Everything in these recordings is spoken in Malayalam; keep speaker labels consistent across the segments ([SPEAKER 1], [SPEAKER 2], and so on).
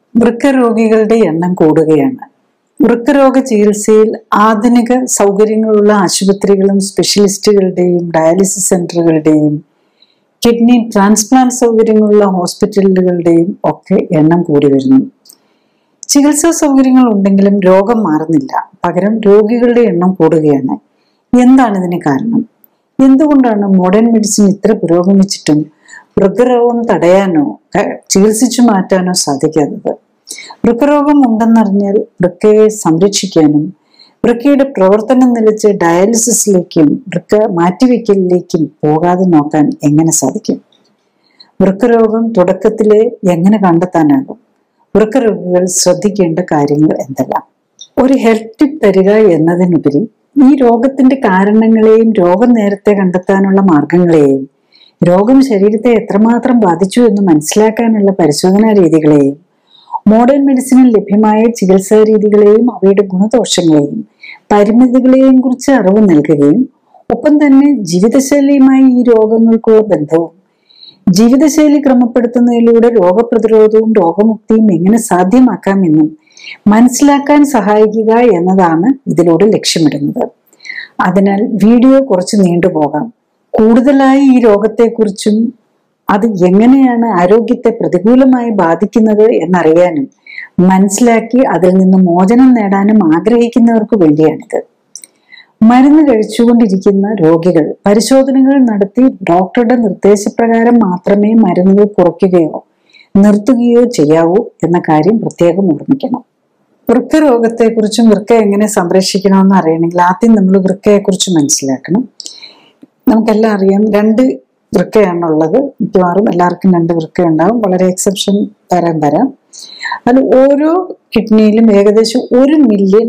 [SPEAKER 1] വൃക്ക രോഗികളുടെ എണ്ണം കൂടുകയാണ് വൃക്കരോഗ ചികിത്സയിൽ ആധുനിക സൗകര്യങ്ങളുള്ള ആശുപത്രികളും സ്പെഷ്യലിസ്റ്റുകളുടെയും ഡയാലിസിസ് സെന്ററുകളുടെയും കിഡ്നി ട്രാൻസ്പ്ലാന്റ് സൗകര്യങ്ങളുള്ള ഹോസ്പിറ്റലുകളുടെയും ഒക്കെ എണ്ണം കൂടി വരുന്നു ചികിത്സാ സൗകര്യങ്ങൾ ഉണ്ടെങ്കിലും രോഗം മാറുന്നില്ല പകരം രോഗികളുടെ എണ്ണം കൂടുകയാണ് എന്താണ് ഇതിന് കാരണം എന്തുകൊണ്ടാണ് മോഡേൺ മെഡിസിൻ ഇത്ര പുരോഗമിച്ചിട്ടും വൃക്കരോഗം തടയാനോ ക- ചികിത്സിച്ചു മാറ്റാനോ സാധിക്കാത്തത് വൃക്കരോഗം ഉണ്ടെന്നറിഞ്ഞാൽ വൃക്കയെ സംരക്ഷിക്കാനും വൃക്കയുടെ പ്രവർത്തനം നിലച്ച് ഡയാലിസിസിലേക്കും വൃക്ക മാറ്റിവെക്കലിലേക്കും പോകാതെ നോക്കാൻ എങ്ങനെ സാധിക്കും വൃക്കരോഗം തുടക്കത്തിലെ എങ്ങനെ കണ്ടെത്താനാകും വൃക്കരോഗികൾ ശ്രദ്ധിക്കേണ്ട കാര്യങ്ങൾ എന്തെല്ലാം ഒരു ഹെൽത്ത് ടിപ്പ് തരിക എന്നതിനുപരി ഈ രോഗത്തിന്റെ കാരണങ്ങളെയും രോഗം നേരത്തെ കണ്ടെത്താനുള്ള മാർഗങ്ങളെയും രോഗം ശരീരത്തെ എത്രമാത്രം ബാധിച്ചു എന്ന് മനസ്സിലാക്കാനുള്ള പരിശോധനാ രീതികളെയും മോഡേൺ മെഡിസിനിൽ ലഭ്യമായ ചികിത്സാ രീതികളെയും അവയുടെ ഗുണദോഷങ്ങളെയും പരിമിതികളെയും കുറിച്ച് അറിവ് നൽകുകയും ഒപ്പം തന്നെ ജീവിതശൈലിയുമായി ഈ രോഗങ്ങൾക്കുള്ള ബന്ധവും ജീവിതശൈലി ക്രമപ്പെടുത്തുന്നതിലൂടെ രോഗപ്രതിരോധവും രോഗമുക്തിയും എങ്ങനെ സാധ്യമാക്കാമെന്നും മനസ്സിലാക്കാൻ സഹായിക്കുക എന്നതാണ് ഇതിലൂടെ ലക്ഷ്യമിടുന്നത് അതിനാൽ വീഡിയോ കുറച്ച് നീണ്ടുപോകാം കൂടുതലായി ഈ രോഗത്തെക്കുറിച്ചും അത് എങ്ങനെയാണ് ആരോഗ്യത്തെ പ്രതികൂലമായി ബാധിക്കുന്നത് എന്നറിയാനും മനസ്സിലാക്കി അതിൽ നിന്ന് മോചനം നേടാനും ആഗ്രഹിക്കുന്നവർക്ക് വേണ്ടിയാണിത് മരുന്ന് കഴിച്ചുകൊണ്ടിരിക്കുന്ന രോഗികൾ പരിശോധനകൾ നടത്തി ഡോക്ടറുടെ നിർദ്ദേശപ്രകാരം മാത്രമേ മരുന്നുകൾ കുറയ്ക്കുകയോ നിർത്തുകയോ ചെയ്യാവൂ എന്ന കാര്യം പ്രത്യേകം ഓർമ്മിക്കണം വൃക്ക രോഗത്തെക്കുറിച്ചും വൃക്ക എങ്ങനെ സംരക്ഷിക്കണമെന്ന് അറിയണമെങ്കിൽ ആദ്യം നമ്മൾ വൃക്കയെക്കുറിച്ച് മനസ്സിലാക്കണം നമുക്കെല്ലാം അറിയാം രണ്ട് വൃക്കയാണുള്ളത് മിക്കവാറും എല്ലാവർക്കും രണ്ട് വൃക്ക ഉണ്ടാവും വളരെ എക്സെപ്ഷൻ വരാൻ വരാം അതിൽ ഓരോ കിഡ്നിയിലും ഏകദേശം ഒരു മില്യൺ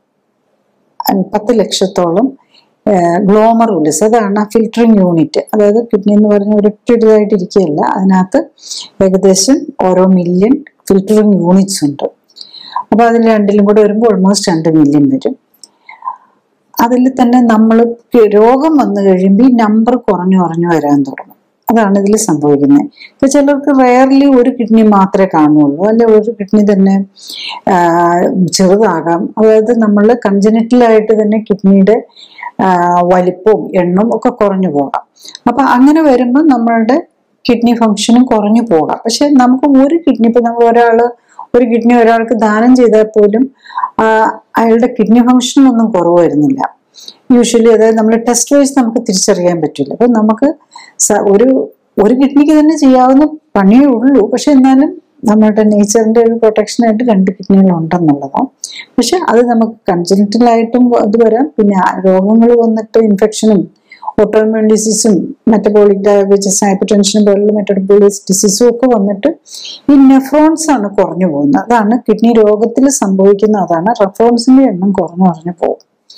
[SPEAKER 1] പത്ത് ലക്ഷത്തോളം ഗ്ലോമറുലിസ് അതാണ് ഫിൽറ്ററിങ് യൂണിറ്റ് അതായത് കിഡ്നി എന്ന് പറഞ്ഞ ഒരൊറ്റ ഇതായിട്ട് ഇരിക്കുകയല്ല അതിനകത്ത് ഏകദേശം ഓരോ മില്യൺ ഫിൽറ്ററിങ് യൂണിറ്റ്സ് ഉണ്ട് അപ്പൊ അതിൽ രണ്ടിലും കൂടെ വരുമ്പോൾ ഓൾമോസ്റ്റ് രണ്ട് മില്യൺ വരും അതിൽ തന്നെ നമ്മൾ രോഗം വന്നു കഴിയുമ്പോൾ ഈ നമ്പർ കുറഞ്ഞു കുറഞ്ഞു വരാൻ തുടങ്ങും അതാണ് ഇതിൽ സംഭവിക്കുന്നത് ഇപ്പൊ ചിലർക്ക് റയർലി ഒരു കിഡ്നി മാത്രമേ കാണുള്ളൂ അല്ലെ ഒരു കിഡ്നി തന്നെ ആ, ചെറുതാകാം അതായത് നമ്മൾ കൺജനറ്റലായിട്ട് തന്നെ കിഡ്നിയുടെ ആ, വലിപ്പവും എണ്ണവും ഒക്കെ കുറഞ്ഞു പോകാം അപ്പൊ അങ്ങനെ വരുമ്പോൾ നമ്മളുടെ കിഡ്നി ഫങ്ഷനും കുറഞ്ഞു പോകാം പക്ഷെ നമുക്ക് ഒരു കിഡ്നി ഇപ്പൊ നമ്മൾ ഒരാള് ഒരു കിഡ്നി ഒരാൾക്ക് ദാനം ചെയ്താൽ പോലും ആ, അയാളുടെ കിഡ്നി ഫങ്ഷൻ ഒന്നും കുറവ് വരുന്നില്ല യൂഷ്വലി അതായത് നമ്മൾ ടെസ്റ്റ് വൈസ് നമുക്ക് തിരിച്ചറിയാൻ പറ്റില്ല അപ്പൊ നമുക്ക് സ- ഒരു ഒരു കിഡ്നിക്ക് തന്നെ ചെയ്യാവുന്ന പണിയേ ഉള്ളൂ പക്ഷെ എന്നാലും നമ്മുടെ നേച്ചറിന്റെ ഒരു പ്രൊട്ടക്ഷനായിട്ട് രണ്ട് കിഡ്നികൾ ഉണ്ടെന്നുള്ളതാണ് പക്ഷെ അത് നമുക്ക് കൺജനറ്റലായിട്ടും അത് വരാം പിന്നെ രോഗങ്ങൾ വന്നിട്ട് ഇൻഫെക്ഷനും ഓട്ടോമ്യൂൺ ഡിസീസും മെറ്റബോളിക് ഡയബറ്റീസ് ഹൈപ്പർ ടെൻഷനും പോലുള്ള മെറ്റബോളിക് ഡിസീസും ഒക്കെ വന്നിട്ട് ഈ നെഫ്രോൺസ് ആണ് കുറഞ്ഞു പോകുന്നത് അതാണ് കിഡ്നി രോഗത്തിൽ സംഭവിക്കുന്ന അതാണ് റെഫ്രോൺസിന്റെ എണ്ണം കുറഞ്ഞു കുറഞ്ഞു പോകും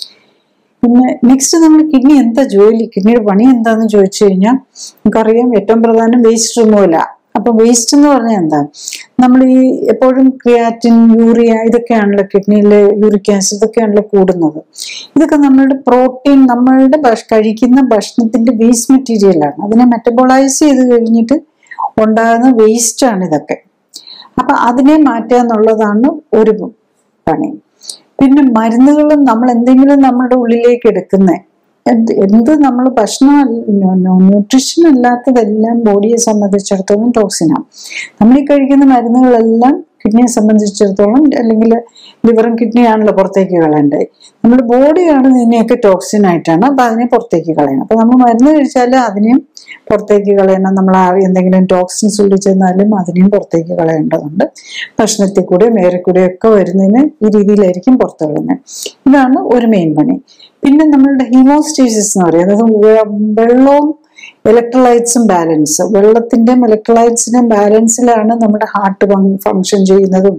[SPEAKER 1] പിന്നെ നെക്സ്റ്റ് നമ്മൾ കിഡ്നി എന്താ ജോലി കിഡ്നിയുടെ പണി എന്താന്ന് ചോദിച്ചു കഴിഞ്ഞാൽ നമുക്കറിയാം ഏറ്റവും പ്രധാനം വേസ്റ്റ് റിമൂവല അപ്പൊ വേസ്റ്റ് എന്ന് പറഞ്ഞാൽ എന്താ നമ്മൾ ഈ എപ്പോഴും ക്രിയാറ്റിൻ യൂറിയ ഇതൊക്കെയാണല്ലോ കിഡ്നിയിലെ യൂറിക് ആസിഡ് ഇതൊക്കെയാണല്ലോ കൂടുന്നത് ഇതൊക്കെ നമ്മളുടെ പ്രോട്ടീൻ നമ്മളുടെ ഭക്ഷ- കഴിക്കുന്ന ഭക്ഷണത്തിന്റെ വേസ്റ്റ് മെറ്റീരിയലാണ് അതിനെ മെറ്റബോളൈസ് ചെയ്ത് കഴിഞ്ഞിട്ട് ഉണ്ടാകുന്ന വേസ്റ്റ് ആണ് ഇതൊക്കെ അപ്പൊ അതിനെ മാറ്റുക എന്നുള്ളതാണ് ഒരു പണി പിന്നെ മരുന്നുകളും നമ്മൾ എന്തെങ്കിലും നമ്മുടെ ഉള്ളിലേക്ക് എടുക്കുന്നേ എന്ത് എന്ത് നമ്മൾ ഭക്ഷണം ന്യൂട്രീഷൻ അല്ലാത്തതെല്ലാം ബോഡിയെ സംബന്ധിച്ചിടത്തോളം ടോക്സിനാണ് നമ്മൾ ഈ കഴിക്കുന്ന മരുന്നുകളെല്ലാം കിഡ്നിയെ സംബന്ധിച്ചിടത്തോളം അല്ലെങ്കിൽ ലിവറും കിഡ്നിയാണല്ലോ പുറത്തേക്ക് കളയേണ്ടത് നമ്മുടെ ബോഡിയാണ് ഇതിനെയൊക്കെ ടോക്സിൻ ആയിട്ടാണ് അപ്പൊ അതിനെ പുറത്തേക്ക് കളയണം അപ്പൊ നമ്മൾ മരുന്ന് കഴിച്ചാൽ അതിനെയും പുറത്തേക്ക് കളയണം നമ്മൾ ആ എന്തെങ്കിലും ടോക്സിൻസ് ഉള്ളിൽ ചെന്നാലും അതിനെയും പുറത്തേക്ക് കളയേണ്ടതുണ്ട് ഭക്ഷണത്തിൽ കൂടെ മേരെ കൂടെ ഒക്കെ വരുന്നതിന് ഈ രീതിയിലായിരിക്കും പുറത്ത് കളയുന്നത് ഇതാണ് ഒരു മെയിൻ പണി പിന്നെ നമ്മളുടെ ഹീമോസ്റ്റേസിസ് എന്ന് പറയുന്നത് വെ- വെള്ളവും ഇലക്ട്രോലൈറ്റ്സും ബാലൻസ് വെള്ളത്തിന്റെയും ഇലക്ട്രോലൈറ്റ്സിന്റെയും ബാലൻസിലാണ് നമ്മുടെ ഹാർട്ട് ഫങ്ഷൻ ചെയ്യുന്നതും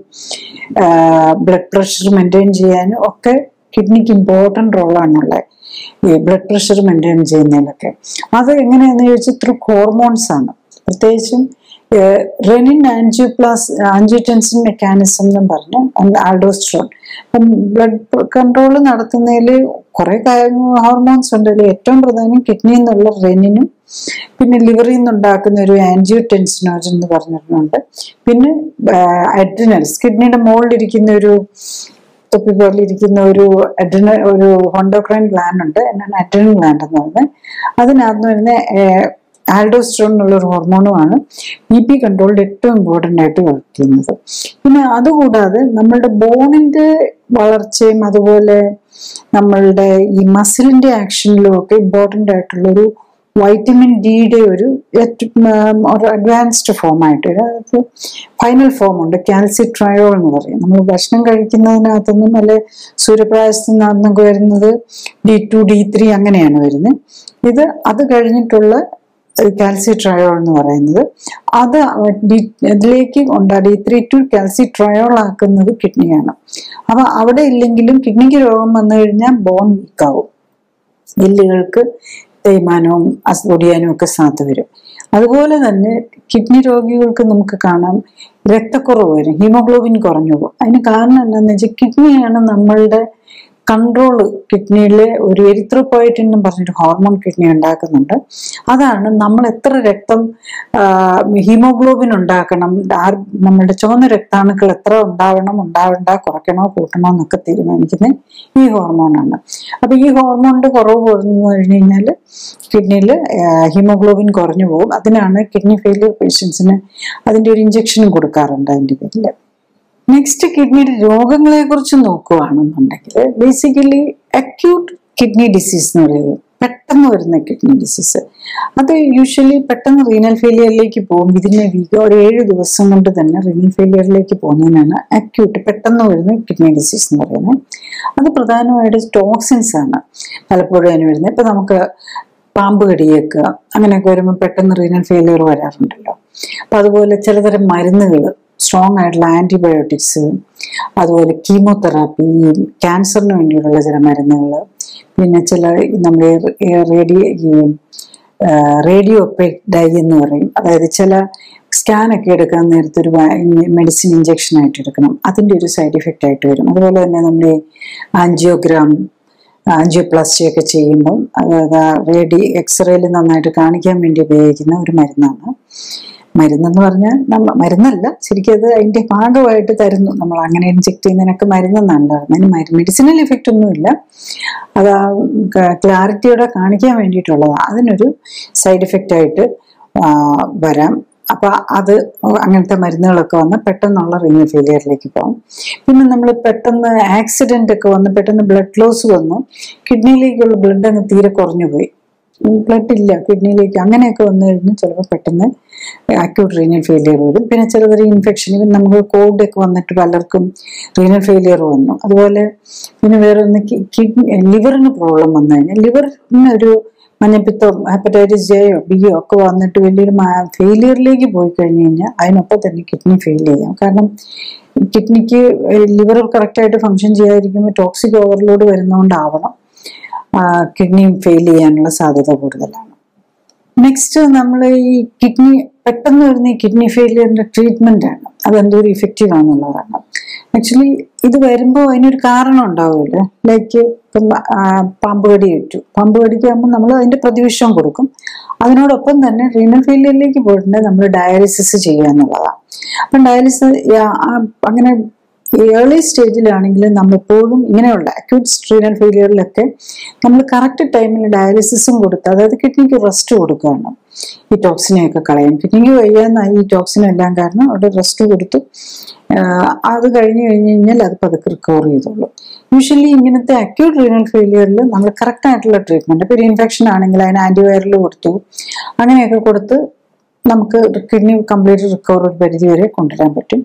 [SPEAKER 1] ബ്ലഡ് പ്രഷർ മെയിൻറ്റെയിൻ ചെയ്യാനും ഒക്കെ കിഡ്നിക്ക് ഇമ്പോർട്ടൻ്റ് റോളാണുള്ളത് ഈ ബ്ലഡ് പ്രഷർ മെയിൻറ്റെയിൻ ചെയ്യുന്നതിലൊക്കെ അത് എങ്ങനെയാണെന്ന് ചോദിച്ചാൽ ത്രൂ ഹോർമോൺസ് ആണ് പ്രത്യേകിച്ചും റെനിൻ ആൻജിയോപ്ലാസ് ആൻജിയോടെൻസിൻ മെക്കാനിസം എന്നും പറഞ്ഞ് ആൾഡോസ്ട്രോൺ അപ്പം ബ്ലഡ് കൺട്രോൾ നടത്തുന്നതിൽ കുറെ ഹോർമോൺസ് ഉണ്ട് അതിൽ ഏറ്റവും പ്രധാനം കിഡ്നിയിൽ നിന്നുള്ള റെനിനും പിന്നെ ലിവറിൽ നിന്നുണ്ടാക്കുന്ന ഒരു ആൻജിയോടെൻസിനോജൻ എന്ന് പറഞ്ഞിട്ടുണ്ട് പിന്നെ അഡ്രിനൽസ് കിഡ്നിയുടെ മുകളിലിരിക്കുന്ന ഒരു തൊപ്പി പോലെ ഇരിക്കുന്ന ഒരു അഡ്രിന ഒരു ഹോണ്ടോക്രൈൻ ഗ്ലാൻഡ് ഉണ്ട് എന്നാണ് അഡ്രിനൽ ഗ്ലാൻഡ് എന്ന് പറയുന്നത് അതിനകത്ത് വരുന്ന ആൽഡോസ്ട്രോൺ എന്നുള്ള ഒരു ഹോർമോണുമാണ് ബി പി കൺട്രോളിൽ ഏറ്റവും ഇമ്പോർട്ടൻ്റ് ആയിട്ട് വർക്ക് ചെയ്യുന്നത് പിന്നെ അതുകൂടാതെ നമ്മളുടെ ബോണിന്റെ വളർച്ചയും അതുപോലെ നമ്മളുടെ ഈ മസിലിന്റെ ആക്ഷനിലും ഒക്കെ ഇമ്പോർട്ടൻ്റ് ആയിട്ടുള്ള ഒരു വൈറ്റമിൻ ഡിയുടെ ഒരു ഒരു അഡ്വാൻസ്ഡ് ഫോം ആയിട്ട് അതായത് ഫൈനൽ ഫോം ഉണ്ട് കാൽസിട്രയോൾ എന്ന് പറയും നമ്മൾ ഭക്ഷണം കഴിക്കുന്നതിനകത്തുനിന്നും അല്ലെ സൂര്യപ്രകാശത്തിൽ നിന്നൊക്കെ വരുന്നത് ഡി ടു ഡി ത്രീ അങ്ങനെയാണ് വരുന്നത് ഇത് അത് കഴിഞ്ഞിട്ടുള്ള കാൽസിട്രയോൾ എന്ന് പറയുന്നത് അത് ഇതിലേക്ക് ഉണ്ടാ ഡി ത്രീ ടു കാൽസിട്രയോൾ ആക്കുന്നത് കിഡ്നിയാണ് അപ്പൊ അവിടെ ഇല്ലെങ്കിലും കിഡ്നിക്ക് രോഗം വന്നു കഴിഞ്ഞാൽ ബോൺ വീക്കാവും എല്ലുകൾക്ക് തേയ്മാനവും ഒടിയാനും ഒക്കെ സാധ്യത വരും അതുപോലെ തന്നെ കിഡ്നി രോഗികൾക്ക് നമുക്ക് കാണാം രക്തക്കുറവ് വരും ഹീമോഗ്ലോബിൻ കുറഞ്ഞു പോകും അതിന് കാരണം എന്താണെന്ന് വെച്ചാൽ കിഡ്നിയാണ് നമ്മളുടെ കൺട്രോൾ കിഡ്നിയിലെ ഒരു എരിത്രോപോയിറ്റിൻ എന്ന് പറഞ്ഞൊരു ഹോർമോൺ കിഡ്നി ഉണ്ടാക്കുന്നുണ്ട് അതാണ് നമ്മൾ എത്ര രക്തം ഹീമോഗ്ലോബിൻ ഉണ്ടാക്കണം നമ്മളുടെ ചുവന്ന രക്താണുക്കൾ എത്ര ഉണ്ടാവണം ഉണ്ടാവണ്ട കുറയ്ക്കണോ കൂട്ടണോ എന്നൊക്കെ തീരുമാനിക്കുന്നത് ഈ ഹോർമോണാണ് അപ്പൊ ഈ ഹോർമോണിന്റെ കുറവ് കുറഞ്ഞു കഴിഞ്ഞു കഴിഞ്ഞാൽ കിഡ്നിയിൽ ഹീമോഗ്ലോബിൻ കുറഞ്ഞു പോകും അതിനാണ് കിഡ്നി ഫെയിലിയർ പേഷ്യൻസിന് അതിന്റെ ഒരു ഇഞ്ചക്ഷൻ കൊടുക്കാറുണ്ട് അതിന്റെ പേരിൽ നെക്സ്റ്റ് കിഡ്നിയുടെ രോഗങ്ങളെ കുറിച്ച് നോക്കുകയാണെന്നുണ്ടെങ്കിൽ ബേസിക്കലി അക്യൂട്ട് കിഡ്നി ഡിസീസ് എന്ന് പറയുന്നത് പെട്ടെന്ന് വരുന്ന കിഡ്നി ഡിസീസ് അത് യൂഷ്വലി പെട്ടെന്ന് റീനൽ ഫെയിലിയറിലേക്ക് പോകും ഇതിനെ വീക്ക് ഒരു ഏഴ് ദിവസം കൊണ്ട് തന്നെ റീനൽ ഫെയിലിയറിലേക്ക് പോകുന്നതിനാണ് അക്യൂട്ട് പെട്ടെന്ന് വരുന്ന കിഡ്നി ഡിസീസ് എന്ന് പറയുന്നത് അത് പ്രധാനമായിട്ട് ടോക്സിൻസ് ആണ് പലപ്പോഴും അതിന് വരുന്നത് ഇപ്പൊ നമുക്ക് പാമ്പ് കടിയേക്കുക അങ്ങനെയൊക്കെ വരുമ്പോൾ പെട്ടെന്ന് റീനൽ ഫെയിലിയർ വരാറുണ്ടല്ലോ അപ്പൊ അതുപോലെ ചിലതരം മരുന്നുകൾ സ്ട്രോങ് ആയിട്ടുള്ള ആന്റിബയോട്ടിക്സ് അതുപോലെ കീമോതെറാപ്പി ക്യാൻസറിന് വേണ്ടിയുള്ള ചില മരുന്നുകൾ പിന്നെ ചില നമ്മുടെ റേഡിയോ ഈ റേഡിയോ ഡൈ എന്ന് പറയും അതായത് ചില സ്കാൻ ഒക്കെ എടുക്കാൻ നേരത്തെ ഒരു മെഡിസിൻ ഇഞ്ചക്ഷൻ ആയിട്ട് എടുക്കണം അതിൻ്റെ ഒരു സൈഡ് ഇഫക്റ്റ് ആയിട്ട് വരും അതുപോലെ തന്നെ നമ്മുടെ ആൻജിയോഗ്രാം ആൻജിയോപ്ലാസ്റ്റി ഒക്കെ ചെയ്യുമ്പം അതായത് റേഡി എക്സ്റേയിൽ നന്നായിട്ട് കാണിക്കാൻ വേണ്ടി ഉപയോഗിക്കുന്ന ഒരു മരുന്നാണ് മരുന്നെന്ന് പറഞ്ഞാൽ നമ്മ മരുന്നല്ല ശരിക്കും അത് അതിന്റെ ഭാഗമായിട്ട് തരുന്നു നമ്മൾ അങ്ങനെ ഇൻജെക്ട് ചെയ്യുന്നതിനൊക്കെ മരുന്നെന്നാണ് പറയുന്നത് അതിന് മെഡിസിനൽ ഇഫക്റ്റ് ഒന്നുമില്ല അത് ക്ലാരിറ്റിയോടെ കാണിക്കാൻ വേണ്ടിയിട്ടുള്ളതാണ് അതിനൊരു സൈഡ് ഇഫക്റ്റ് ആയിട്ട് വരാം അപ്പൊ അത് അങ്ങനത്തെ മരുന്നുകളൊക്കെ വന്ന് പെട്ടെന്നുള്ള റിന്യൂ ഫെയിലിയറിലേക്ക് പോകും പിന്നെ നമ്മൾ പെട്ടെന്ന് ആക്സിഡന്റ് ഒക്കെ വന്ന് പെട്ടെന്ന് ബ്ലഡ് ലോസ് വന്നു കിഡ്നിയിലേക്കുള്ള ബ്ലഡ് അങ്ങ് തീരെ കുറഞ്ഞു പോയി ബ്ലഡ് ഇല്ല കിഡ്നിയിലേക്ക് അങ്ങനെയൊക്കെ വന്നു കഴിഞ്ഞാൽ ചിലപ്പോൾ പെട്ടെന്ന് അക്യൂട്ട് റീനൽ ഫെയിലിയർ വരും പിന്നെ ചിലതരം ഇൻഫെക്ഷൻ ഇവൻ നമുക്ക് കോവിഡ് ഒക്കെ വന്നിട്ട് പലർക്കും റീനൽ ഫെയിലിയർ വന്നു അതുപോലെ പിന്നെ വേറെ ഒന്ന് കിഡ്നി ലിവറിന് പ്രോബ്ലം വന്നു കഴിഞ്ഞാൽ ലിവറിന് ഒരു മഞ്ഞപ്പിത്തം ഹെപ്പറ്റൈറ്റിസ് ജെയോ ബിയോ ഒക്കെ വന്നിട്ട് വലിയൊരു ഫെയിലിയറിലേക്ക് പോയി കഴിഞ്ഞു കഴിഞ്ഞാൽ അതിനൊപ്പം തന്നെ കിഡ്നി ഫെയിൽ ചെയ്യാം കാരണം കിഡ്നിക്ക് ലിവർ കറക്റ്റായിട്ട് ഫങ്ഷൻ ചെയ്യാതിരിക്കുമ്പോൾ ടോക്സിക് ഓവർലോഡ് വരുന്നതുകൊണ്ടാവണം കിഡ്നി ഫെയിൽ ചെയ്യാനുള്ള സാധ്യത കൂടുതലാണ് നെക്സ്റ്റ് നമ്മൾ ഈ കിഡ്നി പെട്ടെന്ന് വരുന്ന ഈ കിഡ്നി ഫെയിലിയറിന്റെ ട്രീറ്റ്മെന്റ് ആണ് അതെന്തോരം ഇഫക്റ്റീവ് ആണെന്നുള്ളതാണ് ആക്ച്വലി ഇത് വരുമ്പോൾ അതിനൊരു കാരണം ഉണ്ടാവുമല്ലോ ലൈക്ക് ഇപ്പം പാമ്പ് കടി ഏറ്റു പാമ്പ് കടിക്കാകുമ്പോൾ നമ്മൾ അതിന്റെ പ്രതിവിഷം കൊടുക്കും അതിനോടൊപ്പം തന്നെ റീനൽ ഫെയിലിയറിലേക്ക് പോയിട്ടുണ്ടെങ്കിൽ നമ്മൾ ഡയാലിസിസ് ചെയ്യുക എന്നുള്ളതാണ് അപ്പം ഡയാലിസിസ് അങ്ങനെ ഏർലി സ്റ്റേജിലാണെങ്കിൽ നമ്മളെപ്പോഴും ഇങ്ങനെയുള്ള അക്യൂട്ട് സ്ട്രീനൽ ഫെയിലിയറിലൊക്കെ നമ്മൾ കറക്റ്റ് ടൈമിൽ ഡയാലിസിസും കൊടുത്ത് അതായത് കിഡ്നിക്ക് റെസ്റ്റ് കൊടുക്കുകയാണ് ഈ ടോക്സിനെയൊക്കെ കളയാൻ കിഡ്നിക്ക് വയ്യാന്നായി ഈ ടോക്സിനും എല്ലാം കാരണം അവിടെ റെസ്റ്റ് കൊടുത്തു അത് കഴിഞ്ഞ് കഴിഞ്ഞ് കഴിഞ്ഞാൽ അത് പതുക്കെ റിക്കവർ ചെയ്തോളൂ യൂഷ്വലി ഇങ്ങനത്തെ അക്യൂട്ട് റീനൽ ഫെയിലിയറിൽ നമ്മൾ കറക്റ്റ് ആയിട്ടുള്ള ട്രീറ്റ്മെന്റ് ഇപ്പോൾ ഒരു ഇൻഫെക്ഷൻ ആണെങ്കിൽ അതിന് ആന്റിവൈറൽ കൊടുത്തു അങ്ങനെയൊക്കെ കൊടുത്ത് നമുക്ക് കിഡ്നി കംപ്ലീറ്റ് റിക്കവർ ഒരു പരിധി വരെ കൊണ്ടുവരാൻ പറ്റും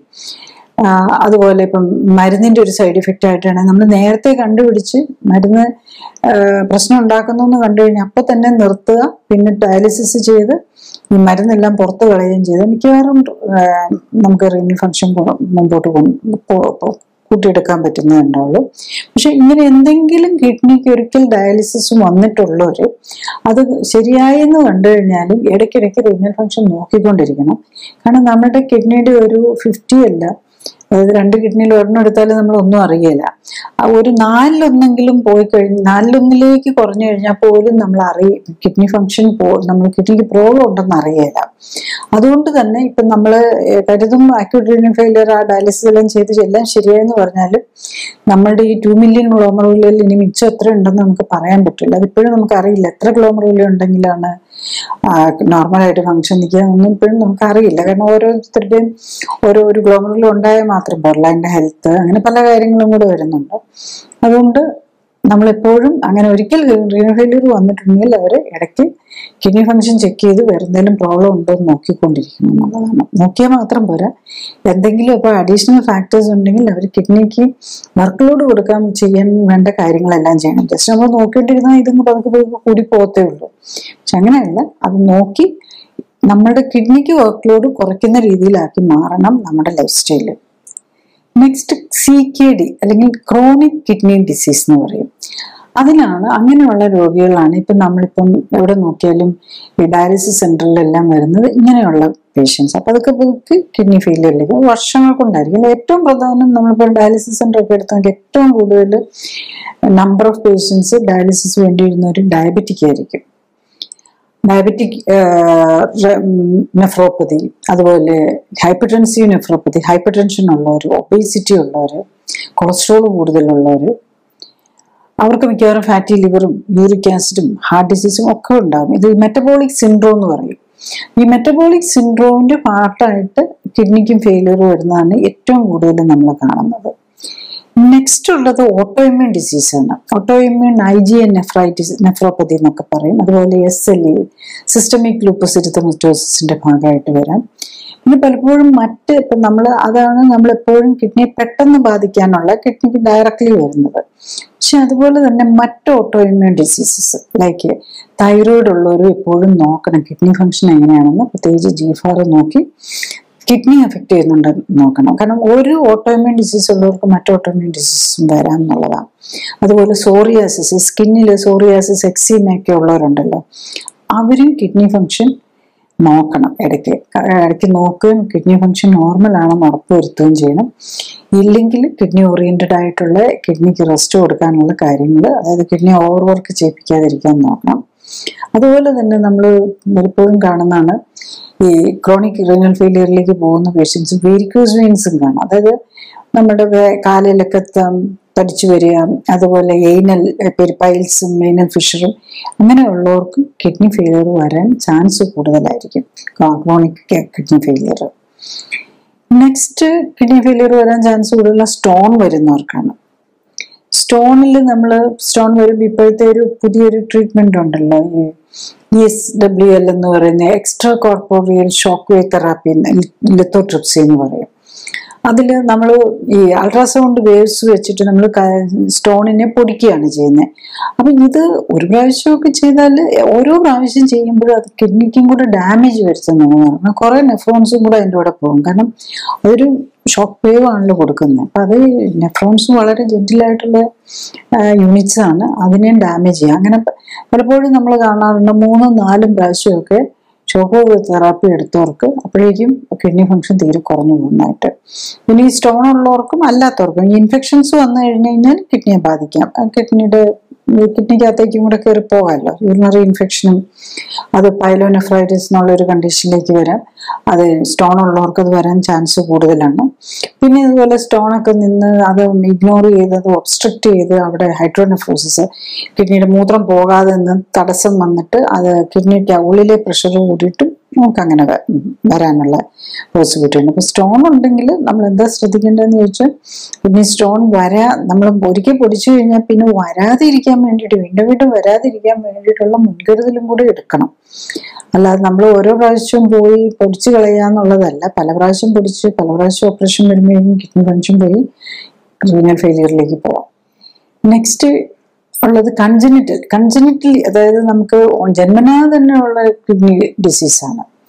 [SPEAKER 1] അതുപോലെ ഇപ്പം മരുന്നിന്റെ ഒരു സൈഡ് ഇഫക്റ്റ് ആയിട്ടാണ് നമ്മൾ നേരത്തെ കണ്ടുപിടിച്ച് മരുന്ന് പ്രശ്നം ഉണ്ടാക്കുന്നു എന്ന് കണ്ടു കഴിഞ്ഞാൽ അപ്പൊ തന്നെ നിർത്തുക പിന്നെ ഡയാലിസിസ് ചെയ്ത് ഈ മരുന്നെല്ലാം പുറത്ത് കളയുകയും ചെയ്ത് മിക്കവാറും നമുക്ക് റീനൽ ഫങ്ഷൻ മുമ്പോട്ട് കൂട്ടിയെടുക്കാൻ പറ്റുന്നേ ഉണ്ടാവുള്ളൂ പക്ഷെ ഇങ്ങനെ എന്തെങ്കിലും കിഡ്നിക്ക് ഒരിക്കൽ ഡയാലിസിസ് വന്നിട്ടുള്ളവർ അത് ശരിയായെന്ന് കണ്ടു കഴിഞ്ഞാലും ഇടയ്ക്കിടയ്ക്ക് റീനൽ ഫംഗ്ഷൻ നോക്കിക്കൊണ്ടിരിക്കണം കാരണം നമ്മുടെ കിഡ്നിയുടെ ഒരു ഫിഫ്റ്റി അല്ല അതായത് രണ്ട് കിഡ്നിയിൽ ഒരെണ്ണം എടുത്താലും നമ്മൾ ഒന്നും അറിയില്ല ആ ഒരു നാലിലൊന്നെങ്കിലും പോയി കഴിഞ്ഞ് നാലിലൊന്നിലേക്ക് കുറഞ്ഞു കഴിഞ്ഞാൽ പോലും നമ്മൾ അറിയും കിഡ്നി ഫംഗ്ഷൻ പോ നമ്മൾ കിഡ്നിക്ക് പ്രോബ്ലം ഉണ്ടെന്ന് അറിയില്ല അതുകൊണ്ട് തന്നെ ഇപ്പം നമ്മൾ കരുതും അക്യൂട്ട് റീനൽ ഫെയിലിയർ ആ ഡയാലിസിസ് എല്ലാം ചെയ്ത് എല്ലാം ശരിയായെന്ന് പറഞ്ഞാലും നമ്മളുടെ ഈ ടു മില്യൺ ഗ്ലോമറുള്ളിൽ ഇനി മിച്ചം എത്ര ഉണ്ടെന്ന് നമുക്ക് പറയാൻ പറ്റില്ല അതിപ്പോഴും നമുക്ക് അറിയില്ല എത്ര ഗ്ലോമറുള്ളിൽ ഉണ്ടെങ്കിലാണ് നോർമലായിട്ട് ഫംഗ്ഷൻ നിൽക്കുക ഇപ്പോഴും നമുക്ക് അറിയില്ല കാരണം ഓരോരുത്തരുടെയും ഓരോ ഒരു ഗ്ലോമറിൽ ഉണ്ടായാൽ മാത്രം പോരല്ല അതിൻ്റെ ഹെൽത്ത് അങ്ങനെ പല കാര്യങ്ങളും കൂടെ വരുന്നുണ്ട് അതുകൊണ്ട് നമ്മളെപ്പോഴും അങ്ങനെ ഒരിക്കൽ റീനൽ ഫെയിലിയർ വന്നിട്ടുണ്ടെങ്കിൽ അവർ ഇടയ്ക്ക് കിഡ്നി ഫംഗ്ഷൻ ചെക്ക് ചെയ്ത് വേറെ എന്തെങ്കിലും പ്രോബ്ലം ഉണ്ടോ എന്ന് നോക്കിക്കൊണ്ടിരിക്കണം എന്നുള്ളതാണ് നോക്കിയാൽ മാത്രം പോരാ എന്തെങ്കിലും ഇപ്പോൾ അഡീഷണൽ ഫാക്ടേഴ്സ് ഉണ്ടെങ്കിൽ അവർ കിഡ്നിക്ക് വർക്ക് ലോഡ് കൊടുക്കാൻ ചെയ്യാൻ വേണ്ട കാര്യങ്ങളെല്ലാം ചെയ്യണം ജസ്റ്റ് നമ്മൾ നോക്കിയിട്ടിരുന്നാൽ ഇതൊന്ന് പതുക്കെ പതുക്കെ കൂടി പോകത്തേ ഉള്ളൂ പക്ഷെ അങ്ങനെയല്ല അത് നോക്കി നമ്മുടെ കിഡ്നിക്ക് വർക്ക് ലോഡ് കുറയ്ക്കുന്ന രീതിയിലാക്കി മാറണം നമ്മുടെ life style next C K D അല്ലെങ്കിൽ ക്രോണിക് കിഡ്നി ഡിസീസ് എന്ന് പറയും അതിനാണ് അങ്ങനെയുള്ള രോഗികളാണ് ഇപ്പം നമ്മളിപ്പം എവിടെ നോക്കിയാലും ഈ ഡയാലിസിസ് സെന്ററിലെല്ലാം വരുന്നത് ഇങ്ങനെയുള്ള പേഷ്യൻസ് അപ്പം അതൊക്കെ പതുക്കെ കിഡ്നി ഫെയിലിയറിലേക്ക് വർഷങ്ങൾ കൊണ്ടായിരിക്കും ഏറ്റവും പ്രധാനം നമ്മളിപ്പോൾ ഡയാലിസിസ് സെന്റർ ഒക്കെ എടുത്ത് നോക്കി ഏറ്റവും കൂടുതൽ നമ്പർ ഓഫ് പേഷ്യൻസ് ഡയാലിസിസ് വേണ്ടി വരുന്നവർ ഡയബറ്റിക് ആയിരിക്കും ഡയബറ്റിക് നെഫ്രോപ്പതി അതുപോലെ ഹൈപ്പർടെൻസീവ് നെഫ്രോപ്പതി ഹൈപ്പർ ടെൻഷൻ ഉള്ളവർ ഒബേസിറ്റി ഉള്ളവർ കൊളസ്ട്രോൾ കൂടുതലുള്ളവർ അവർക്ക് മിക്കവാറും ഫാറ്റി ലിവറും യൂറിക് ആസിഡും ഹാർട്ട് ഡിസീസും ഒക്കെ ഉണ്ടാകും ഇത് മെറ്റബോളിക് സിൻഡ്രോം എന്ന് പറയും ഈ മെറ്റബോളിക് സിൻഡ്രോമിന്റെ പാർട്ടായിട്ട് കിഡ്നിക്കും ഫെയിലിയർ വരുന്നതാണ് ഏറ്റവും കൂടുതൽ നമ്മൾ കാണുന്നത് നെക്സ്റ്റ് ഉള്ളത് ഓട്ടോ ഇമ്മ്യൂൺ ഡിസീസ് ആണ് auto immune I G N nephritis nephropathy എന്നൊക്കെ പറയും അതുപോലെ S L E systemic lupus ഇരിത്തമറ്റോസിന്റെ ഭാഗമായിട്ട് വരാം പിന്നെ പലപ്പോഴും മറ്റ് ഇപ്പം നമ്മൾ അതാണ് നമ്മൾ എപ്പോഴും കിഡ്നിയെ പെട്ടെന്ന് ബാധിക്കാനുള്ള കിഡ്നിക്ക് ഡയറക്റ്റ്ലി വരുന്നത് പക്ഷെ അതുപോലെ തന്നെ മറ്റ് auto immune diseases like thyroid ഉള്ളവരും എപ്പോഴും നോക്കണം കിഡ്നി ഫംഗ്ഷൻ എങ്ങനെയാണെന്ന് പ്രത്യേകിച്ച് ജീഫാർ നോക്കി കിഡ്നി എഫക്ട് ചെയ്യുന്നുണ്ട് നോക്കണം കാരണം ഒരു ഓട്ടോഇമ്യൂൺ ഡിസീസ് ഉള്ളവർക്ക് മറ്റു ഓട്ടോഇമ്യൂൺ ഡിസീസും വരാം എന്നുള്ളതാണ് അതുപോലെ സോറിയാസിസ് സ്കിന്നിൽ സോറിയാസിസ് എക്സീമയൊക്കെ ഉള്ളവരുണ്ടല്ലോ അവരും കിഡ്നി ഫംഗ്ഷൻ നോക്കണം ഇടയ്ക്ക് ഇടയ്ക്ക് നോക്കുകയും കിഡ്നി ഫംഗ്ഷൻ നോർമൽ ആണെന്ന് ഉറപ്പുവരുത്തുകയും ചെയ്യണം ഇല്ലെങ്കിൽ കിഡ്നി ഓറിയന്റഡ് ആയിട്ടുള്ള കിഡ്നിക്ക് റെസ്റ്റ് കൊടുക്കാനുള്ള കാര്യങ്ങൾ അതായത് കിഡ്നി ഓവർ വർക്ക് ചെയ്യിപ്പിക്കാതിരിക്കാൻ നോക്കണം അതുപോലെ തന്നെ നമ്മൾ പലപ്പോഴും കാണുന്നതാണ് ഈ ക്രോണിക് റീനൽ ഫെയിലിയറിലേക്ക് പോകുന്ന പേഷ്യൻസ് വേരിക്കോസ് വെയിൻസും കാണാം അതായത് നമ്മുടെ വേ- കാലിലൊക്കെ ത- തടിച്ചു വരിക അതുപോലെ എയ്നൽ പൈൽസും എയ്നൽ ഫിഷറും അങ്ങനെയുള്ളവർക്കും കിഡ്നി ഫെയിലിയർ വരാൻ ചാൻസ് കൂടുതലായിരിക്കും chronic kidney failure next kidney failure വരാൻ ചാൻസ് കൂടുതലുള്ള സ്റ്റോൺ വരുന്നവർക്കാണ് സ്റ്റോണിൽ നമ്മൾ സ്റ്റോൺ വരുമ്പോൾ ഇപ്പോഴത്തെ ഒരു പുതിയൊരു ട്രീറ്റ്മെന്റ് ഉണ്ടല്ലോ ഈ എസ് ഡബ്ല്യു എൽ എന്ന് പറയുന്ന extracorporeal shock wave therapy lithotripsy എന്ന് പറയും അതിൽ നമ്മൾ ഈ അൾട്രാസൗണ്ട് വേവ്സ് വെച്ചിട്ട് നമ്മൾ സ്റ്റോണിനെ പൊടിക്കുകയാണ് ചെയ്യുന്നത് അപ്പം ഇത് ഒരു പ്രാവശ്യമൊക്കെ ചെയ്താൽ ഓരോ പ്രാവശ്യം ചെയ്യുമ്പോഴും അത് കിഡ്നിക്കും കൂടെ ഡാമേജ് വരുത്തുന്നതാണ് കാരണം കുറേ നെഫ്രോൺസും കൂടെ അതിൻ്റെ കൂടെ പോകും കാരണം അതൊരു ഷോക്ക് വേവ് ആണല്ലോ കൊടുക്കുന്നത് അപ്പം അത് നെഫ്രോൺസ് വളരെ ജെന്റിലായിട്ടുള്ള യൂണിറ്റ്സ് ആണ് അതിനെയും ഡാമേജ് ചെയ്യുക അങ്ങനെ പ- പലപ്പോഴും നമ്മൾ കാണാറുണ്ട് മൂന്നും നാലും പ്രാവശ്യമൊക്കെ ഷോക്ക് വേവ് തെറാപ്പി എടുത്തവർക്ക് അപ്പോഴേക്കും കിഡ്നി ഫംഗ്ഷൻ തീരെ കുറഞ്ഞു പോകുന്നതായിട്ട് പിന്നെ ഈ സ്റ്റോൺ ഉള്ളവർക്കും അല്ലാത്തവർക്കും ഈ ഇൻഫെക്ഷൻസ് വന്നു കഴിഞ്ഞു കഴിഞ്ഞാൽ കിഡ്നിയെ ബാധിക്കാം ആ കിഡ്നിയുടെ കിഡ്നിക്കകത്തേക്കും കൂടെ കയറി പോകാമല്ലോ യൂറിനറി ഇൻഫെക്ഷനും അത് പൈലോനെഫ്രൈറ്റിസ് എന്നുള്ള ഒരു കണ്ടീഷനിലേക്ക് വരാം അത് സ്റ്റോൺ ഉള്ളവർക്ക് അത് വരാൻ ചാൻസ് കൂടുതലാണ് പിന്നെ ഇതുപോലെ സ്റ്റോൺ ഒക്കെ നിന്ന് അത് ഇഗ്നോർ ചെയ്ത് അത് ഒബ്സ്ട്രക്ട് ചെയ്ത് അവിടെ ഹൈഡ്രോനെഫ്രോസിസ് കിഡ്നിയുടെ മൂത്രം പോകാതെ നിന്ന് തടസ്സം വന്നിട്ട് അത് കിഡ്നിക്ക് ഉള്ളിലെ പ്രഷർ കൂടിയിട്ട് നമുക്ക് അങ്ങനെ വ- വരാനുള്ള പോസിബിലിറ്റി ഉണ്ട് അപ്പോൾ സ്റ്റോൺ ഉണ്ടെങ്കിൽ നമ്മൾ എന്താ ശ്രദ്ധിക്കേണ്ടതെന്ന് ചോദിച്ചാൽ പിന്നെ സ്റ്റോൺ വരാ നമ്മൾ ഒരിക്കൽ പൊടിച്ചു കഴിഞ്ഞാൽ പിന്നെ വരാതിരിക്കാൻ വേണ്ടിയിട്ട് വീണ്ടും വീണ്ടും വരാതിരിക്കാൻ വേണ്ടിയിട്ടുള്ള മുൻകരുതലും കൂടി എടുക്കണം അല്ലാതെ നമ്മൾ ഓരോ പ്രാവശ്യവും പോയി പൊടിച്ചു കളയാന്നുള്ളതല്ല പല പ്രാവശ്യം പൊടിച്ച് പല പ്രാവശ്യം ഓപ്പറേഷൻ വരുമ്പോഴേക്കും കിഡ്നി ഫംഗ്ഷൻ പോയി റീനൽ ഫെയിലിയറിലേക്ക് പോവാം നെക്സ്റ്റ് ഉള്ളത് കൺജനിറ്റൽ കൺജനിറ്റൽ അതായത് നമുക്ക് ജന്മനാ തന്നെ ഉള്ള കിഡ്നി ഡിസീസാണ്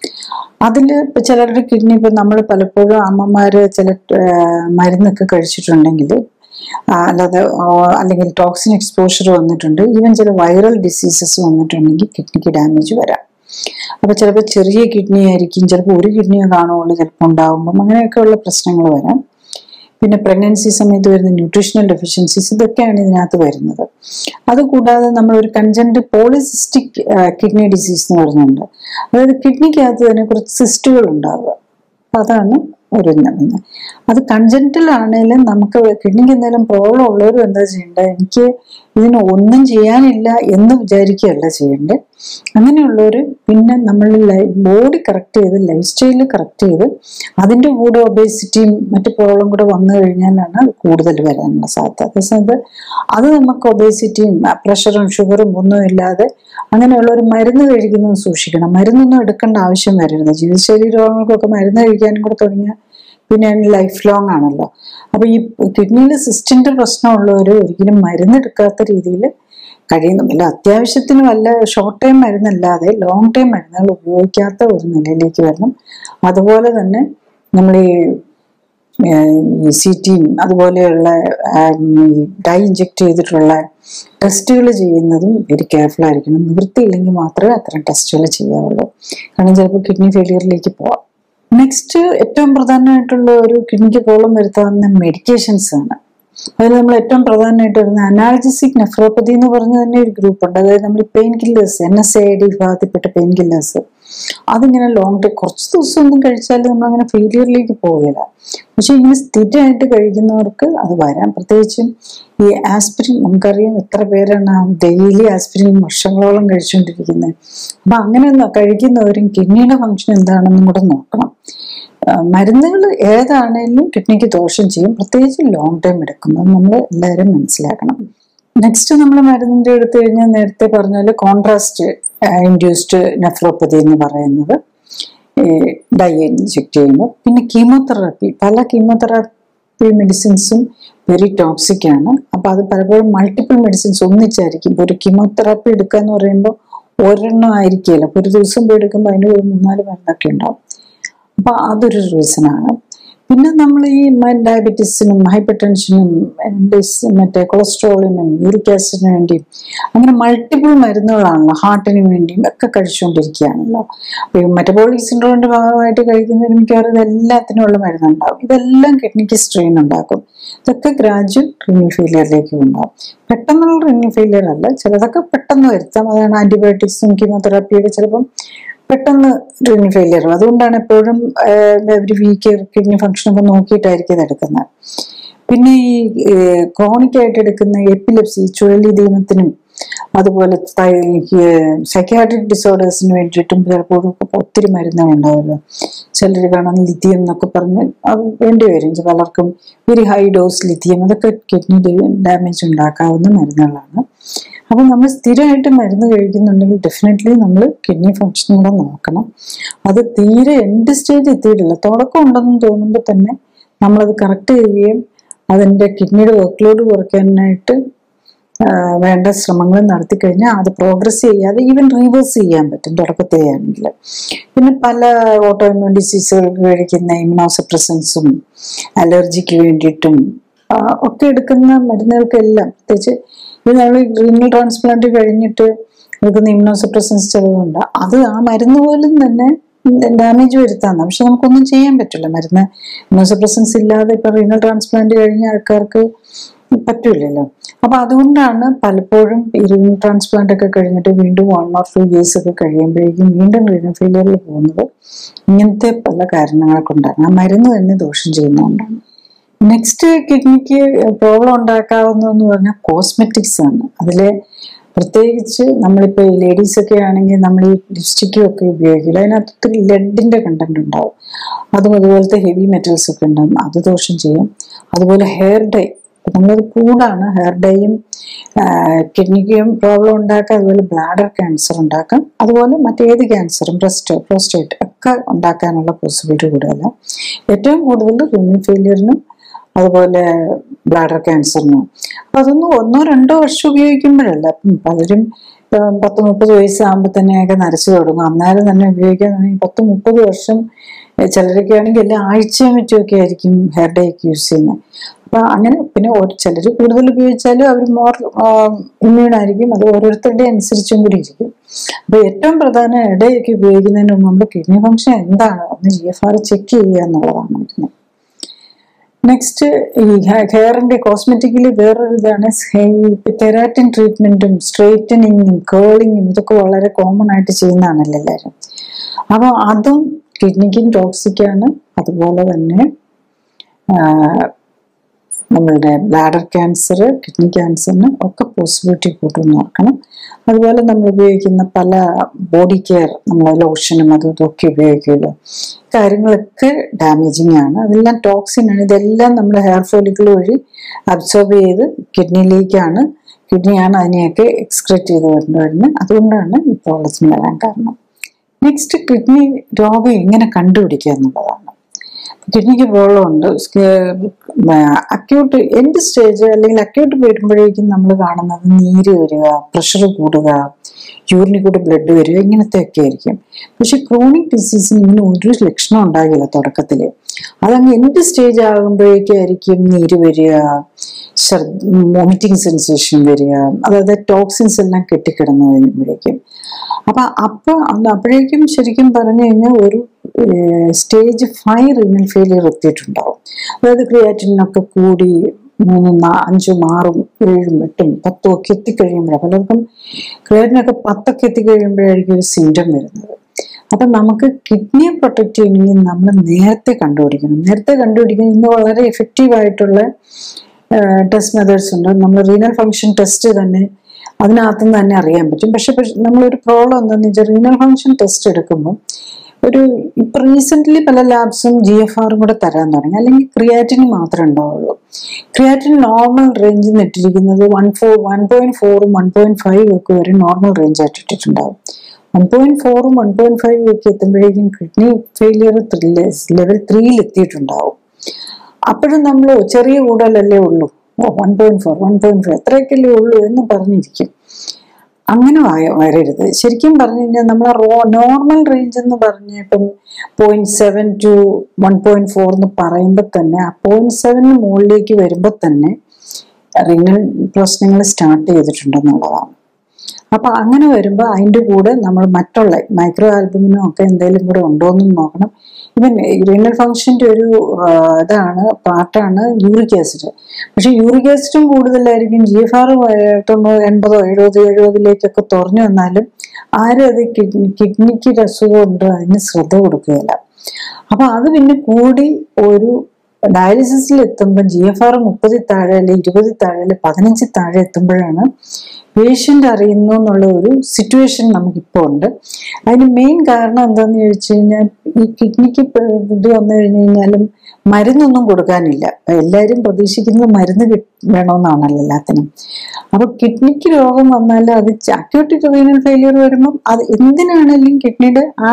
[SPEAKER 1] അതിൽ ഇപ്പം ചിലരുടെ കിഡ്നി ഇപ്പം നമ്മൾ പലപ്പോഴും അമ്മമാർ ചില ആ, മരുന്നൊക്കെ കഴിച്ചിട്ടുണ്ടെങ്കിൽ ആ, അല്ലാതെ ആ, അല്ലെങ്കിൽ ടോക്സിൻ എക്സ്പോഷർ വന്നിട്ടുണ്ട് ഈവൻ ചില വൈറൽ ഡിസീസസ് വന്നിട്ടുണ്ടെങ്കിൽ കിഡ്നിക്ക് ഡാമേജ് വരാം അപ്പോൾ ചിലപ്പോൾ ചെറിയ കിഡ്നി ആയിരിക്കും ചിലപ്പോൾ ഒരു കിഡ്നിയോ കാണുള്ളൂ ചിലപ്പോൾ ഉണ്ടാകുമ്പം അങ്ങനെയൊക്കെയുള്ള പ്രശ്നങ്ങൾ വരാം പിന്നെ പ്രഗ്നൻസി സമയത്ത് വരുന്ന ന്യൂട്രീഷണൽ ഡെഫിഷ്യൻസീസ് ഇതൊക്കെയാണ് ഇതിനകത്ത് വരുന്നത് അതുകൂടാതെ നമ്മൾ ഒരു കൺജന്റ് പോളിസിസ്റ്റിക് കിഡ്നി ഡിസീസ് എന്ന് പറഞ്ഞുണ്ട് അതായത് കിഡ്നിക്കകത്ത് തന്നെ കുറച്ച് സിസ്റ്റുകൾ ഉണ്ടാവുക അപ്പൊ അതാണ് ഒരു ഇന്നത്. അത് കൺജന്റൽ ആണെങ്കിലും നമുക്ക് കിഡ്നിക്ക് എന്തെങ്കിലും പ്രോബ്ലം ഉള്ളവരും എന്താ ചെയ്യേണ്ടത് എനിക്ക് ഇതിന് ഒന്നും ചെയ്യാനില്ല എന്ന് വിചാരിക്കുകയല്ല ചെയ്യേണ്ടത് അങ്ങനെയുള്ളവർ പിന്നെ നമ്മൾ ബോഡി കറക്റ്റ് ചെയ്ത് ലൈഫ് സ്റ്റൈല് കറക്റ്റ് ചെയ്ത് അതിൻ്റെ കൂടെ ഒബേസിറ്റിയും മറ്റു പ്രോബ്ലം കൂടെ വന്നു കഴിഞ്ഞാലാണ് അത് കൂടുതൽ വരാനുള്ള സാധ്യത അതേസമയത്ത് അത് നമുക്ക് ഒബേസിറ്റിയും പ്രഷറും ഷുഗറും ഒന്നും ഇല്ലാതെ അങ്ങനെയുള്ള ഒരു മരുന്ന് കഴിക്കുന്നത് സൂക്ഷിക്കണം മരുന്നൊന്നും എടുക്കേണ്ട ആവശ്യം വരരുത് ജീവിതശൈലി രോഗങ്ങൾക്കൊക്കെ മരുന്ന് കഴിക്കാനും കൂടെ തുടങ്ങിയാൽ പിന്നെ ലൈഫ് ലോങ് ആണല്ലോ അപ്പൊ ഈ കിഡ്നിയിൽ സിസ്റ്റിന്റെ പ്രശ്നമുള്ളവർ ഒരിക്കലും മരുന്നെടുക്കാത്ത രീതിയിൽ കഴിയുന്നുമില്ല അത്യാവശ്യത്തിന് വല്ല ഷോർട്ട് ടൈം മരുന്നല്ലാതെ ലോങ് ടൈം മരുന്നുകൾ ഉപയോഗിക്കാത്ത ഒരു നിലയിലേക്ക് വരണം അതുപോലെ തന്നെ നമ്മൾ ഈ ഈ സി ടിയും അതുപോലെയുള്ള ഡൈ ഇഞ്ചെക്ട് ചെയ്തിട്ടുള്ള ടെസ്റ്റുകൾ ചെയ്യുന്നതും വെരി കെയർഫുൾ ആയിരിക്കണം നിവൃത്തിയില്ലെങ്കിൽ മാത്രമേ അത്തരം ടെസ്റ്റുകൾ ചെയ്യാവുള്ളൂ കാരണം ചിലപ്പോൾ കിഡ്നി ഫെയിലിയറിലേക്ക് പോവാം നെക്സ്റ്റ് ഏറ്റവും പ്രധാനമായിട്ടുള്ള ഒരു കിഡ്നിക്ക് പ്രോബ്ലം വരുത്താവുന്ന മെഡിക്കേഷൻസ് ആണ് അതിൽ നമ്മൾ ഏറ്റവും പ്രധാനമായിട്ട് വരുന്ന അനാൾജസിക് നെഫ്രോപ്പതി എന്ന് പറഞ്ഞ തന്നെ ഒരു ഗ്രൂപ്പ് ഉണ്ട് അതായത് നമ്മൾ pain killers N S I D വിഭാഗത്തിൽപ്പെട്ട പെയിൻ കില്ലേഴ്സ് അതിങ്ങനെ ലോങ് ടൈം കുറച്ച് ദിവസം ഒന്നും കഴിച്ചാൽ നമ്മൾ അങ്ങനെ ഫെയിലിയറിലേക്ക് പോകില്ല പക്ഷെ ഇങ്ങനെ സ്ഥിരമായിട്ട് കഴിക്കുന്നവർക്ക് അത് വരാം പ്രത്യേകിച്ചും ഈ ആസ്പിരിൻ നമുക്കറിയാം എത്ര പേരാണ് ഡെയിലി ആസ്പിരിൻ വർഷങ്ങളോളം കഴിച്ചുകൊണ്ടിരിക്കുന്നത് അപ്പൊ അങ്ങനെ ഒന്ന് കഴിക്കുന്നവരും കിഡ്നിയുടെ ഫംഗ്ഷൻ എന്താണെന്നും കൂടെ നോക്കണം മരുന്നുകൾ ഏതാണേലും കിഡ്നിക്ക് ദോഷം ചെയ്യും പ്രത്യേകിച്ച് ലോങ് ടൈം എടുക്കുന്നത് നമ്മൾ എല്ലാവരും മനസ്സിലാക്കണം നെക്സ്റ്റ് നമ്മൾ മരുന്നിന്റെ എടുത്തു കഴിഞ്ഞാൽ നേരത്തെ പറഞ്ഞ പോലെ കോൺട്രാസ്റ്റ് ഇൻഡ്യൂസ്ഡ് നെഫ്രോപ്പതി എന്ന് പറയുന്നത് ഡൈ ഇഞ്ചെക്ട് ചെയ്യുമ്പോൾ പിന്നെ കീമോതെറാപ്പി പല കീമോതെറാപ്പി മെഡിസിൻസും വെരി ടോക്സിക് ആണ് അപ്പൊ അത് പലപ്പോഴും മൾട്ടിപ്പിൾ മെഡിസിൻസ് ഒന്നിച്ചായിരിക്കും ഇപ്പൊ ഒരു കീമോതെറാപ്പി എടുക്കുക എന്ന് പറയുമ്പോൾ ഒരെണ്ണം ആയിരിക്കില്ല അപ്പൊ ഒരു ദിവസം പോയി എടുക്കുമ്പോൾ അതിന് ഒരു മൂന്നാല് മരുന്നൊക്കെ ഉണ്ടാവും അപ്പൊ അതൊരു റീസണാണ് പിന്നെ നമ്മൾ ഈ ഡയബറ്റീസിനും ഹൈപ്പർ ടെൻഷനും മറ്റേ കൊളസ്ട്രോളിനും യൂറിക് ആസിഡിനും വേണ്ടിയും അങ്ങനെ മൾട്ടിപ്പിൾ മരുന്നുകളാണല്ലോ ഹാർട്ടിന് വേണ്ടിയും ഒക്കെ കഴിച്ചുകൊണ്ടിരിക്കുകയാണല്ലോ അപ്പൊ ഈ മെറ്റബോളിക് സിൻഡ്രോമിന്റെ ഭാഗമായിട്ട് കഴിക്കുന്നതിന് മിക്കവാറും ഇതെല്ലാത്തിനും ഉള്ള മരുന്നുണ്ടാവും ഇതെല്ലാം കിഡ്നിക്ക് സ്ട്രെയിൻ ഉണ്ടാക്കും ഇതൊക്കെ ഗ്രാജുവൽ റിന്യൂ ഫെയിലിയറിലേക്ക് ഉണ്ടാവും പെട്ടെന്നുള്ള റിന്യൂ ഫെയിലിയർ അല്ല ചിലതൊക്കെ പെട്ടെന്ന് വരുത്താം അതാണ് ആന്റിബയോട്ടിക്സും കീമോതെറാപ്പിയൊക്കെ ചിലപ്പം പെട്ടെന്ന് കിഡ്നി ഫെയിലിയർ അതുകൊണ്ടാണ് എപ്പോഴും ഒരു വീക്ക് കിഡ്നി ഫംഗ്ഷൻ ഒക്കെ നോക്കിയിട്ടായിരിക്കും ഇത് എടുക്കുന്നത് പിന്നെ ഈ ക്രോണിക് ആയിട്ട് എടുക്കുന്ന എപ്പിലെപ്സി ചുഴലി ദീനത്തിനും അതുപോലെ സൈക്യാട്രിക് ഡിസോർഡേഴ്സിന് വേണ്ടിയിട്ടും ചിലപ്പോഴും ഒത്തിരി മരുന്നുകൾ ഉണ്ടാവുമല്ലോ ചിലർ കാണാൻ ലിഥിയം എന്നൊക്കെ പറഞ്ഞ് അത് വേണ്ടി വരും പലർക്കും വെരി ഹൈ ഡോസ് ലിഥിയം അതൊക്കെ കിഡ്നി ഡാമേജ് ഉണ്ടാക്കാവുന്ന മരുന്നുകളാണ് അപ്പം നമ്മൾ സ്ഥിരമായിട്ട് മരുന്ന് കഴിക്കുന്നുണ്ടെങ്കിൽ ഡെഫിനറ്റ്ലി നമ്മൾ കിഡ്നി ഫങ്ഷൻ കൂടെ നോക്കണം അത് തീരെ എൻഡ് സ്റ്റേജ് എത്തിയിട്ടില്ല തുടക്കം ഉണ്ടെന്ന് തോന്നുമ്പോൾ തന്നെ നമ്മളത് കറക്റ്റ് ചെയ്യുകയും അതിൻ്റെ കിഡ്നിയുടെ വർക്ക് ലോഡ് കുറയ്ക്കാനായിട്ട് വേണ്ട ശ്രമങ്ങൾ നടത്തി കഴിഞ്ഞാൽ അത് പ്രോഗ്രസ് ചെയ്യാതെ ഈവൻ റീവേഴ്സ് ചെയ്യാൻ പറ്റും തുടക്കത്തിൽ ആണെങ്കിൽ പിന്നെ പല ഓട്ടോഇമ്യൂൺ ഡിസീസുകൾക്ക് കഴിക്കുന്ന ഇമ്യൂണോസപ്രസൻസും അലർജിക്ക് വേണ്ടിയിട്ടും ഒക്കെ എടുക്കുന്ന മരുന്നുകൾക്കെല്ലാം പ്രത്യേകിച്ച് ഇത് നമ്മൾ റീനൽ ട്രാൻസ്പ്ലാന്റ് കഴിഞ്ഞിട്ട് എടുക്കുന്ന ഇമ്യൂണോസപ്രസൻസ് ചിലതുണ്ട് അത് ആ മരുന്ന് പോലും തന്നെ ഡാമേജ് വരുത്താന്ന് പക്ഷെ നമുക്കൊന്നും ചെയ്യാൻ പറ്റില്ല മരുന്ന് ഇമ്യൂണോസപ്രസൻസ് ഇല്ലാതെ ഇപ്പൊ റീനൽ ട്രാൻസ്പ്ലാന്റ് കഴിഞ്ഞ ആൾക്കാർക്ക് പറ്റൂലല്ലോ അപ്പൊ അതുകൊണ്ടാണ് പലപ്പോഴും ഈ റീനൽ ട്രാൻസ്പ്ലാന്റ് ഒക്കെ കഴിഞ്ഞിട്ട് വീണ്ടും വൺ ഓർ ടു ഇയേഴ്സ് ഒക്കെ കഴിയുമ്പോഴേക്കും വീണ്ടും റീനൽ ഫെയിലിയറിൽ പോകുന്നത് ഇങ്ങനത്തെ പല കാരണങ്ങൾ കൊണ്ടാണ് ആ മരുന്ന് തന്നെ ദോഷം ചെയ്യുന്നതുകൊണ്ടാണ് നെക്സ്റ്റ് കിഡ്നിക്ക് പ്രോബ്ലം ഉണ്ടാക്കാവുന്നതെന്ന് പറഞ്ഞാൽ കോസ്മെറ്റിക്സ് ആണ് അതിലെ പ്രത്യേകിച്ച് നമ്മളിപ്പോൾ ലേഡീസ് ഒക്കെ ആണെങ്കിൽ നമ്മൾ ഈ ലിപ്സ്റ്റിക്കും ഒക്കെ ഉപയോഗിക്കില്ല അതിനകത്ത് ഒത്തിരി ലെഡിന്റെ കണ്ടന്റ് ഉണ്ടാവും അതും അതുപോലത്തെ ഹെവി മെറ്റൽസ് ഒക്കെ ഉണ്ടാവും അത് ദോഷം ചെയ്യും അതുപോലെ ഹെയർ ഡൈ നമ്മളത് കൂടാണ് ഹെയർ ഡൈയും കിഡ്നിക്കും പ്രോബ്ലം ഉണ്ടാക്കാം അതുപോലെ ബ്ലാഡർ ക്യാൻസർ ഉണ്ടാക്കാം അതുപോലെ മറ്റേത് ക്യാൻസറും ബ്രസ്റ്റ് പ്രോസ്റ്റേറ്റ് ഒക്കെ ഉണ്ടാക്കാനുള്ള പോസിബിലിറ്റി കൂടുതലാണ് ഏറ്റവും കൂടുതൽ റിന്യൂ ഫെയിലിയറിനും അതുപോലെ ബ്ലാഡർ ക്യാൻസറിനും അപ്പൊ അതൊന്നും ഒന്നോ രണ്ടോ വർഷം ഉപയോഗിക്കുമ്പോഴല്ല പലരും ഇപ്പം പത്ത് മുപ്പത് വയസ്സാകുമ്പോൾ തന്നെയൊക്കെ നരച്ചു തുടങ്ങും അന്നേരം തന്നെ ഉപയോഗിക്കാൻ തുടങ്ങി പത്ത് മുപ്പത് വർഷം ഏഹ് ചിലരൊക്കെ ആണെങ്കിൽ എല്ലാ ആഴ്ചയും മറ്റുമൊക്കെ ആയിരിക്കും ഹെയർ ഡേ ഒക്കെ യൂസ് ചെയ്യുന്നത് അപ്പൊ അങ്ങനെ പിന്നെ ഒരു ചിലർ കൂടുതൽ ഉപയോഗിച്ചാലും അവർ മോർ ഇമ്മ്യൂൺ ആയിരിക്കും അത് ഓരോരുത്തരുടെ അനുസരിച്ചും കൂടി ഇരിക്കും അപ്പൊ ഏറ്റവും പ്രധാനം ഹെയർ ഡേ ഒക്കെ ഉപയോഗിക്കുന്നതിന് മുമ്പ് നമ്മുടെ കിഡ്നി ഫംഗ്ഷൻ എന്താണ് ഒന്ന് ജി എഫ് ആർ ചെക്ക് ചെയ്യുക എന്നുള്ളതാണ് വരുന്നത് നെക്സ്റ്റ് ഈ ഹെയറിന്റെ കോസ്മെറ്റിക്കലി വേറൊരു ഇതാണ് കെരാറ്റിൻ ട്രീറ്റ്മെന്റും സ്ട്രെയിറ്റനിങ്ങും കേളിങ്ങും ഇതൊക്കെ വളരെ കോമൺ ആയിട്ട് ചെയ്യുന്നതാണല്ലോ എല്ലാവരും അപ്പോൾ അതും കിഡ്നിക്കും ടോക്സിക് ആണ് അതുപോലെ തന്നെ ആ, നമ്മളുടെ ബ്ലാഡർ ക്യാൻസർ കിഡ്നി ക്യാൻസറിന് ഒക്കെ പോസിബിലിറ്റി കൂട്ടുമെന്ന് ഓർക്കണം അതുപോലെ നമ്മൾ ഉപയോഗിക്കുന്ന പല ബോഡി കെയർ നമ്മൾ ലോഷനും അതും ഇതൊക്കെ ഉപയോഗിക്കുമല്ലോ കാര്യങ്ങളൊക്കെ ഡാമേജിങ് ആണ് അതെല്ലാം ടോക്സിൻ ആണ് ഇതെല്ലാം നമ്മുടെ ഹെയർ ഫോളിക്കിൾ വഴി അബ്സോർബ് ചെയ്ത് കിഡ്നിയിലേക്കാണ് കിഡ്നിയാണ് അതിനെയൊക്കെ എക്സ്ക്രെറ്റ് ചെയ്ത് കൊണ്ടുവരുന്നത് അതുകൊണ്ടാണ് ഈ പ്രോബ്ലത്തിന് വരാൻ കാരണം നെക്സ്റ്റ് കിഡ്നി രോഗം എങ്ങനെ കണ്ടുപിടിക്കുക എന്നുള്ളതാണ് കിഡ്നിക്ക് പ്രോബ്ലം ഉണ്ട് അക്യൂട്ട് എന്ത് സ്റ്റേജ് അല്ലെങ്കിൽ അക്യൂട്ട് വരുമ്പോഴേക്കും നമ്മൾ കാണുന്നത് നീര് വരിക പ്രഷർ കൂടുക യൂറിനിൽ കൂടെ ബ്ലഡ് വരിക ഇങ്ങനത്തെ ഒക്കെ ആയിരിക്കും പക്ഷെ ക്രോണിക് ഡിസീസിന് ഇങ്ങനെ ഒരു ലക്ഷണം ഉണ്ടാകില്ല തുടക്കത്തിൽ അതങ്ങ് എന്ത് സ്റ്റേജ് ആകുമ്പോഴേക്കായിരിക്കും നീര് വരിക വോമിറ്റിംഗ് സെൻസേഷൻ വരിക അതായത് ടോക്സിൻസ് എല്ലാം കെട്ടിക്കിടന്നു കഴിയുമ്പോഴേക്കും അപ്പൊ അപ്പൊ അന്ന് അപ്പോഴേക്കും ശരിക്കും പറഞ്ഞു കഴിഞ്ഞാൽ ഒരു സ്റ്റേജ് ഫൈവ് റിനൽ ഫെയിലിയർ എത്തിയിട്ടുണ്ടാവും അതായത് ക്രിയാറ്റിനൊക്കെ കൂടി മൂന്നും നാ- അഞ്ചും ആറും ഏഴും എട്ടും പത്തും ഒക്കെ എത്തിക്കഴിയുമ്പോഴാണ് പലർക്കും ക്രിയാറ്റിനൊക്കെ പത്തൊക്കെ എത്തിക്കഴിയുമ്പോഴായിരിക്കും ഒരു സിംറ്റം വരുന്നത് അപ്പൊ നമുക്ക് കിഡ്നിയെ പ്രൊട്ടക്ട് ചെയ്യണമെങ്കിൽ നമ്മൾ നേരത്തെ കണ്ടുപിടിക്കണം നേരത്തെ കണ്ടുപിടിക്കണം ഇന്ന് വളരെ എഫക്റ്റീവ് ആയിട്ടുള്ള ടെസ്റ്റ് മെത്തേഡ്സ് ഉണ്ട് നമ്മൾ റീനൽ ഫംഗ്ഷൻ ടെസ്റ്റ് തന്നെ അതിനകത്ത് നിന്ന് തന്നെ അറിയാൻ പറ്റും പക്ഷെ പക്ഷെ നമ്മളൊരു പ്രോബ്ലം എന്താണെന്ന് വെച്ചാൽ റീനൽ ഫംഗ്ഷൻ ടെസ്റ്റ് എടുക്കുമ്പോൾ ഒരു ഇപ്പൊ റീസെന്റ് പല ലാബ്സും ജി എഫ് ആറും കൂടെ തരാൻ തുടങ്ങി അല്ലെങ്കിൽ ക്രിയാറ്റിന് മാത്രമേ ഉണ്ടാവുള്ളൂ ക്രിയാറ്റിൻ നോർമൽ റേഞ്ചിൽ നിന്ന് ഇട്ടിരിക്കുന്നത് വൺ ഫോർ വൺ പോയിന്റ് ഫോറും വൺ പോയിന്റ് ഫൈവ് ഒക്കെ വരെ നോർമൽ റേഞ്ച് ആയിട്ട് ഇട്ടിട്ടുണ്ടാവും വൺ പോയിന്റ് ഫോറും വൺ പോയിന്റ് ഫൈവ് ഒക്കെ എത്തുമ്പോഴേക്കും കിഡ്നി ഫെയിലിയർ ലെവൽ ത്രീയിൽ എത്തിയിട്ടുണ്ടാവും അപ്പോഴും നമ്മൾ ചെറിയ കൂടുതലല്ലേ ഉള്ളൂ ഓ one point four one point five എത്രയൊക്കെയല്ലേ ഉള്ളൂ എന്ന് പറഞ്ഞിരിക്കും അങ്ങനെ വയ- വരരുത് ശരിക്കും പറഞ്ഞു കഴിഞ്ഞാൽ നമ്മൾ റോ നോർമൽ റേഞ്ച് എന്ന് പറഞ്ഞ ഇപ്പം point seven to one point four എന്ന് പറയുമ്പോൾ തന്നെ ആ പോയിന്റ് സെവനിന് മുകളിലേക്ക് വരുമ്പോൾ തന്നെ റിനൽ പ്രശ്നങ്ങൾ സ്റ്റാർട്ട് ചെയ്തിട്ടുണ്ടെന്നുള്ളതാണ് അപ്പൊ അങ്ങനെ വരുമ്പോൾ അതിന്റെ കൂടെ നമ്മൾ മറ്റുള്ള മൈക്രോ ആൽബമിനോ ഒക്കെ എന്തെങ്കിലും കൂടെ ഉണ്ടോ എന്നും നോക്കണം ഇവൻ റീനൽ ഫംഗ്ഷന്റെ ഒരു ആ, ഇതാണ് പാർട്ടാണ് യൂറിക് ആസിഡ് പക്ഷെ യൂറിക് ആസിഡും കൂടുതലായിരിക്കും ജി എഫ് ആർ തൊണ്ണൂറ് എൺപതോ എഴുപത് എഴുപതിലേക്കൊക്കെ തുറഞ്ഞു വന്നാലും ആരും അത് കിഡ്നി കിഡ്നിക്ക് ഒരു അസുഖമുണ്ട് അതിന് ശ്രദ്ധ കൊടുക്കുകയില്ല അപ്പൊ അത് പിന്നെ കൂടി ഒരു ഡയാലിസിസിൽ എത്തുമ്പോൾ ജി എഫ് ആർ മുപ്പതിൽ താഴെ അല്ലെ ഇരുപതിൽ താഴെ അല്ലെ പതിനഞ്ചിൽ താഴെ എത്തുമ്പോഴാണ് പേഷ്യന്റ് അറിയുന്നു എന്നുള്ള ഒരു സിറ്റുവേഷൻ നമുക്കിപ്പോൾ ഉണ്ട് അതിന് മെയിൻ കാരണം എന്താണെന്ന് ചോദിച്ചു കഴിഞ്ഞാൽ ഈ കിഡ്നിക്ക് ഇത് വന്നു കഴിഞ്ഞു കഴിഞ്ഞാലും മരുന്നൊന്നും കൊടുക്കാനില്ല എല്ലാവരും പ്രതീക്ഷിക്കുന്നത് മരുന്ന് കിട്ട് വേണമെന്നാണല്ലോ എല്ലാത്തിനും അപ്പൊ കിഡ്നിക്ക് രോഗം വന്നാൽ അത് അക്യൂട്ട് റീനൽ ഫെയിലിയർ വരുമ്പം അത് എന്തിനാണെങ്കിലും കിഡ്നിയുടെ ആ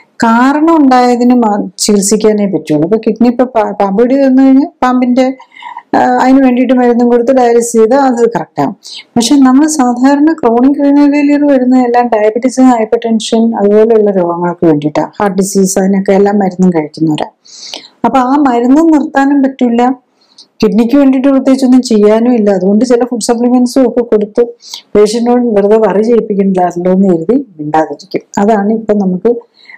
[SPEAKER 1] കാരണം ഉണ്ടായതിന് മാ- ചികിത്സിക്കാനേ പറ്റുള്ളൂ അപ്പൊ കിഡ്നി ഇപ്പൊ പാ- പാമ്പടി വന്നു കഴിഞ്ഞാൽ പാമ്പിന്റെ ആ, അതിന് വേണ്ടിയിട്ട് മരുന്നും കൊടുത്ത് ഡയാലിസ് ചെയ്താൽ അത് കറക്റ്റ് ആവും പക്ഷെ നമ്മൾ സാധാരണ ക്രോണിക് റീനൽ ഫെയിലിയർ വരുന്ന എല്ലാം ഡയബറ്റീസ് ഹൈപ്പർ ടെൻഷൻ അതുപോലെയുള്ള രോഗങ്ങൾക്ക് വേണ്ടിയിട്ടാണ് ഹാർട്ട് ഡിസീസ് അതിനൊക്കെ എല്ലാം മരുന്നും കഴിക്കുന്നവരാ അപ്പൊ ആ മരുന്നും നിർത്താനും പറ്റില്ല കിഡ്നിക്ക് വേണ്ടിയിട്ട് പ്രത്യേകിച്ചൊന്നും ചെയ്യാനും ഇല്ല അതുകൊണ്ട് ചില ഫുഡ് സപ്ലിമെന്റ്സും ഒക്കെ കൊടുത്ത് പേഷ്യന്റിനോട് വെറുതെ വറി ചെയ്യിപ്പിക്കണ്ടല്ലോ എന്ന് കരുതി മിണ്ടാതിരിക്കും അതാണ് ഇപ്പൊ നമുക്ക്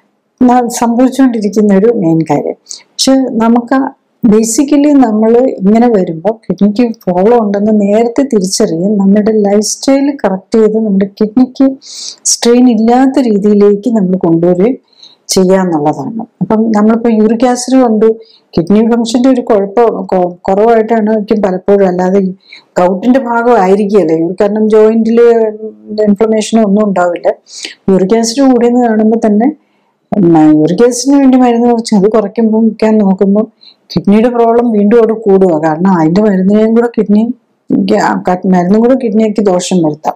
[SPEAKER 1] ന- സംഭവിച്ചുകൊണ്ടിരിക്കുന്ന ഒരു മെയിൻ കാര്യം പക്ഷെ നമുക്ക് ബേസിക്കലി നമ്മൾ ഇങ്ങനെ വരുമ്പോൾ കിഡ്നിക്ക് പ്രോബ്ലം ഉണ്ടെന്ന് നേരത്തെ തിരിച്ചറിയും നമ്മുടെ ലൈഫ് സ്റ്റൈൽ കറക്റ്റ് ചെയ്ത് നമ്മുടെ കിഡ്നിക്ക് സ്ട്രെയിൻ ഇല്ലാത്ത രീതിയിലേക്ക് നമ്മൾ കൊണ്ടുവരികയും ചെയ്യാന്നുള്ളതാണ് അപ്പം നമ്മളിപ്പോൾ യൂറിക് ആസിഡ് കൊണ്ട് കിഡ്നി ഫംഗ്ഷന്റെ ഒരു കുഴപ്പം കൊ- കുറവായിട്ടാണ് എനിക്ക് പലപ്പോഴും അല്ലാതെ ഗൗട്ടിന്റെ ഭാഗം ആയിരിക്കുകയല്ലേ കാരണം ജോയിന്റിൽ ഇൻഫ്ലമേഷനോ ഒന്നും ഉണ്ടാവില്ല യൂറിക് ആസിഡ് കൂടിയെന്ന് കാണുമ്പോൾ തന്നെ യൂറിക് ആസിഡിന് വേണ്ടി മരുന്ന് കുറച്ച് അത് കുറയ്ക്കുമ്പോൾ വയ്ക്കാൻ നോക്കുമ്പോൾ കിഡ്നിയുടെ പ്രോബ്ലം വീണ്ടും അവിടെ കൂടുക കാരണം അതിന്റെ മരുന്നിനെയും കൂടെ കിഡ്നി മരുന്നും കൂടെ കിഡ്നിക്ക് ദോഷം വരുത്താം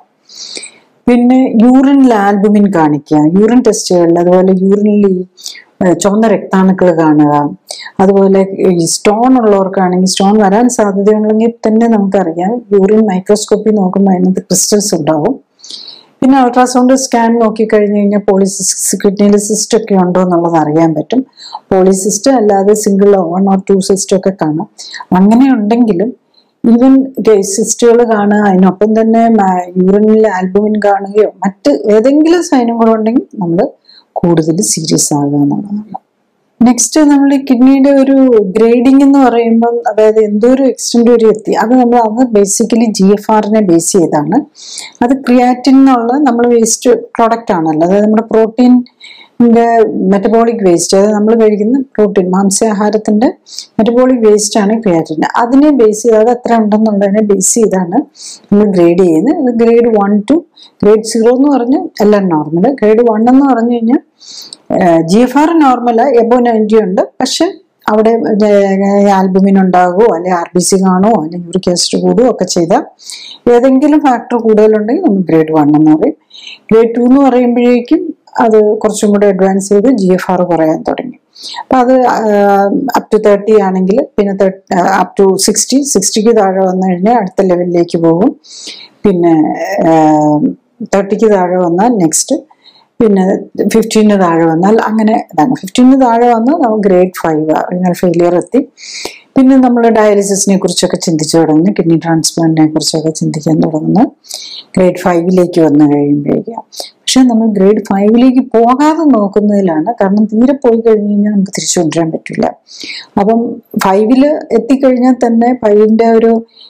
[SPEAKER 1] പിന്നെ യൂറിനിൽ ആൽബുമിൻ കാണിക്കുക യൂറിൻ ടെസ്റ്റുകളിൽ അതുപോലെ യൂറിനിൽ ഈ ഏഹ്, ചുവന്ന രക്താണുക്കൾ കാണുക അതുപോലെ ഈ സ്റ്റോൺ ഉള്ളവർക്കാണെങ്കിൽ സ്റ്റോൺ വരാൻ സാധ്യതയുണ്ടെങ്കിൽ തന്നെ നമുക്കറിയാം യൂറിൻ മൈക്രോസ്കോപ്പി നോക്കുമ്പോൾ അതിനകത്ത് ക്രിസ്റ്റൽസ് ഉണ്ടാവും പിന്നെ അൾട്രാസൗണ്ട് സ്കാൻ നോക്കിക്കഴിഞ്ഞ് കഴിഞ്ഞാൽ പോളിസിസ്റ്റ് കിഡ്നിയിൽ സിസ്റ്റ് ഒക്കെ ഉണ്ടോ എന്നുള്ളത് അറിയാൻ പറ്റും പോളിസിസ്റ്റ് അല്ലാതെ single one or two cyst ഒക്കെ കാണാം അങ്ങനെ ഉണ്ടെങ്കിലും ഈവൻ സിസ്റ്റുകൾ കാണുക അതിനൊപ്പം തന്നെ യൂറിനിൽ ആൽബുമിൻ കാണുകയോ മറ്റ് ഏതെങ്കിലും സൈനുകളുണ്ടെങ്കിൽ നമ്മൾ കൂടുതൽ സീരിയസ് ആകുക എന്നുള്ളതാണ് നെക്സ്റ്റ് നമ്മൾ കിഡ്നിയുടെ ഒരു ഗ്രേഡിംഗ് എന്ന് പറയുമ്പം അതായത് എന്തോ ഒരു എക്സ്റ്റെന്റ് വരെ എത്തി അത് നമ്മൾ അത് ബേസിക്കലി ജി എഫ് ആറിനെ ബേസ് ചെയ്താണ് അത് ക്രിയാറ്റിൻ എന്നുള്ള നമ്മൾ വേസ്റ്റ് പ്രോഡക്റ്റ് ആണല്ലോ അതായത് നമ്മുടെ പ്രോട്ടീൻ മെറ്റബോളിക് വേസ്റ്റ് അതായത് നമ്മൾ കഴിക്കുന്ന പ്രോട്ടീൻ മാംസാഹാരത്തിന്റെ മെറ്റബോളിക് വേസ്റ്റ് ആണ് ക്രിയാറ്റിൻ അതിനെ ബേസ് ചെയ്ത് അത് എത്ര ഉണ്ടെന്നുള്ളതിനെ ബേസ് ചെയ്താണ് നമ്മൾ ഗ്രേഡ് ചെയ്യുന്നത് അത് grade one two grade zero എന്ന് പറഞ്ഞ് എല്ലാം നോർമൽ ഗ്രേഡ് വൺ എന്ന് പറഞ്ഞു കഴിഞ്ഞാൽ G F R normal above ninety ഉണ്ട് പക്ഷെ അവിടെ ആൽബുമിൻ ഉണ്ടാകുമോ അല്ലെ ആർ ബി സി കാണുമോ അല്ലെങ്കിൽ യൂറിക് ആസിഡ് കൂടുകയോ ഒക്കെ ചെയ്താൽ ഏതെങ്കിലും ഫാക്ടർ കൂടുതലുണ്ടെങ്കിൽ നമ്മൾ ഗ്രേഡ് വൺ എന്ന് പറയും ഗ്രേഡ് ടു എന്ന് പറയുമ്പോഴേക്കും അത് കുറച്ചും കൂടെ അഡ്വാൻസ് ചെയ്ത് ജി എഫ് ആർ കുറയാൻ തുടങ്ങി അപ്പൊ അത് അപ് ടു തേർട്ടി ആണെങ്കിൽ പിന്നെ അപ് ടു സിക്സ്റ്റി സിക്സ്റ്റിക്ക് താഴെ വന്നു കഴിഞ്ഞാൽ അടുത്ത ലെവലിലേക്ക് പോകും പിന്നെ തേർട്ടിക്ക് താഴെ വന്നാൽ നെക്സ്റ്റ് പിന്നെ ഫിഫ്റ്റീന് താഴെ വന്നാൽ അങ്ങനെ ഇതാണ് ഫിഫ്റ്റീന് താഴെ വന്നാൽ നമ്മൾ ഗ്രേഡ് ഫൈവ് റിനൽ ഫെയിലിയർ എത്തി പിന്നെ നമ്മൾ ഡയാലിസിസിനെ കുറിച്ചൊക്കെ ചിന്തിച്ചു തുടങ്ങുന്നു കിഡ്നി ട്രാൻസ്പ്ലാന്റിനെ കുറിച്ചൊക്കെ ചിന്തിക്കാൻ തുടങ്ങുന്നു ഗ്രേഡ് ഫൈവിലേക്ക് വന്നു കഴിയുമ്പോഴേക്കും പക്ഷെ നമ്മൾ ഗ്രേഡ് ഫൈവിലേക്ക് പോകാതെ നോക്കുന്നതിലാണ് കാരണം തീരെ പോയി കഴിഞ്ഞ് കഴിഞ്ഞാൽ നമുക്ക് തിരിച്ചു കൊണ്ടുവരാൻ പറ്റില്ല അപ്പം ഫൈവില് എത്തിക്കഴിഞ്ഞാൽ തന്നെ ഫൈവിന്റെ ഒരു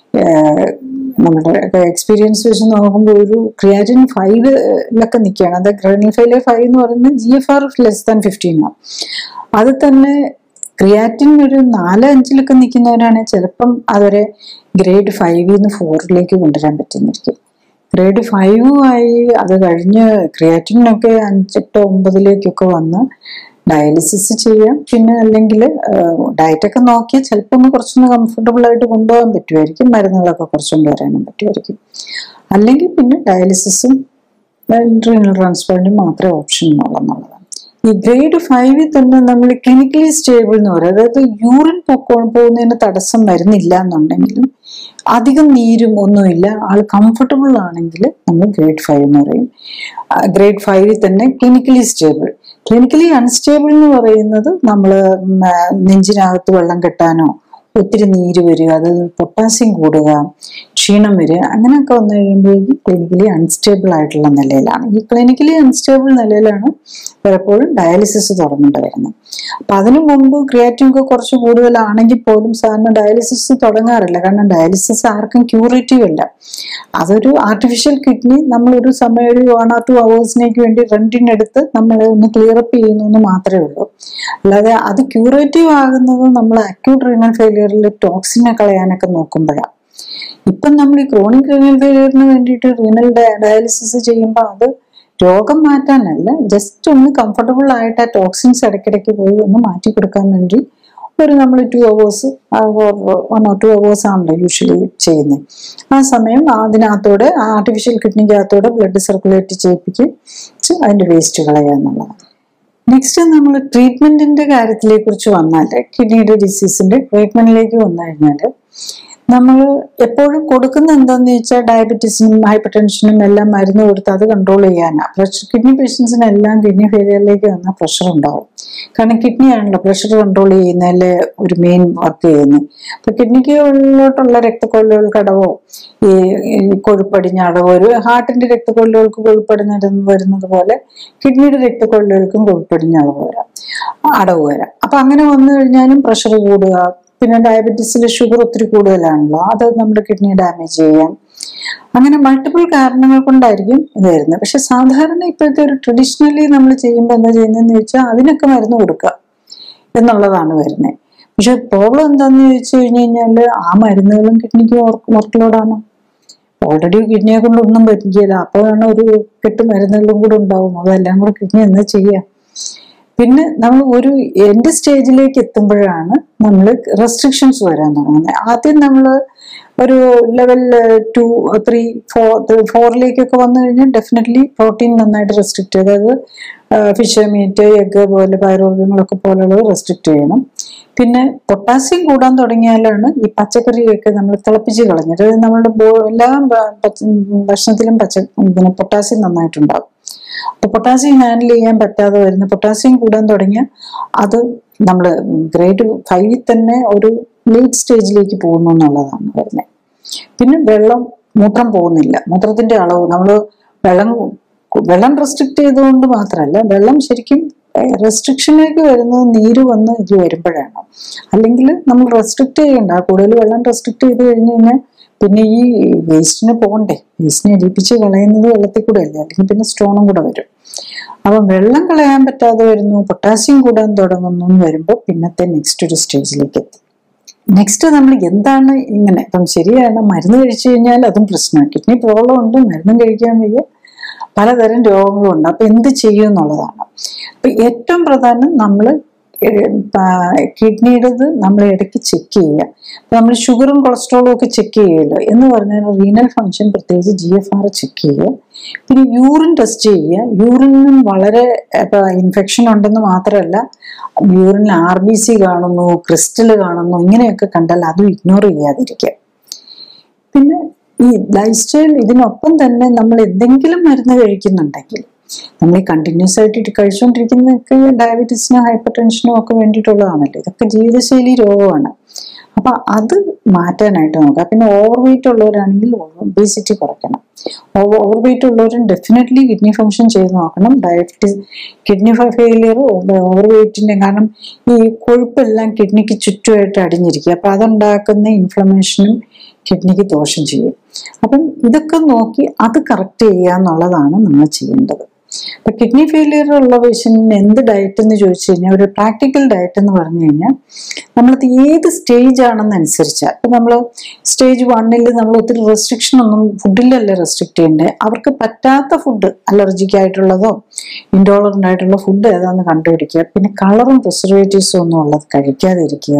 [SPEAKER 1] നമ്മുടെ എക്സ്പീരിയൻസ് വെച്ച് നോക്കുമ്പോൾ ഒരു ക്രിയാറ്റിൻ ഫൈവിലൊക്കെ നിൽക്കുകയാണ് അത് ക്രിയാറ്റിൻ ഫൈവിലെ ഫൈവ് എന്ന് പറയുന്നത് G F R less than fifteen ആണ് അത് തന്നെ ക്രിയാറ്റിൻ ഒരു നാല് അഞ്ചിലൊക്കെ നിൽക്കുന്നവരാണെങ്കിൽ ചിലപ്പം അവരെ ഗ്രേഡ് ഫൈവിൽ നിന്ന് ഫോറിലേക്ക് കൊണ്ടുവരാൻ പറ്റുന്നിരിക്കും ഗ്രേഡ് ഫൈവ് ആയി അത് കഴിഞ്ഞ് ക്രിയാറ്റിനൊക്കെ അഞ്ചെട്ടോ ഒമ്പതിലേക്കൊക്കെ വന്ന് ഡയാലിസിസ് ചെയ്യാം പിന്നെ അല്ലെങ്കിൽ ഡയറ്റൊക്കെ നോക്കി ചിലപ്പോൾ ഒന്ന് കുറച്ചൊന്ന് കംഫർട്ടബിൾ ആയിട്ട് കൊണ്ടുപോകാൻ പറ്റുമായിരിക്കും മരുന്നുകളൊക്കെ കുറച്ചുകൊണ്ട് വരാനും പറ്റുമായിരിക്കും അല്ലെങ്കിൽ പിന്നെ ഡയാലിസിസും റീനൽ ട്രാൻസ്പ്ലാന്റും മാത്രമേ ഓപ്ഷൻ ഉള്ളൂ എന്നുള്ളതാണ് ഈ ഗ്രേഡ് ഫൈവിൽ തന്നെ നമ്മൾ ക്ലിനിക്കലി സ്റ്റേബിൾ എന്ന് പറയും അതായത് യൂറിൻ പൊക്കോ പോകുന്നതിന് തടസ്സം വരുന്നില്ല എന്നുണ്ടെങ്കിലും അധികം നീരും ഒന്നുമില്ല ആൾ കംഫർട്ടബിൾ ആണെങ്കിൽ നമ്മൾ ഗ്രേഡ് ഫൈവ് എന്ന് പറയും ഗ്രേഡ് ഫൈവിൽ തന്നെ ക്ലിനിക്കലി സ്റ്റേബിൾ ക്ലിനിക്കലി അൺസ്റ്റേബിൾ എന്ന് പറയുന്നത് നമ്മൾ നെഞ്ചിനകത്ത് വെള്ളം കെട്ടാനോ ഒത്തിരി നീര് വരിക അത് പൊട്ടാസ്യം കൂടുക ക്ഷീണം വരിക അങ്ങനെയൊക്കെ വന്നു കഴിയുമ്പോഴേക്കും ക്ലിനിക്കലി അൺസ്റ്റേബിൾ ആയിട്ടുള്ള നിലയിലാണ് ഈ ക്ലിനിക്കലി അൺസ്റ്റേബിൾ നിലയിലാണ് പലപ്പോഴും ഡയാലിസിസ് തുടങ്ങേണ്ടി വരുന്നത് അപ്പൊ അതിനു മുമ്പ് ക്രിയാറ്റിൻ ഒക്കെ കുറച്ച് കൂടുതലാണെങ്കിൽ പോലും സാധാരണ ഡയാലിസിസ് തുടങ്ങാറില്ല കാരണം ഡയാലിസിസ് ആർക്കും ക്യൂറേറ്റീവ് അല്ല അതൊരു ആർട്ടിഫിഷ്യൽ കിഡ്നി നമ്മൾ ഒരു സമയം ഒരു വൺ ഓർ ടു അവേഴ്സിനേക്ക് വേണ്ടി റെന്റിനെടുത്ത് നമ്മൾ ഒന്ന് ക്ലിയർ അപ്പ് ചെയ്യുന്നു എന്ന് മാത്രമേ ഉള്ളൂ അല്ലാതെ അത് ക്യൂറേറ്റീവ് ആകുന്നത് നമ്മൾ അക്യൂട്ട് റീനൽ ഫെയിലിയറിൽ ടോക്സിനെ കളയാനൊക്കെ നോക്കുമ്പോഴാണ് ഇപ്പം നമ്മൾ ഈ ക്രോണിക് റീനൽ ഫെയിലിയറിന് വേണ്ടിയിട്ട് റീനൽ ഡയാലിസിസ് ചെയ്യുമ്പോൾ അത് രോഗം മാറ്റാനല്ല ജസ്റ്റ് ഒന്ന് കംഫർട്ടബിൾ ആയിട്ട് ആ ടോക്സിൻസ് ഇടയ്ക്കിടയ്ക്ക് പോയി ഒന്ന് മാറ്റി കൊടുക്കാൻ വേണ്ടി ഒരു നമ്മൾ two hours one or two hours ആണല്ലോ യൂഷ്വലി ചെയ്യുന്നത് ആ സമയം അതിനകത്തൂടെ ആ ആർട്ടിഫിഷ്യൽ കിഡ്നിക്കകത്തൂടെ ബ്ലഡ് സർക്കുലേറ്റ് ചെയ്യിപ്പിച്ച് അതിന്റെ വേസ്റ്റ് കളയുക എന്നുള്ളതാണ് നെക്സ്റ്റ് നമ്മൾ ട്രീറ്റ്മെന്റിന്റെ കാര്യത്തിലെ കുറിച്ച് വന്നാൽ കിഡ്നിയുടെ ഡിസീസിന്റെ ട്രീറ്റ്മെന്റിലേക്ക് വന്നു കഴിഞ്ഞാൽ നമ്മൾ എപ്പോഴും കൊടുക്കുന്ന എന്താന്ന് വെച്ചാൽ ഡയബറ്റീസിനും ഹൈപ്പർ ടെൻഷനും എല്ലാം മരുന്ന് കൊടുത്ത് അത് കൺട്രോൾ ചെയ്യാനാണ് പ്രഷർ കിഡ്നി പേഷ്യൻസിനെല്ലാം കിഡ്നി ഫെയിലിയറിലേക്ക് വന്നാൽ പ്രഷർ ഉണ്ടാവും കാരണം കിഡ്നി ആണല്ലോ പ്രഷർ കൺട്രോൾ ചെയ്യുന്നതിൽ ഒരു മെയിൻ വർക്ക് ചെയ്യുന്നത് അപ്പൊ കിഡ്നിക്കുള്ളിലോട്ടുള്ള രക്തക്കൊള്ളുകൾക്ക് അടവോ ഈ ഈ കൊഴുപ്പടിഞ്ഞ അടവോ ഒരു ഹാർട്ടിന്റെ രക്തക്കൊള്ളുകൾക്ക് കൊഴുപ്പടിഞ്ഞ വരുന്നത് പോലെ കിഡ്നിയുടെ രക്തക്കൊള്ളുകൾക്കും കൊഴുപ്പടിഞ്ഞ അളവ് വരാം അടവ് വരാം അപ്പൊ അങ്ങനെ വന്നു കഴിഞ്ഞാലും പ്രഷർ കൂടുക പിന്നെ ഡയബറ്റീസിൽ ഷുഗർ ഒത്തിരി കൂടുതലാണല്ലോ അത് നമ്മുടെ കിഡ്നി ഡാമേജ് ചെയ്യാം അങ്ങനെ മൾട്ടിപ്പിൾ കാരണങ്ങൾ കൊണ്ടായിരിക്കും ഇത് വരുന്നത് പക്ഷെ സാധാരണ ഇപ്പോഴത്തെ ഒരു ട്രഡീഷണലി നമ്മൾ ചെയ്യുമ്പോൾ എന്താ ചെയ്യുന്നതെന്ന് ചോദിച്ചാൽ അതിനൊക്കെ മരുന്ന് കൊടുക്കുക എന്നുള്ളതാണ് വരുന്നത് പക്ഷെ പ്രോബ്ലം എന്താന്ന് ചോദിച്ചു കഴിഞ്ഞു കഴിഞ്ഞാൽ ആ മരുന്നുകളും കിഡ്നിക്ക് വർക്ക് ലോഡാണ് ഓൾറെഡി കിഡ്നിയെ കൊണ്ട് ഒന്നും പറ്റില്ല അപ്പോഴാണ് ഒരു കെട്ട് മരുന്നുകളും കൂടെ ഉണ്ടാവും അതെല്ലാം കൂടെ കിഡ്നി എന്താ ചെയ്യുക പിന്നെ നമ്മൾ ഒരു എൻഡ് സ്റ്റേജിലേക്ക് എത്തുമ്പോഴാണ് നമ്മൾ റെസ്ട്രിക്ഷൻസ് വരാൻ തുടങ്ങുന്നത് ആദ്യം നമ്മൾ ഒരു ലെവൽ ടു ത്രീ ഫോർ ഫോറിലേക്കൊക്കെ വന്നു കഴിഞ്ഞാൽ ഡെഫിനറ്റ്ലി പ്രോട്ടീൻ നന്നായിട്ട് റെസ്ട്രിക്റ്റ് അതായത് ഫിഷ് മീറ്റ് എഗ്ഗ് പോലെ പയറുവർഗ്ഗങ്ങളൊക്കെ പോലുള്ളത് റെസ്ട്രിക്റ്റ് ചെയ്യണം പിന്നെ പൊട്ടാസ്യം കൂടാൻ തുടങ്ങിയാലാണ് ഈ പച്ചക്കറിയൊക്കെ നമ്മൾ തിളപ്പിച്ച് കളഞ്ഞിട്ട് അതായത് നമ്മുടെ ബോ- എല്ലാ ഭ- പച്ച- ഭക്ഷണത്തിലും പച്ച പിന്നെ പൊട്ടാസ്യം നന്നായിട്ടുണ്ടാകും അപ്പൊ പൊട്ടാസ്യം ഹാൻഡിൽ ചെയ്യാൻ പറ്റാതെ വരുന്ന പൊട്ടാസ്യം കൂടാൻ തുടങ്ങിയാൽ അത് നമ്മൾ ഗ്രേഡ് ഫൈവിൽ തന്നെ ഒരു ലേറ്റ് സ്റ്റേജിലേക്ക് പോകുന്നു എന്നുള്ളതാണ് വരുന്നത് പിന്നെ വെള്ളം മൂത്രം പോകുന്നില്ല മൂത്രത്തിന്റെ അളവ് നമ്മൾ വെള്ളം വെള്ളം റെസ്ട്രിക്ട് ചെയ്തുകൊണ്ട് മാത്രമല്ല വെള്ളം ശരിക്കും റെസ്ട്രിക്ഷനിലേക്ക് വരുന്നത് നീര് വന്ന് ഇത് വരുമ്പോഴാണ് അല്ലെങ്കിൽ നമ്മൾ റെസ്ട്രിക്ട് ചെയ്യണ്ട കൂടുതൽ വെള്ളം റെസ്ട്രിക്ട് ചെയ്ത് കഴിഞ്ഞ് കഴിഞ്ഞാൽ പിന്നെ ഈ വേസ്റ്റിന് പോകണ്ടേ വേസ്റ്റിനെ എലിപ്പിച്ച് കളയുന്നത് വെള്ളത്തിൽ കൂടെ അല്ലേ അല്ലെങ്കിൽ പിന്നെ സ്റ്റോണും കൂടെ വരും അപ്പം വെള്ളം കളയാൻ പറ്റാതെ വരുന്നു പൊട്ടാസ്യം കൂടാൻ തുടങ്ങുന്നു എന്ന് വരുമ്പോൾ പിന്നത്തെ നെക്സ്റ്റ് ഒരു സ്റ്റേജിലേക്ക് എത്തി നെക്സ്റ്റ് നമ്മൾ എന്താണ് ഇങ്ങനെ ഇപ്പം ശരിയാണ് മരുന്ന് കഴിച്ചു കഴിഞ്ഞാൽ അതും പ്രശ്നമാണ് കിഡ്നി പ്രോബ്ലം ഉണ്ട് മരുന്നും കഴിക്കാൻ വയ്യ പലതരം രോഗങ്ങളും ഉണ്ട് അപ്പൊ എന്ത് ചെയ്യും എന്നുള്ളതാണ് അപ്പൊ ഏറ്റവും പ്രധാനം നമ്മൾ കിഡ്നിയുടേത് നമ്മൾ ഇടയ്ക്ക് ചെക്ക് ചെയ്യുക അപ്പൊ നമ്മൾ ഷുഗറും കൊളസ്ട്രോളും ഒക്കെ ചെക്ക് ചെയ്യുമല്ലോ എന്ന് പറഞ്ഞാൽ റീനൽ ഫംഗ്ഷൻ പ്രത്യേകിച്ച് ജി എഫ് ആർ ചെക്ക് ചെയ്യുക പിന്നെ യൂറിൻ ടെസ്റ്റ് ചെയ്യുക യൂറിനും വളരെ ഇപ്പൊ ഇൻഫെക്ഷൻ ഉണ്ടെന്ന് മാത്രമല്ല യൂറിനിൽ ആർ ബി സി കാണുന്നു ക്രിസ്റ്റൽ കാണുന്നു ഇങ്ങനെയൊക്കെ കണ്ടാൽ അതും ഇഗ്നോർ ചെയ്യാതിരിക്കുക പിന്നെ ഈ ലൈഫ് സ്റ്റൈൽ ഇതിനൊപ്പം തന്നെ നമ്മൾ എന്തെങ്കിലും മരുന്ന് കഴിക്കുന്നുണ്ടെങ്കിൽ നമ്മൾ ഈ കണ്ടിന്യൂസ് ആയിട്ട് ഇത് കഴിച്ചുകൊണ്ടിരിക്കുന്നതൊക്കെ ഡയബറ്റീസിനും ഹൈപ്പർ ടെൻഷനും ഒക്കെ വേണ്ടിയിട്ടുള്ളതാണല്ലോ ഇതൊക്കെ ജീവിതശൈലി രോഗമാണ് അപ്പൊ അത് മാറ്റാനായിട്ട് നോക്കാം പിന്നെ ഓവർ വെയിറ്റ് ഉള്ളവരാണെങ്കിൽ ഒബേസിറ്റി കുറയ്ക്കണം ഓവർ വെയിറ്റ് ഉള്ളവരും ഡെഫിനറ്റ്ലി കിഡ്നി ഫംഗ്ഷൻ ചെയ്ത് നോക്കണം ഡയബറ്റീസ് കിഡ്നി ഫെയിലിയർ ഓവർ വെയിറ്റിന്റെ കാരണം ഈ കൊഴുപ്പെല്ലാം കിഡ്നിക്ക് ചുറ്റുമായിട്ട് അടിഞ്ഞിരിക്കുക അപ്പൊ അതുണ്ടാക്കുന്ന ഇൻഫ്ലമേഷനും കിഡ്നിക്ക് ദോഷം ചെയ്യും അപ്പം ഇതൊക്കെ നോക്കി അത് കറക്റ്റ് ചെയ്യുക എന്നുള്ളതാണ് നമ്മൾ ചെയ്യേണ്ടത് അപ്പൊ കിഡ്നി ഫെയിലിയർ ഉള്ള പേഷ്യന്റിന് എന്ത് ഡയറ്റ് എന്ന് ചോദിച്ചു കഴിഞ്ഞാൽ ഒരു പ്രാക്ടിക്കൽ ഡയറ്റ് എന്ന് പറഞ്ഞു കഴിഞ്ഞാൽ നമ്മളത് ഏത് സ്റ്റേജ് ആണെന്നനുസരിച്ചാണ് ഇപ്പൊ നമ്മൾ സ്റ്റേജ് വണ്ണിൽ നമ്മൾ ഒത്തിരി റെസ്ട്രിക്ഷൻ ഒന്നും ഫുഡിലല്ല റെസ്ട്രിക്ട് ചെയ്യേണ്ടത് അവർക്ക് പറ്റാത്ത ഫുഡ് അലർജിക് ആയിട്ടുള്ളതോ ഇൻടോളറൻ്റ് ആയിട്ടുള്ള ഫുഡ് ഏതാണെന്ന് കണ്ടുപിടിക്കുക പിന്നെ കളറും പ്രിസർവേറ്റീവ്സും ഒന്നും ഉള്ളത് കഴിക്കാതിരിക്കുക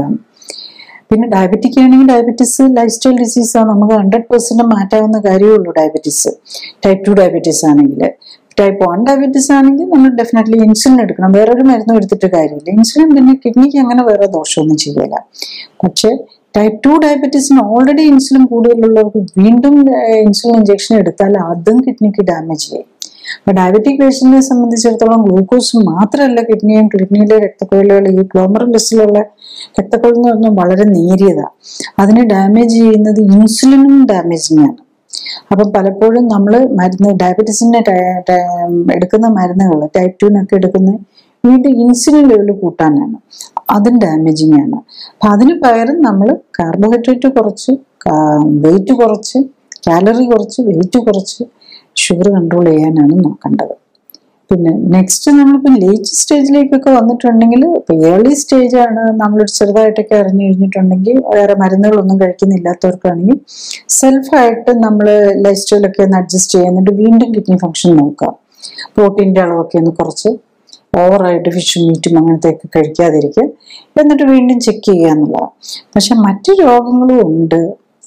[SPEAKER 1] പിന്നെ ഡയബറ്റിക് ആണെങ്കിൽ ഡയബറ്റീസ് ലൈഫ് സ്റ്റൈൽ ഡിസീസാണ് നമുക്ക് ഹൺഡ്രഡ് പെർസെന്റ് മാറ്റാവുന്ന കാര്യമുള്ളൂ ഡയബറ്റീസ് ടൈപ്പ് ടു ഡയബറ്റീസ് ആണെങ്കിൽ ടൈപ്പ് വൺ ഡയബറ്റീസ് ആണെങ്കിൽ നമ്മൾ ഡെഫിനറ്റ്ലി ഇൻസുലിൻ എടുക്കണം വേറൊരു മരുന്നും എടുത്തിട്ട് കാര്യമില്ല ഇൻസുലിൻ പിന്നെ കിഡ്നിക്ക് അങ്ങനെ വേറെ ദോഷമൊന്നും ചെയ്യില്ല പക്ഷെ ടൈപ്പ് ടു ഡയബറ്റീസിന് ഓൾറെഡി ഇൻസുലിൻ കൂടുതലുള്ളവർക്ക് വീണ്ടും ഇൻസുലിൻ ഇഞ്ചക്ഷൻ എടുത്താൽ അതും കിഡ്നിക്ക് ഡാമേജ് ചെയ്യും അപ്പൊ ഡയബറ്റിക് പേഷ്യന്റിനെ സംബന്ധിച്ചിടത്തോളം ഗ്ലൂക്കോസ് മാത്രമല്ല കിഡ്നിയും കിഡ്നിയിലെ രക്തക്കൊഴലുകൾ ഈ ഗ്ലോമറുലസിലുള്ള രക്തക്കൊഴൽ എന്ന് പറഞ്ഞാൽ വളരെ നേരിയതാണ് അതിനെ ഡാമേജ് ചെയ്യുന്നത് ഇൻസുലിനും ഡാമേജിങ്ങാണ് അപ്പം പലപ്പോഴും നമ്മൾ മരുന്ന് ഡയബറ്റീസിന്റെ എടുക്കുന്ന മരുന്നുകൾ ടൈപ്പ് ടുവിനൊക്കെ എടുക്കുന്ന വീണ്ടും ഇൻസുലിൻ ലെവൽ കൂട്ടാനാണ് അതും ഡാമേജിങ് ആണ് അപ്പൊ അതിന് പകരം നമ്മൾ കാർബോഹൈഡ്രേറ്റ് കുറച്ച് വെയിറ്റ് കുറച്ച് കാലറി കുറച്ച് വെയിറ്റ് കുറച്ച് ഷുഗർ കൺട്രോൾ ചെയ്യാനാണ് നോക്കേണ്ടത് പിന്നെ നെക്സ്റ്റ് നമ്മളിപ്പോൾ ലേറ്റ് സ്റ്റേജിലേക്കൊക്കെ വന്നിട്ടുണ്ടെങ്കിൽ ഇപ്പോൾ ഏർലി സ്റ്റേജാണ് നമ്മളൊരു ചെറുതായിട്ടൊക്കെ അറിഞ്ഞു കഴിഞ്ഞിട്ടുണ്ടെങ്കിൽ വേറെ മരുന്നുകളൊന്നും കഴിക്കുന്നില്ലാത്തവർക്കാണെങ്കിൽ സെൽഫായിട്ട് നമ്മൾ ലൈഫ് സ്റ്റൈലൊക്കെ ഒന്ന് അഡ്ജസ്റ്റ് ചെയ്യുന്നുണ്ട് വീണ്ടും കിഡ്നി ഫംഗ്ഷൻ നോക്കാം പ്രോട്ടീൻ്റെ അളവൊക്കെ ഒന്ന് കുറച്ച് ഓവറായിട്ട് ഫിഷും മീറ്റും അങ്ങനത്തെയൊക്കെ കഴിക്കാതിരിക്കുക എന്നിട്ട് വീണ്ടും ചെക്ക് ചെയ്യുക എന്നുള്ളതാണ് പക്ഷെ മറ്റു രോഗങ്ങളും ഉണ്ട്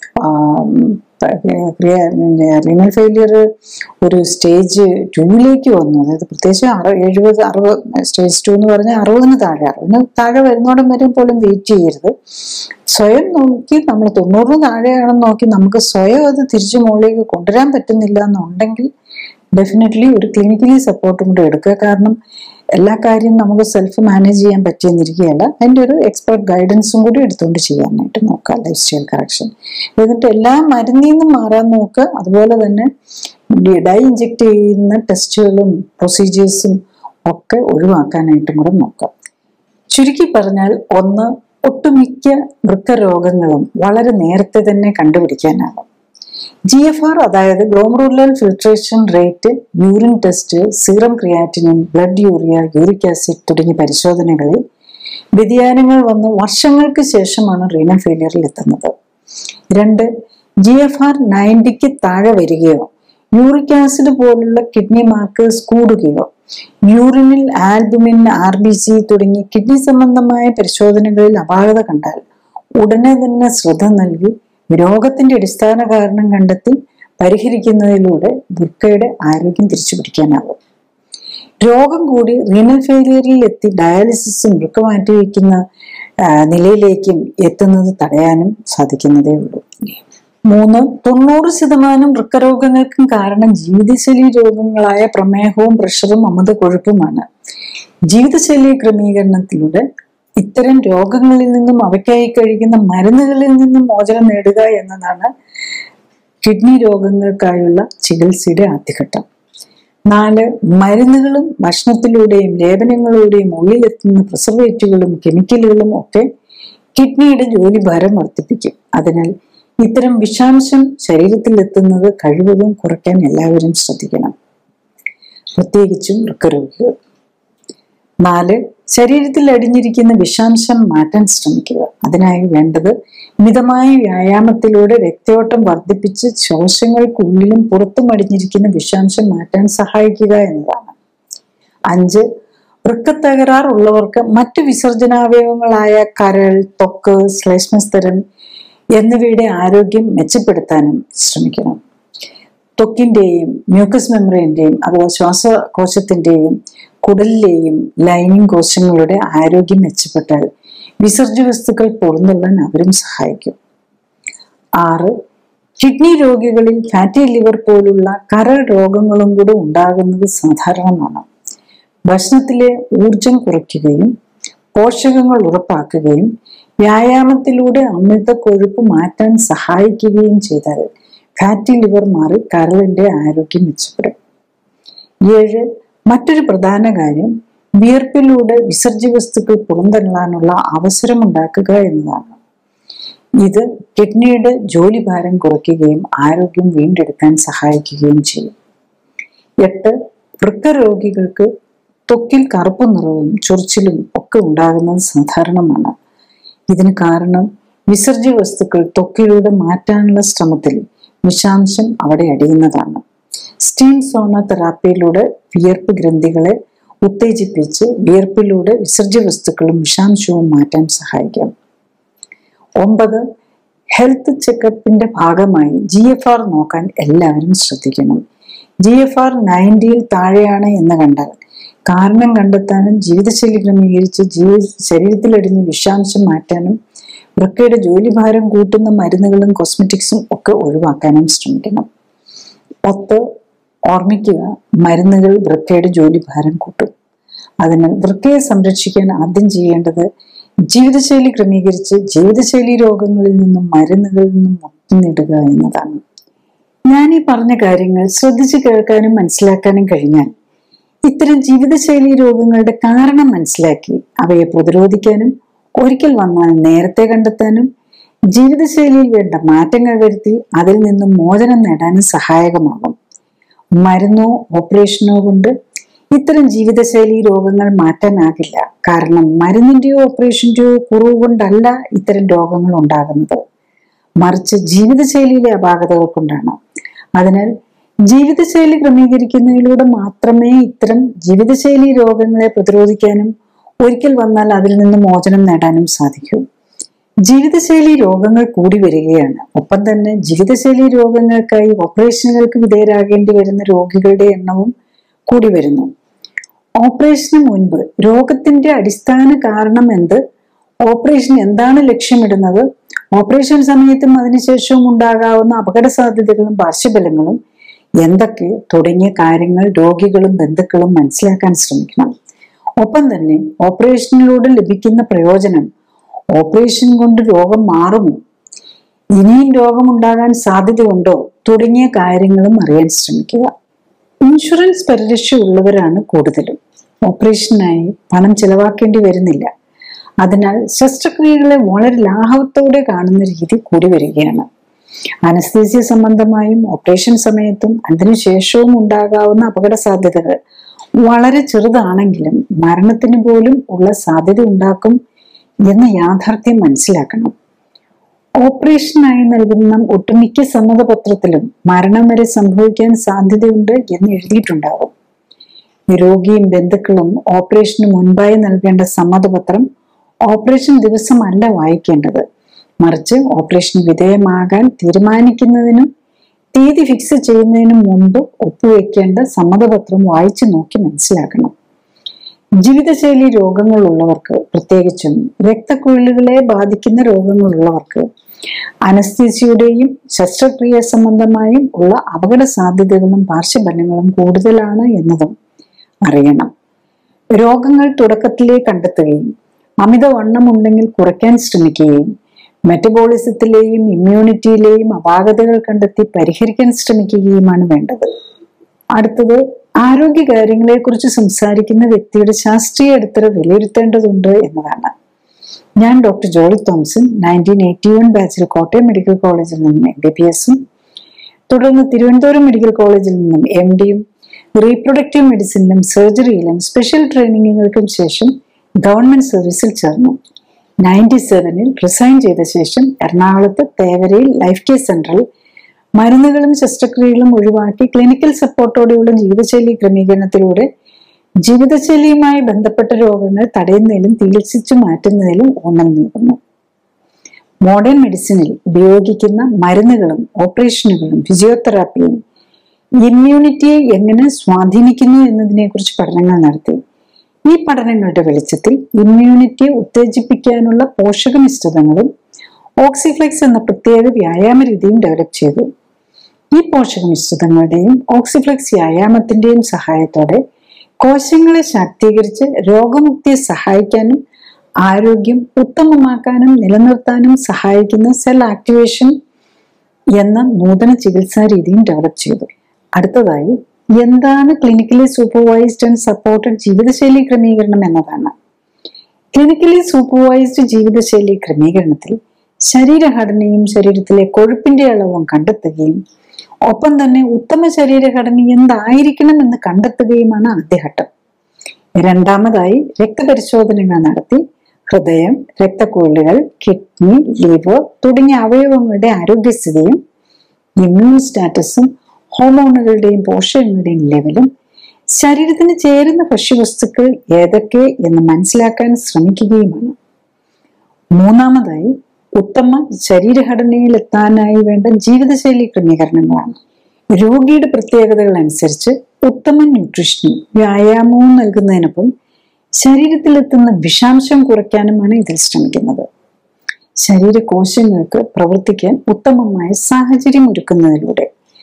[SPEAKER 1] റീനൽ ഫെയിലിയർ ഒരു സ്റ്റേജ് ടൂവിലേക്ക് വന്നു അതായത് പ്രത്യേകിച്ച് അറു എഴുപത് അറുപത് സ്റ്റേജ് ടു എന്ന് പറഞ്ഞാൽ അറുപതിന് താഴെ അറുപതിന് താഴെ വരുന്നോടം വരെ പോലും വെയിറ്റ് ചെയ്യരുത് സ്വയം നോക്കി നമ്മൾ തൊണ്ണൂറിന് താഴെയാണെന്ന് നോക്കി നമുക്ക് സ്വയം അത് തിരിച്ചു മുകളിലേക്ക് കൊണ്ടുവരാൻ പറ്റുന്നില്ല എന്നുണ്ടെങ്കിൽ ഡെഫിനറ്റ്ലി ഒരു ക്ലിനിക്കലി സപ്പോർട്ടും കൂടെ എടുക്കുക കാരണം എല്ലാ കാര്യവും നമുക്ക് സെൽഫ് മാനേജ് ചെയ്യാൻ പറ്റിയെന്നിരിക്കുകയല്ല അതിൻ്റെ ഒരു എക്സ്പെർട്ട് ഗൈഡൻസും കൂടി എടുത്തുകൊണ്ട് ചെയ്യാനായിട്ട് നോക്കുക ലൈഫ് സ്റ്റൈൽ കറക്ഷൻ എന്നിട്ട് എല്ലാ മരുന്നിൽ നിന്നും മാറാൻ നോക്കുക അതുപോലെ തന്നെ ഡൈ ഇഞ്ചെക്ട് ചെയ്യുന്ന ടെസ്റ്റുകളും പ്രൊസീജിയേഴ്സും ഒക്കെ ഒഴിവാക്കാനായിട്ടും കൂടെ നോക്കാം ചുരുക്കി പറഞ്ഞാൽ ഒന്ന് ഒട്ടുമിക്ക വൃക്കരോഗങ്ങളും വളരെ നേരത്തെ തന്നെ കണ്ടുപിടിക്കാനാകും ജി എഫ് ആർ അതായത് glomerular filtration rate urine test serum creatinine blood urea uric acid തുടങ്ങിയ പരിശോധനകളിൽ വ്യതിയാനങ്ങൾ വന്ന് വർഷങ്ങൾക്ക് ശേഷമാണ് റീനൽ ഫെയിലിയറിൽ എത്തുന്നത് രണ്ട് ജി എഫ് ആർ നയൻറ്റിക്ക് താഴെ വരികയോ യൂറിക് ആസിഡ് പോലുള്ള കിഡ്നി മാർക്കേഴ്സ് കൂടുകയോ യൂറിനിൽ ആൽബുമിൻ ആർ ബി സി തുടങ്ങി കിഡ്നി സംബന്ധമായ പരിശോധനകളിൽ അപാകത കണ്ടാൽ ഉടനെ തന്നെ ശ്രദ്ധ നൽകി രോഗത്തിന്റെ അടിസ്ഥാന കാരണം കണ്ടെത്തി പരിഹരിക്കുന്നതിലൂടെ വൃക്കയുടെ ആരോഗ്യം തിരിച്ചു പിടിക്കാനാകും രോഗം കൂടി റീനൽ ഫെയിലിയറിൽ എത്തി ഡയാലിസിസും വൃക്ക മാറ്റിവെക്കുന്ന ആ, നിലയിലേക്കും എത്തുന്നത് തടയാനും സാധിക്കുന്നതേ ഉള്ളൂ മൂന്ന് തൊണ്ണൂറ് ശതമാനം വൃക്കരോഗങ്ങൾക്കും കാരണം ജീവിതശൈലി രോഗങ്ങളായ പ്രമേഹവും പ്രഷറും അമിത കൊഴുപ്പുമാണ് ജീവിതശൈലി ക്രമീകരണത്തിലൂടെ ഇത്തരം രോഗങ്ങളിൽ നിന്നും അവയ്ക്കായി കഴിക്കുന്ന മരുന്നുകളിൽ നിന്നും മോചനം നേടുക എന്നതാണ് കിഡ്നി രോഗങ്ങൾക്കായുള്ള ചികിത്സയുടെ ആദ്യഘട്ടം നാല് മരുന്നുകളും ഭക്ഷണത്തിലൂടെയും ലേപനങ്ങളിലൂടെയും ഉള്ളിലെത്തുന്ന പ്രിസർവേറ്റുകളും കെമിക്കലുകളും ഒക്കെ കിഡ്നിയുടെ ജോലി ഭാരം വർദ്ധിപ്പിക്കും അതിനാൽ ഇത്തരം വിഷാംശം ശരീരത്തിൽ എത്തുന്നത് കഴിവതും കുറയ്ക്കാൻ എല്ലാവരും ശ്രദ്ധിക്കണം പ്രത്യേകിച്ചും വൃക്കരോഗികൾ നാല് ശരീരത്തിൽ അടിഞ്ഞിരിക്കുന്ന വിഷാംശം മാറ്റാൻ ശ്രമിക്കുക അതിനായി വേണ്ടത് മിതമായ വ്യായാമത്തിലൂടെ രക്തയോട്ടം വർദ്ധിപ്പിച്ച് ശോഷങ്ങൾക്കുള്ളിലും പുറത്തും അടിഞ്ഞിരിക്കുന്ന വിഷാംശം മാറ്റാൻ സഹായിക്കുക എന്നതാണ് അഞ്ച് വൃക്കത്തകരാർ ഉള്ളവർക്ക് മറ്റു വിസർജനാവയവങ്ങളായ കരൾ ത്വക്ക് ശ്ലേഷ്മസ്തരം എന്നിവയുടെ ആരോഗ്യം മെച്ചപ്പെടുത്താനും ശ്രമിക്കണം ത്വക്കിന്റെയും മ്യൂക്കസ് മെമ്മറിന്റെയും അഥവാ ശ്വാസകോശത്തിന്റെയും കുടലിലെയും ലൈനിങ് കോശങ്ങളുടെ ആരോഗ്യം മെച്ചപ്പെട്ടാൽ വിസർജ്യ വസ്തുക്കൾ പുറന്തള്ളാൻ അവരും സഹായിക്കും ആറ് കിഡ്നി രോഗികളിൽ ഫാറ്റി ലിവർ പോലുള്ള കരൾ രോഗങ്ങളും കൂടെ ഉണ്ടാകുന്നത് സാധാരണമാണ് ഭക്ഷണത്തിലെ ഊർജം കുറയ്ക്കുകയും പോഷകങ്ങൾ ഉറപ്പാക്കുകയും വ്യായാമത്തിലൂടെ അമിത കൊഴുപ്പ് മാറ്റാൻ സഹായിക്കുകയും ചെയ്താൽ ഫാറ്റി ലിവർ മാറി കരളിന്റെ ആരോഗ്യം മെച്ചപ്പെടും ഏഴ് മറ്റൊരു പ്രധാന കാര്യം വിയർപ്പിലൂടെ വിസർജ്യ വസ്തുക്കൾ പുറന്തള്ളാനുള്ള അവസരമുണ്ടാക്കുക എന്നതാണ് ഇത് കിഡ്നിയുടെ ജോലി ഭാരം കുറയ്ക്കുകയും ആരോഗ്യം വീണ്ടെടുക്കാൻ സഹായിക്കുകയും ചെയ്യും എട്ട് വൃക്ക രോഗികൾക്ക് ത്വക്കിൽ കറുപ്പ് നിറവും ചൊറിച്ചിലും ഒക്കെ ഉണ്ടാകുന്നത് സാധാരണമാണ് ഇതിന് കാരണം വിസർജ്യ വസ്തുക്കൾ ത്വക്കിലൂടെ മാറ്റാനുള്ള ശ്രമത്തിൽ വിഷാംശം അവിടെ അടിയുന്നതാണ് സ്റ്റീം സോണ തെറാപ്പിയിലൂടെ വിയർപ്പ് ഗ്രന്ഥികളെ ഉത്തേജിപ്പിച്ച് വിയർപ്പിലൂടെ വിസർജ്യ വസ്തുക്കളും വിഷാംശവും മാറ്റാൻ സഹായിക്കാം ഒമ്പത് ഹെൽത്ത് ചെക്കപ്പിന്റെ ഭാഗമായി ജി എഫ് ആർ നോക്കാൻ എല്ലാവരും ശ്രദ്ധിക്കണം ജി എഫ് ആർ നയൻറ്റിയിൽ താഴെയാണ് എന്ന് കണ്ടാൽ കാരണം കണ്ടെത്താനും ജീവിതശൈലി ക്രമീകരിച്ച് ജീവി ശരീരത്തിലടിഞ്ഞ് വിഷാംശം മാറ്റാനും വൃക്കയുടെ ജോലിഭാരം കൂട്ടുന്ന മരുന്നുകളും കോസ്മെറ്റിക്സും ഒക്കെ ഒഴിവാക്കാനും ശ്രമിക്കണം പത്ത് ഓർമ്മിക്കുക മരുന്നുകൾ വൃക്കയുടെ ജോലിഭാരം കൂട്ടും അതിനാൽ വൃക്കയെ സംരക്ഷിക്കാൻ ആദ്യം ചെയ്യേണ്ടത് ജീവിതശൈലി ക്രമീകരിച്ച് ജീവിതശൈലി രോഗങ്ങളിൽ നിന്നും മരുന്നുകളിൽ നിന്നും മുക്തി നേടുക എന്നതാണ് ഞാൻ ഈ പറഞ്ഞ കാര്യങ്ങൾ ശ്രദ്ധിച്ചു കേൾക്കാനും മനസ്സിലാക്കാനും കഴിഞ്ഞാൽ ഇത്തരം ജീവിതശൈലി രോഗങ്ങളുടെ കാരണം മനസ്സിലാക്കി അവയെ പ്രതിരോധിക്കാനും ഒരിക്കൽ വന്നാൽ നേരത്തെ കണ്ടെത്താനും ജീവിതശൈലിയിൽ വേണ്ട മാറ്റങ്ങൾ വരുത്തി അതിൽ നിന്നും മോചനം നേടാനും സഹായകമാകും മരുന്നോ ഓപ്പറേഷനോ കൊണ്ട് ഇത്തരം ജീവിതശൈലി രോഗങ്ങൾ മാറ്റാനാകില്ല കാരണം മരുന്നിന്റെയോ ഓപ്പറേഷന്റെയോ കുറവ് കൊണ്ടല്ല ഇത്തരം രോഗങ്ങൾ ഉണ്ടാകുന്നത് മറിച്ച് ജീവിതശൈലിയിലെ അപാകതകൾ കൊണ്ടാണ് അതിനാൽ ജീവിതശൈലി ക്രമീകരിക്കുന്നതിലൂടെ മാത്രമേ ഇത്തരം ജീവിതശൈലി രോഗങ്ങളെ പ്രതിരോധിക്കാനും ഒരിക്കൽ വന്നാൽ അതിൽ നിന്ന് മോചനം നേടാനും സാധിക്കൂ ജീവിതശൈലി രോഗങ്ങൾ കൂടി വരികയാണ് ഒപ്പം തന്നെ ജീവിതശൈലി രോഗങ്ങൾക്കായി ഓപ്പറേഷനുകൾക്ക് വിധേയരാകേണ്ടി വരുന്ന രോഗികളുടെ എണ്ണവും കൂടി വരുന്നു ഓപ്പറേഷന് മുൻപ് രോഗത്തിന്റെ അടിസ്ഥാന കാരണം എന്ത് ഓപ്പറേഷൻ എന്താണ് ലക്ഷ്യമിടുന്നത് ഓപ്പറേഷൻ സമയത്തും അതിനുശേഷവും ഉണ്ടാകാവുന്ന അപകട സാധ്യതകളും പാർശ്വഫലങ്ങളും എന്തൊക്കെ തുടങ്ങിയ കാര്യങ്ങൾ രോഗികളും ബന്ധുക്കളും മനസ്സിലാക്കാൻ ശ്രമിക്കണം ഒപ്പം തന്നെ ഓപ്പറേഷനിലൂടെ ലഭിക്കുന്ന പ്രയോജനം ഓപ്പറേഷൻ കൊണ്ട് രോഗം മാറുമോ ഇനിയും രോഗമുണ്ടാകാൻ സാധ്യതയുണ്ടോ തുടങ്ങിയ കാര്യങ്ങളും അറിയാൻ ശ്രമിക്കുക ഇൻഷുറൻസ് പരിരക്ഷ ഉള്ളവരാണ് കൂടുതലും ഓപ്പറേഷനായി പണം ചെലവാക്കേണ്ടി വരുന്നില്ല അതിനാൽ ശസ്ത്രക്രിയകളെ വളരെ ലാഘവത്തോടെ കാണുന്ന രീതി കൂടി വരികയാണ് അനസ്തീസിയ സംബന്ധമായും ഓപ്പറേഷൻ സമയത്തും അതിനുശേഷവും ഉണ്ടാകാവുന്ന അപകട സാധ്യതകൾ വളരെ ചെറുതാണെങ്കിലും മരണത്തിന് പോലും ഉള്ള സാധ്യത ഉണ്ടാക്കും എന്ന യാഥാർത്ഥ്യം മനസ്സിലാക്കണം ഓപ്പറേഷനായി നൽകുന്ന ഒട്ടുമിക്ക സമ്മതപത്രത്തിലും മരണം വരെ സംഭവിക്കാൻ സാധ്യതയുണ്ട് എന്ന് എഴുതിയിട്ടുണ്ടാകും രോഗിയും ബന്ധുക്കളും ഓപ്പറേഷന് മുൻപായി നൽകേണ്ട സമ്മതപത്രം ഓപ്പറേഷൻ ദിവസമല്ല വായിക്കേണ്ടത് മറിച്ച് ഓപ്പറേഷൻ വിധേയമാകാൻ തീരുമാനിക്കുന്നതിനും തീയതി ഫിക്സ് ചെയ്യുന്നതിന് മുമ്പ് ഒപ്പുവെക്കേണ്ട സമ്മതപത്രം വായിച്ചു നോക്കി മനസ്സിലാക്കണം ജീവിതശൈലി രോഗങ്ങളുള്ളവർക്ക് പ്രത്യേകിച്ചും രക്തക്കുഴലുകളെ ബാധിക്കുന്ന രോഗങ്ങളുള്ളവർക്ക് അനസ്തീസിയുടെയും ശസ്ത്രക്രിയ സംബന്ധമായും ഉള്ള അപകട സാധ്യതകളും പാർശ്വഫലങ്ങളും കൂടുതലാണ് എന്നതും അറിയണം രോഗങ്ങൾ തുടക്കത്തിലേ കണ്ടെത്തുകയും അമിതവണ്ണം ഉണ്ടെങ്കിൽ കുറയ്ക്കാൻ ശ്രമിക്കുകയും മെറ്റബോളിസത്തിലെയും ഇമ്മ്യൂണിറ്റിയിലെയും അപാകതകൾ കണ്ടെത്തി പരിഹരിക്കാൻ ശ്രമിക്കുകയുമാണ് വേണ്ടത് അടുത്തത് ആരോഗ്യ കാര്യങ്ങളെക്കുറിച്ച് സംസാരിക്കുന്ന വ്യക്തിയുടെ ശാസ്ത്രീയ അടിത്തറ വിലയിരുത്തേണ്ടതുണ്ട് എന്നതാണ് ഞാൻ doctor Jolly Thomson nineteen eighty one ബാച്ചിൽ കോട്ടയം മെഡിക്കൽ കോളേജിൽ നിന്നും എം ബി ബി എസും തുടർന്ന് തിരുവനന്തപുരം മെഡിക്കൽ കോളേജിൽ നിന്നും എം ഡിയും റീപ്രൊഡക്റ്റീവ് മെഡിസിനിലും സർജറിയിലും സ്പെഷ്യൽ ട്രെയിനിങ്ങുകൾക്കും ശേഷം ഗവൺമെന്റ് സർവീസിൽ ചേർന്നു നയൻറ്റി സെവനിൽ റിസൈൻ ചെയ്ത ശേഷം എറണാകുളത്ത് തേവരയിൽ ലൈഫ് കെയർ സെന്ററിൽ മരുന്നുകളും ശസ്ത്രക്രിയകളും ഒഴിവാക്കി ക്ലിനിക്കൽ സപ്പോർട്ടോടെയുള്ള ജീവിതശൈലി ക്രമീകരണത്തിലൂടെ ജീവിതശൈലിയുമായി ബന്ധപ്പെട്ട രോഗങ്ങൾ തടയുന്നതിലും ചികിത്സിച്ചു മാറ്റുന്നതിലും ഊന്നൽ നൽകുന്നു മോഡേൺ മെഡിസിനിൽ ഉപയോഗിക്കുന്ന മരുന്നുകളും ഓപ്പറേഷനുകളും ഫിസിയോതെറാപ്പിയും ഇമ്മ്യൂണിറ്റിയെ എങ്ങനെ സ്വാധീനിക്കുന്നു എന്നതിനെക്കുറിച്ച് പഠനങ്ങൾ നടത്തി ഈ പഠനങ്ങളുടെ വെളിച്ചത്തിൽ ഇമ്മ്യൂണിറ്റിയെ ഉത്തേജിപ്പിക്കാനുള്ള പോഷക മിശ്രിതങ്ങളും ഓക്സിഫ്ലെക്സ് എന്ന പ്രത്യേക വ്യായാമ രീതിയും ഡെവലപ്പ് ചെയ്തു ഈ പോഷക മിശ്രിതങ്ങളുടെയും ഓക്സിഫ്ലെക്സ് വ്യായാമത്തിന്റെയും സഹായത്തോടെ കോശങ്ങളെ ശാക്തീകരിച്ച് രോഗമുക്തിയെ സഹായിക്കാനും ആരോഗ്യം ഉത്തമമാക്കാനും നിലനിർത്താനും സഹായിക്കുന്ന സെൽ ആക്ടിവേഷൻ എന്ന നൂതന ചികിത്സാ രീതിയും ഡെവലപ്പ് ചെയ്തു അടുത്തതായി എന്താണ് ക്ലിനിക്കലി സൂപ്പർവൈസ്ഡ് ആൻഡ് സപ്പോർട്ടഡ് ജീവിതശൈലി ക്രമീകരണം എന്നതാണ് ക്ലിനിക്കലി സൂപ്പർവൈസ്ഡ് ജീവിതശൈലി ക്രമീകരണത്തിൽ ശരീരഘടനയും ശരീരത്തിലെ കൊഴുപ്പിന്റെ അളവും കണ്ടെത്തുകയും ഒപ്പം തന്നെ ഉത്തമ ശരീരഘടന എന്തായിരിക്കണം എന്ന് കണ്ടെത്തുകയുമാണ് ആദ്യഘട്ടം രണ്ടാമതായി രക്തപരിശോധനകൾ നടത്തി ഹൃദയം രക്തക്കുഴലുകൾ കിഡ്നി ലിവർ തുടങ്ങിയ അവയവങ്ങളുടെ ആരോഗ്യസ്ഥിതിയും ഇമ്മ്യൂൺ സ്റ്റാറ്റസും ഹോർമോണുകളുടെയും പോഷകങ്ങളുടെയും ലെവലും ശരീരത്തിന് ചേരുന്ന ഭക്ഷ്യവസ്തുക്കൾ ഏതൊക്കെ എന്ന് മനസ്സിലാക്കാൻ ശ്രമിക്കുകയുമാണ് മൂന്നാമതായി ഉത്തമ ശരീരഘടനയിൽ എത്താനായി വേണ്ട ജീവിതശൈലി ക്രമീകരണങ്ങളാണ് രോഗിയുടെ പ്രത്യേകതകൾ അനുസരിച്ച് ഉത്തമ ന്യൂട്രീഷനും വ്യായാമവും നൽകുന്നതിനൊപ്പം ശരീരത്തിലെത്തുന്ന വിഷാംശം കുറയ്ക്കാനുമാണ് ഇതിൽ ശ്രമിക്കുന്നത് ശരീരകോശങ്ങൾക്ക് പ്രവർത്തിക്കാൻ ഉത്തമമായ സാഹചര്യം ഒരുക്കുന്നതിലൂടെ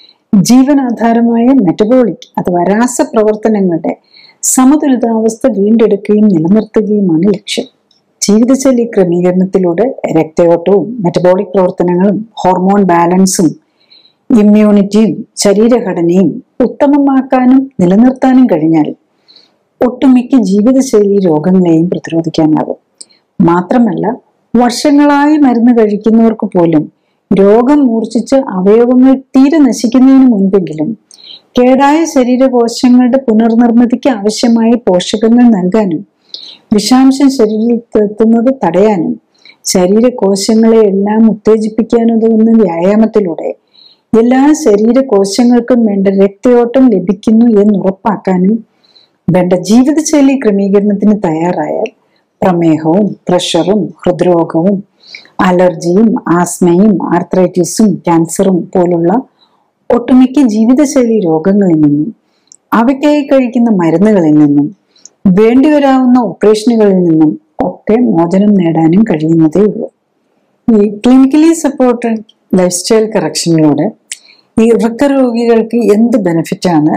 [SPEAKER 1] ജീവനാധാരമായ മെറ്റബോളിക് അഥവാ രാസപ്രവർത്തനങ്ങളുടെ സമതുലിതാവസ്ഥ വീണ്ടെടുക്കുകയും നിലനിർത്തുകയുമാണ് ലക്ഷ്യം ജീവിതശൈലി ക്രമീകരണത്തിലൂടെ രക്തയോട്ടവും മെറ്റബോളിക് പ്രവർത്തനങ്ങളും ഹോർമോൺ ബാലൻസും ഇമ്മ്യൂണിറ്റിയും ശരീരഘടനയും ഉത്തമമാക്കാനും നിലനിർത്താനും കഴിഞ്ഞാൽ ഒട്ടുമിക്ക ജീവിതശൈലി രോഗങ്ങളെയും പ്രതിരോധിക്കാനാകും മാത്രമല്ല വർഷങ്ങളായി മരുന്ന് കഴിക്കുന്നവർക്ക് പോലും രോഗം മൂർച്ഛിച്ച് അവയവങ്ങൾ തീരെ നശിക്കുന്നതിന് മുൻപെങ്കിലും കേടായ ശരീരകോശങ്ങളുടെ പുനർനിർമ്മിതിക്ക് ആവശ്യമായ പോഷകങ്ങൾ നൽകാനും വിഷാംശം ശരീരത്തിലെത്തുന്നത് തടയാനും ശരീരകോശങ്ങളെ എല്ലാം ഉത്തേജിപ്പിക്കാനുതകുന്ന വ്യായാമത്തിലൂടെ എല്ലാ ശരീരകോശങ്ങൾക്കും വേണ്ട രക്തയോട്ടം ലഭിക്കുന്നു എന്നുറപ്പാക്കാനും വേണ്ട ജീവിതശൈലി ക്രമീകരണത്തിന് തയ്യാറായാൽ പ്രമേഹവും പ്രഷറും ഹൃദ്രോഗവും അലർജിയും ആസ്മയും ആർത്രൈറ്റിസും ക്യാൻസറും പോലുള്ള ഒട്ടുമിക്ക ജീവിതശൈലി രോഗങ്ങളിൽ നിന്നും അവയ്ക്കായി കഴിക്കുന്ന മരുന്നുകളിൽ നിന്നും വേണ്ടിവരാവുന്ന ഓപ്പറേഷനുകളിൽ നിന്നും ഒക്കെ മോചനം നേടാനും കഴിയുന്നതേ ഉള്ളൂ ഈ ക്ലിനിക്കലി സപ്പോർട്ടഡ് ലൈഫ് സ്റ്റൈൽ കറക്ഷനിലൂടെ ഈ വൃക്ക രോഗികൾക്ക് എന്ത് ബെനിഫിറ്റ് ആണ്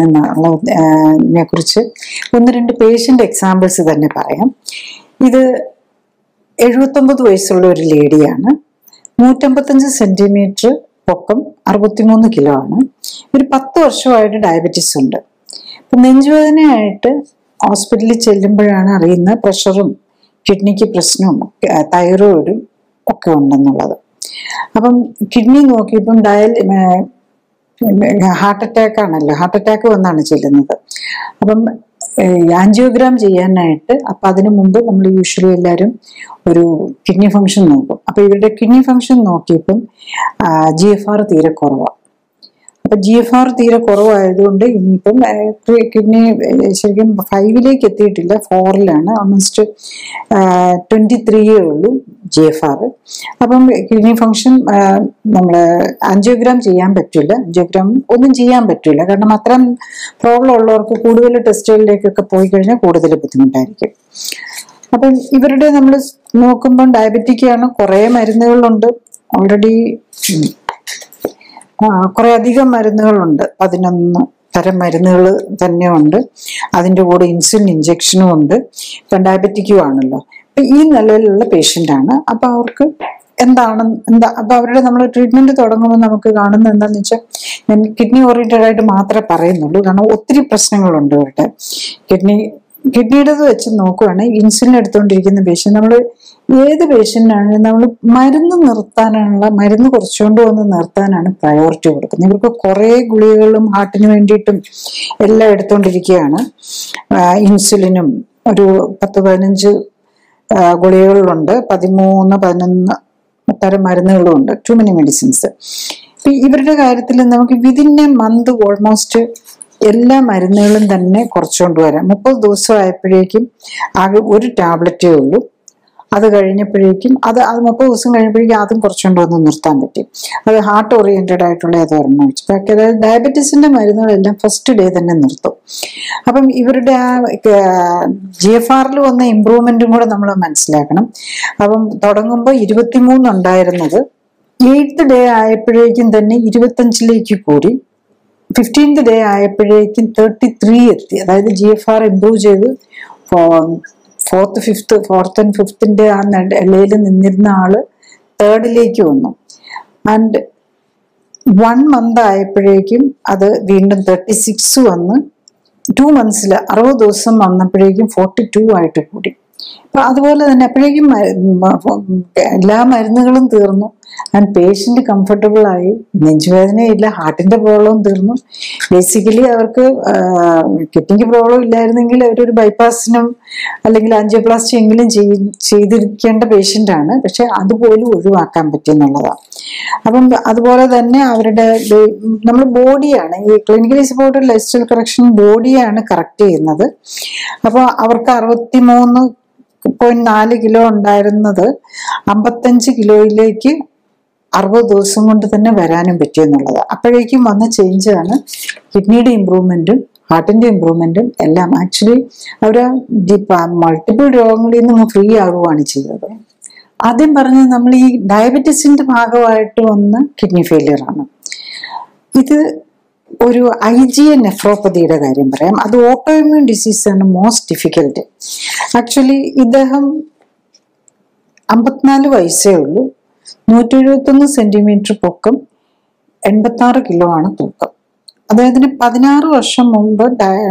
[SPEAKER 1] വരുന്നതിനെ കുറിച്ച് ഒന്ന് രണ്ട് പേഷ്യൻ്റ് എക്സാമ്പിൾസ് തന്നെ പറയാം ഇത് എഴുപത്തൊമ്പത് വയസ്സുള്ള ഒരു ലേഡിയാണ് നൂറ്റമ്പത്തഞ്ച് സെന്റിമീറ്റർ പൊക്കം അറുപത്തിമൂന്ന് കിലോ ആണ് ഒരു പത്ത് വർഷമായിട്ട് ഡയബറ്റീസ് ഉണ്ട് അപ്പം നെഞ്ചുവേദനയായിട്ട് ഹോസ്പിറ്റലിൽ ചെല്ലുമ്പോഴാണ് അറിയുന്ന പ്രഷറും കിഡ്നിക്ക് പ്രശ്നവും തൈറോയിഡും ഒക്കെ ഉണ്ടെന്നുള്ളത് അപ്പം കിഡ്നി നോക്കിയപ്പം ഡയൽ ഹാർട്ട് അറ്റാക്ക് ആണല്ലോ ഹാർട്ട് അറ്റാക്ക് വന്നാണ് ചെല്ലുന്നത് അപ്പം ആൻജിയോഗ്രാം ചെയ്യാനായിട്ട് അപ്പം അതിനു മുമ്പ് നമ്മൾ യൂഷ്വലി എല്ലാവരും ഒരു കിഡ്നി ഫംഗ്ഷൻ നോക്കും അപ്പം ഇവരുടെ കിഡ്നി ഫംഗ്ഷൻ നോക്കിയപ്പം ജി എഫ് ആർ തീരെ കുറവാണ് അപ്പൊ ജി എഫ് ആർ തീരെ കുറവായതുകൊണ്ട് ഇനിയിപ്പം കിഡ്നി ശരിക്കും ഫൈവിലേക്ക് എത്തിയിട്ടില്ല ഫോറിലാണ് ഓൾമോസ്റ്റ് ട്വന്റി ത്രീയേ ഉള്ളൂ ജി എഫ് ആർ അപ്പം കിഡ്നി ഫങ്ഷൻ നമ്മൾ ആൻജിയോഗ്രാം ചെയ്യാൻ പറ്റില്ല ആൻജിയോഗ്രാം ഒന്നും ചെയ്യാൻ പറ്റില്ല കാരണം അത്തരം പ്രോബ്ലം ഉള്ളവർക്ക് കൂടുതൽ ടെസ്റ്റുകളിലേക്കൊക്കെ പോയി കഴിഞ്ഞാൽ കൂടുതൽ ബുദ്ധിമുട്ടായിരിക്കും അപ്പം ഇവരുടെ നമ്മൾ നോക്കുമ്പോൾ ഡയബറ്റിക് ആണ് കുറേ മരുന്നുകളുണ്ട് ഓൾറെഡി കുറെ അധികം മരുന്നുകളുണ്ട് പതിനൊന്ന് തരം മരുന്നുകൾ തന്നെ ഉണ്ട് അതിൻ്റെ കൂടെ ഇൻസുലിൻ ഇഞ്ചക്ഷനും ഉണ്ട് ഇപ്പം ഡയബറ്റിക്കും ആണല്ലോ അപ്പൊ ഈ നിലയിലുള്ള പേഷ്യൻ്റ് ആണ് അപ്പൊ അവർക്ക് എന്താണ് എന്താ അപ്പൊ അവരുടെ നമ്മൾ ട്രീറ്റ്മെന്റ് തുടങ്ങുമ്പോൾ നമുക്ക് കാണുന്നത് എന്താണെന്ന് വെച്ചാൽ ഞാൻ കിഡ്നി ഓറിയന്റഡ് ആയിട്ട് മാത്രമേ പറയുന്നുള്ളൂ കാരണം ഒത്തിരി പ്രശ്നങ്ങളുണ്ട് ഇവരുടെ കിഡ്നി കിഡ്നിയുടേത് വെച്ച് നോക്കുവാണെങ്കിൽ ഇൻസുലിൻ എടുത്തുകൊണ്ടിരിക്കുന്ന പേഷ്യൻ്റ് നമ്മൾ ഏത് പേഷ്യൻ്റാണെങ്കിലും നമ്മൾ മരുന്ന് നിർത്താനുള്ള മരുന്ന് കുറച്ചുകൊണ്ട് വന്ന് നിർത്താനാണ് പ്രയോറിറ്റി കൊടുക്കുന്നത് ഇവർക്ക് കുറേ ഗുളികകളും ഹാർട്ടിന് വേണ്ടിയിട്ടും എല്ലാം എടുത്തുകൊണ്ടിരിക്കുകയാണ് ഇൻസുലിനും ഒരു പത്ത് പതിനഞ്ച് ഗുളികകളുണ്ട് പതിമൂന്ന് പതിനൊന്ന് തരം മരുന്നുകളും ഉണ്ട് ടു മെനി മെഡിസിൻസ് ഇവരുടെ കാര്യത്തിൽ നമുക്ക് വിതിൻ എ മന്ത് ഓൾമോസ്റ്റ് എല്ലാ മരുന്നുകളും തന്നെ കുറച്ചുകൊണ്ട് വരാം മുപ്പത് ദിവസം ആയപ്പോഴേക്കും ആകെ ഒരു ടാബ്ലറ്റേ ഉള്ളൂ അത് കഴിഞ്ഞപ്പോഴേക്കും അത് അത് മുപ്പത് ദിവസം കഴിഞ്ഞപ്പോഴേക്കും അതും കുറച്ചുകൊണ്ട് വന്ന് നിർത്താൻ പറ്റി അത് ഹാർട്ട് ഓറിയന്റഡ് ആയിട്ടുള്ള അത് ഒരെണ്ണം വെച്ചു ബാക്കി അതായത് ഡയബറ്റീസിന്റെ മരുന്നുകളെല്ലാം ഫസ്റ്റ് ഡേ തന്നെ നിർത്തും അപ്പം ഇവരുടെ ആ ജി എഫ് ആറിൽ വന്ന ഇമ്പ്രൂവ്മെന്റും കൂടെ നമ്മൾ മനസ്സിലാക്കണം അപ്പം തുടങ്ങുമ്പോൾ ഇരുപത്തിമൂന്ന് ഉണ്ടായിരുന്നത് എയ്ത്ത് ഡേ ആയപ്പോഴേക്കും തന്നെ ഇരുപത്തഞ്ചിലേക്ക് കൂടി ഫിഫ്റ്റീൻത് ഡേ ആയപ്പോഴേക്കും തേർട്ടി ത്രീ എത്തി അതായത് ജി എഫ് ആർ ഇംപ്രൂവ് ചെയ്ത് ഫോർത്ത് ഫിഫ്ത്ത് ഫോർത്ത് ആൻഡ് ഫിഫ്ത്തിന്റെ ആ ഇലയിൽ നിന്നിരുന്ന ആള് തേർഡിലേക്ക് വന്നു ആൻഡ് വൺ മന്ത് ആയപ്പോഴേക്കും അത് വീണ്ടും തേർട്ടി സിക്സ് വന്ന് ടു മന്ത്സിൽ അറുപത് ദിവസം വന്നപ്പോഴേക്കും ഫോർട്ടി ടു ആയിട്ട് കൂടി അപ്പൊ അതുപോലെ തന്നെ അപ്പോഴേക്കും എല്ലാ മരുന്നുകളും തീർന്നു ആൻഡ് പേഷ്യന്റ് കംഫർട്ടബിൾ ആയി നെഞ്ചുവേദനയില്ല ഹാർട്ടിന്റെ പ്രോബ്ലം തീർന്നു ബേസിക്കലി അവർക്ക് കിഡ്നിക്ക് പ്രോബ്ലം ഇല്ലായിരുന്നെങ്കിൽ അവരൊരു ബൈപ്പാസിനും അല്ലെങ്കിൽ ആൻജിയോപ്ലാസ്റ്റി എങ്കിലും ചെയ്തിരിക്കേണ്ട പേഷ്യന്റ് ആണ് പക്ഷെ അതുപോലും ഒഴിവാക്കാൻ പറ്റുമെന്നുള്ളതാണ് അപ്പം അതുപോലെ തന്നെ അവരുടെ നമ്മൾ ബോഡിയാണ് ഈ clinically supported life style correction ബോഡിയാണ് കറക്റ്റ് ചെയ്യുന്നത് അപ്പോൾ അവർക്ക് അറുപത്തി മൂന്ന് പോയിന്റ് നാല് കിലോ ഉണ്ടായിരുന്നത് അമ്പത്തഞ്ച് കിലോയിലേക്ക് അറുപത് ദിവസം കൊണ്ട് തന്നെ വരാനും പറ്റിയെന്നുള്ളത് അപ്പോഴേക്കും വന്ന ചേഞ്ചാണ് കിഡ്നിയുടെ ഇമ്പ്രൂവ്മെന്റും ഹാർട്ടിന്റെ ഇമ്പ്രൂവ്മെന്റും എല്ലാം ആക്ച്വലി അവർ മൾട്ടിപ്പിൾ രോഗങ്ങളിൽ നിന്ന് ഫ്രീ ആകുകയാണ് ചെയ്തത് ആദ്യം പറഞ്ഞത് നമ്മൾ ഈ ഡയബറ്റീസിന്റെ ഭാഗമായിട്ട് വന്ന കിഡ്നി ഫെയിലിയർ ആണ് ഇത് ഒരു ഐ ജി എ നെഫ്രോപ്പതിയുടെ കാര്യം പറയാം അത് ഓട്ടോഇമ്യൂൺ ഡിസീസ് ആണ് മോസ്റ്റ് ഡിഫിക്കൽട്ട് ആക്ച്വലി ഇദ്ദേഹം അമ്പത്തിനാല് വയസ്സേ ഉള്ളൂ നൂറ്റി എഴുപത്തൊന്ന് സെന്റിമീറ്റർ പൊക്കം എൺപത്തി ആറ് കിലോ ആണ് തൂക്കം അദ്ദേഹത്തിന് പതിനാറ് വർഷം മുമ്പ്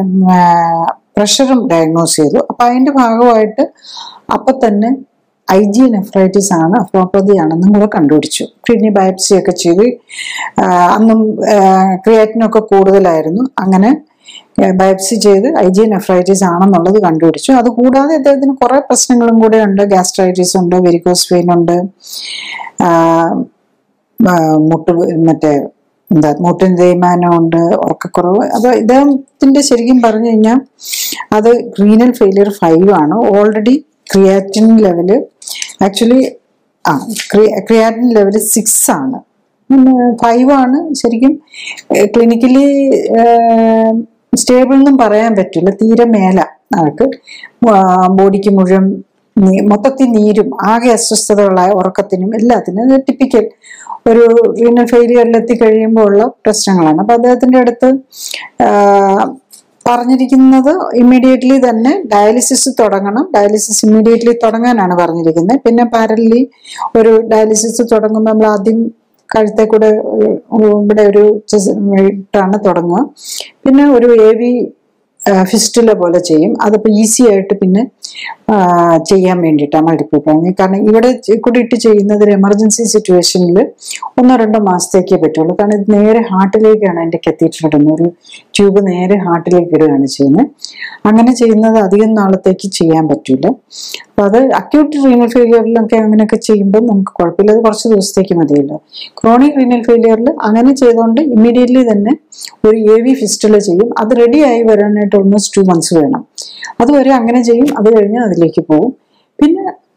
[SPEAKER 1] പ്രഷറും ഡയഗ്നോസ് ചെയ്തു അപ്പൊ അതിന്റെ ഭാഗമായിട്ട് അപ്പൊ തന്നെ ഐ ജി നെഫ്രൈറ്റിസ് ആണ് അഫ്രോപ്പതി ആണെന്നും കൂടെ കണ്ടുപിടിച്ചു കിഡ്നി ബയോപ്സി ഒക്കെ ചെയ്ത് അന്നും ക്രിയാറ്റിനൊക്കെ കൂടുതലായിരുന്നു അങ്ങനെ ബയോപ്സി ചെയ്ത് ഐ ജി നെഫ്രൈറ്റിസ് ആണെന്നുള്ളത് കണ്ടുപിടിച്ചു അതുകൂടാതെ അദ്ദേഹത്തിന് കുറെ പ്രശ്നങ്ങളും കൂടെ ഉണ്ട് ഗ്യാസ്ട്രൈറ്റിസ് ഉണ്ട് വെരിക്കോസ് വെയിൻ ഉണ്ട് മുട്ട് മറ്റേ എന്താ മുട്ടിന് തേയ്മാനം ഉണ്ട് ഉറക്കക്കുറവ് അത് ഇദ്ദേഹത്തിന്റെ ശരിക്കും പറഞ്ഞു കഴിഞ്ഞാൽ അത് റീനൽ ഫെയിലിയർ ഫൈവ് ആണ് ഓൾറെഡി ക്രിയാറ്റിൻ ലെവല് ആക്ച്വലി ആ ക്രിയാറ്റിൻ ലെവല് സിക്സ് ആണ് ഫൈവ് ആണ് ശരിക്കും ക്ലിനിക്കലി സ്റ്റേബിൾ എന്നും പറയാൻ പറ്റില്ല തീരെ മേല ആൾക്ക് ബോഡിക്ക് മുഴുവൻ മൊത്തത്തിൽ നീരും ആകെ അസ്വസ്ഥതകളായ ഉറക്കത്തിനും എല്ലാത്തിനും ടിപ്പിക്കൽ ഒരു റീനൽ ഫെയിലിയറിൽ എത്തിക്കഴിയുമ്പോൾ ഉള്ള പ്രശ്നങ്ങളാണ് അപ്പൊ അദ്ദേഹത്തിന്റെ അടുത്ത് പറഞ്ഞിരിക്കുന്നത് ഇമ്മീഡിയറ്റ്ലി തന്നെ ഡയാലിസിസ് തുടങ്ങണം ഡയാലിസിസ് ഇമ്മീഡിയറ്റ്ലി തുടങ്ങാനാണ് പറഞ്ഞിരിക്കുന്നത് പിന്നെ പാരലി ഒരു ഡയാലിസിസ് തുടങ്ങുമ്പോൾ നമ്മൾ ആദ്യം കഴുത്തെ കൂടെ ഇവിടെ ഒരു ഇട്ടാണ് തുടങ്ങുക പിന്നെ ഒരു എ വി ഫിസ്റ്റുല പോലെ ചെയ്യും അതിപ്പോൾ ഈസി ആയിട്ട് പിന്നെ ചെയ്യാൻ വേണ്ടിയിട്ടാണ് മൾട്ടിപ്പിൾ പ്ലാനിങ് കാരണം ഇവിടെ കൂടി ഇട്ട് ചെയ്യുന്നത് ഒരു എമർജൻസി സിറ്റുവേഷനിൽ ഒന്നോ രണ്ടോ മാസത്തേക്കേ പറ്റുള്ളൂ കാരണം ഇത് നേരെ ഹാർട്ടിലേക്കാണ് എൻ്റെ കത്തീറ്റർ ഇടുന്നത് ഒരു ട്യൂബ് നേരെ ഹാർട്ടിലേക്ക് ഇടുകയാണ് ചെയ്യുന്നത് അങ്ങനെ ചെയ്യുന്നത് അധികം നാളത്തേക്ക് ചെയ്യാൻ പറ്റില്ല അപ്പോൾ അത് അക്യൂട്ട് റീനൽ ഫെയിലിയറിലൊക്കെ അങ്ങനെയൊക്കെ ചെയ്യുമ്പോൾ നമുക്ക് കുഴപ്പമില്ല അത് കുറച്ച് ദിവസത്തേക്ക് മതിയല്ലോ ക്രോണിക് റീനൽ ഫെയിലിയറിൽ അങ്ങനെ ചെയ്തുകൊണ്ട് ഇമ്മീഡിയറ്റ്ലി തന്നെ ഒരു എ വി ഫിസ്റ്റുല ചെയ്യും അത് റെഡി ആയി വരാനായിട്ട് ഓൾമോസ്റ്റ് ടു മന്ത്സ് വേണം അതുവരെ അങ്ങനെ ചെയ്യും അത് കഴിഞ്ഞ് അതിലേക്ക് പോകും പിന്നെ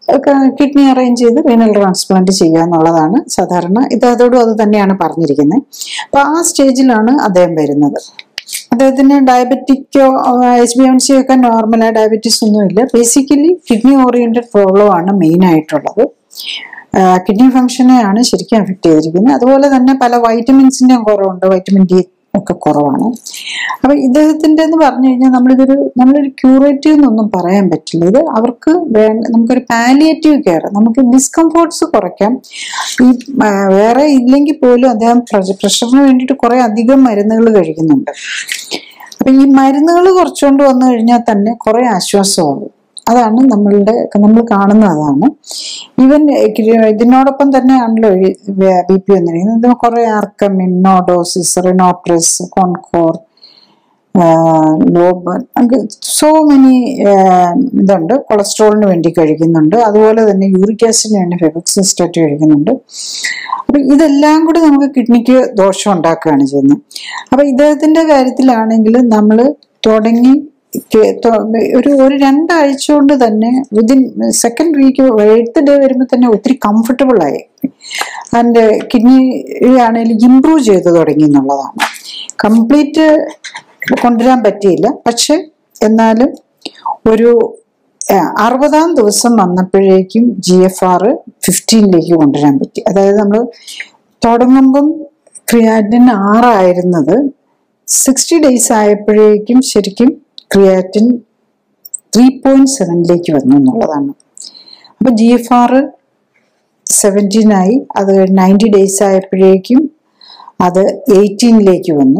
[SPEAKER 1] കിഡ്നി അറേഞ്ച് ചെയ്ത് റീനൽ ട്രാൻസ്പ്ലാന്റ് ചെയ്യുക എന്നുള്ളതാണ് സാധാരണ ഇദ്ദേഹത്തോടും അത് തന്നെയാണ് പറഞ്ഞിരിക്കുന്നത് അപ്പൊ ആ സ്റ്റേജിലാണ് അദ്ദേഹം വരുന്നത് അദ്ദേഹത്തിന് ഡയബറ്റിക്കോ എച്ച് ബി എം സി ഒക്കെ നോർമലായ ഡയബറ്റീസ് ഒന്നുമില്ല ബേസിക്കലി കിഡ്നി ഓറിയന്റഡ് പ്രോബ്ലം ആണ് മെയിൻ ആയിട്ടുള്ളത് കിഡ്നി ഫംഗ്ഷനെയാണ് ശരിക്കും അഫക്റ്റ് ചെയ്തിരിക്കുന്നത് അതുപോലെ തന്നെ പല വൈറ്റമിൻസിന്റെയും കുറവുണ്ട് വൈറ്റമിൻ ഡി ഒക്കെ കുറവാണ് അപ്പൊ ഇദ്ദേഹത്തിന്റെ എന്ന് പറഞ്ഞു കഴിഞ്ഞാൽ നമ്മളിതൊരു നമ്മളൊരു ക്യൂറേറ്റീവ് എന്നൊന്നും പറയാൻ പറ്റില്ല ഇത് അവർക്ക് വേണ്ട നമുക്കൊരു പാലിയേറ്റീവ് കെയർ നമുക്ക് ഡിസ്കംഫോർട്ട്സ് കുറയ്ക്കാം ഈ ആ, വേറെ ഇല്ലെങ്കിൽ പോലും അദ്ദേഹം പ്രഷറിന് വേണ്ടിയിട്ട് കുറെ അധികം മരുന്നുകൾ കഴിക്കുന്നുണ്ട് അപ്പൊ ഈ മരുന്നുകൾ കുറച്ചുകൊണ്ട് വന്നു കഴിഞ്ഞാൽ തന്നെ കുറെ ആശ്വാസമാകും അതാണ് നമ്മളുടെ നമ്മൾ കാണുന്ന അതാണ് ഈവൻ ഇതിനോടൊപ്പം തന്നെയാണല്ലോ ബി പി വന്നിരിക്കുന്നത് ഇത് കുറെ ആർക്കമിൻ നോഡോസിസ് റിനോപ്രസ് കോൺകോർ ലോബൻ സോ മെനി ഇതുണ്ട് കൊളസ്ട്രോളിന് വേണ്ടി കഴിക്കുന്നുണ്ട് അതുപോലെ തന്നെ യൂറിക് ആസിഡിന് വേണ്ടി ഫെബക്സിസ്റ്റേറ്റ് കഴിക്കുന്നുണ്ട് അപ്പൊ ഇതെല്ലാം കൂടി നമുക്ക് കിഡ്നിക്ക് ദോഷം ഉണ്ടാക്കുകയാണ് ചെയ്യുന്നത് അപ്പൊ ഇദ്ദേഹത്തിന്റെ കാര്യത്തിലാണെങ്കിൽ നമ്മൾ തുടങ്ങി കെ- തൊ- ഒരു ഒരു രണ്ടാഴ്ച കൊണ്ട് തന്നെ within second week eighth day വരുമ്പോൾ തന്നെ ഒത്തിരി കംഫർട്ടബിൾ ആയി അതിൻ്റെ കിഡ്നി ആണെങ്കിൽ ഇമ്പ്രൂവ് ചെയ്ത് തുടങ്ങി എന്നുള്ളതാണ് കംപ്ലീറ്റ് കൊണ്ടുവരാൻ പറ്റിയില്ല പക്ഷെ എന്നാലും ഒരു ആ, അറുപതാം ദിവസം വന്നപ്പോഴേക്കും ജി എഫ് ആർ ഫിഫ്റ്റീനിലേക്ക് കൊണ്ടുവരാൻ പറ്റി അതായത് നമ്മൾ തുടങ്ങുമ്പം ക്രിയാറ്റിൻ ആറായിരുന്നത് സിക്സ്റ്റി ഡേയ്സ് ആയപ്പോഴേക്കും ശരിക്കും ക്രിയാറ്റിൻ ത്രീ പോയിന്റ് സെവനിലേക്ക് വന്നു എന്നുള്ളതാണ് അപ്പൊ ജി എഫ് ആർ സെവൻറ്റീനായി അത് നയൻറ്റി ഡേയ്സ് ആയപ്പോഴേക്കും അത് എയ്റ്റീനിലേക്ക് വന്നു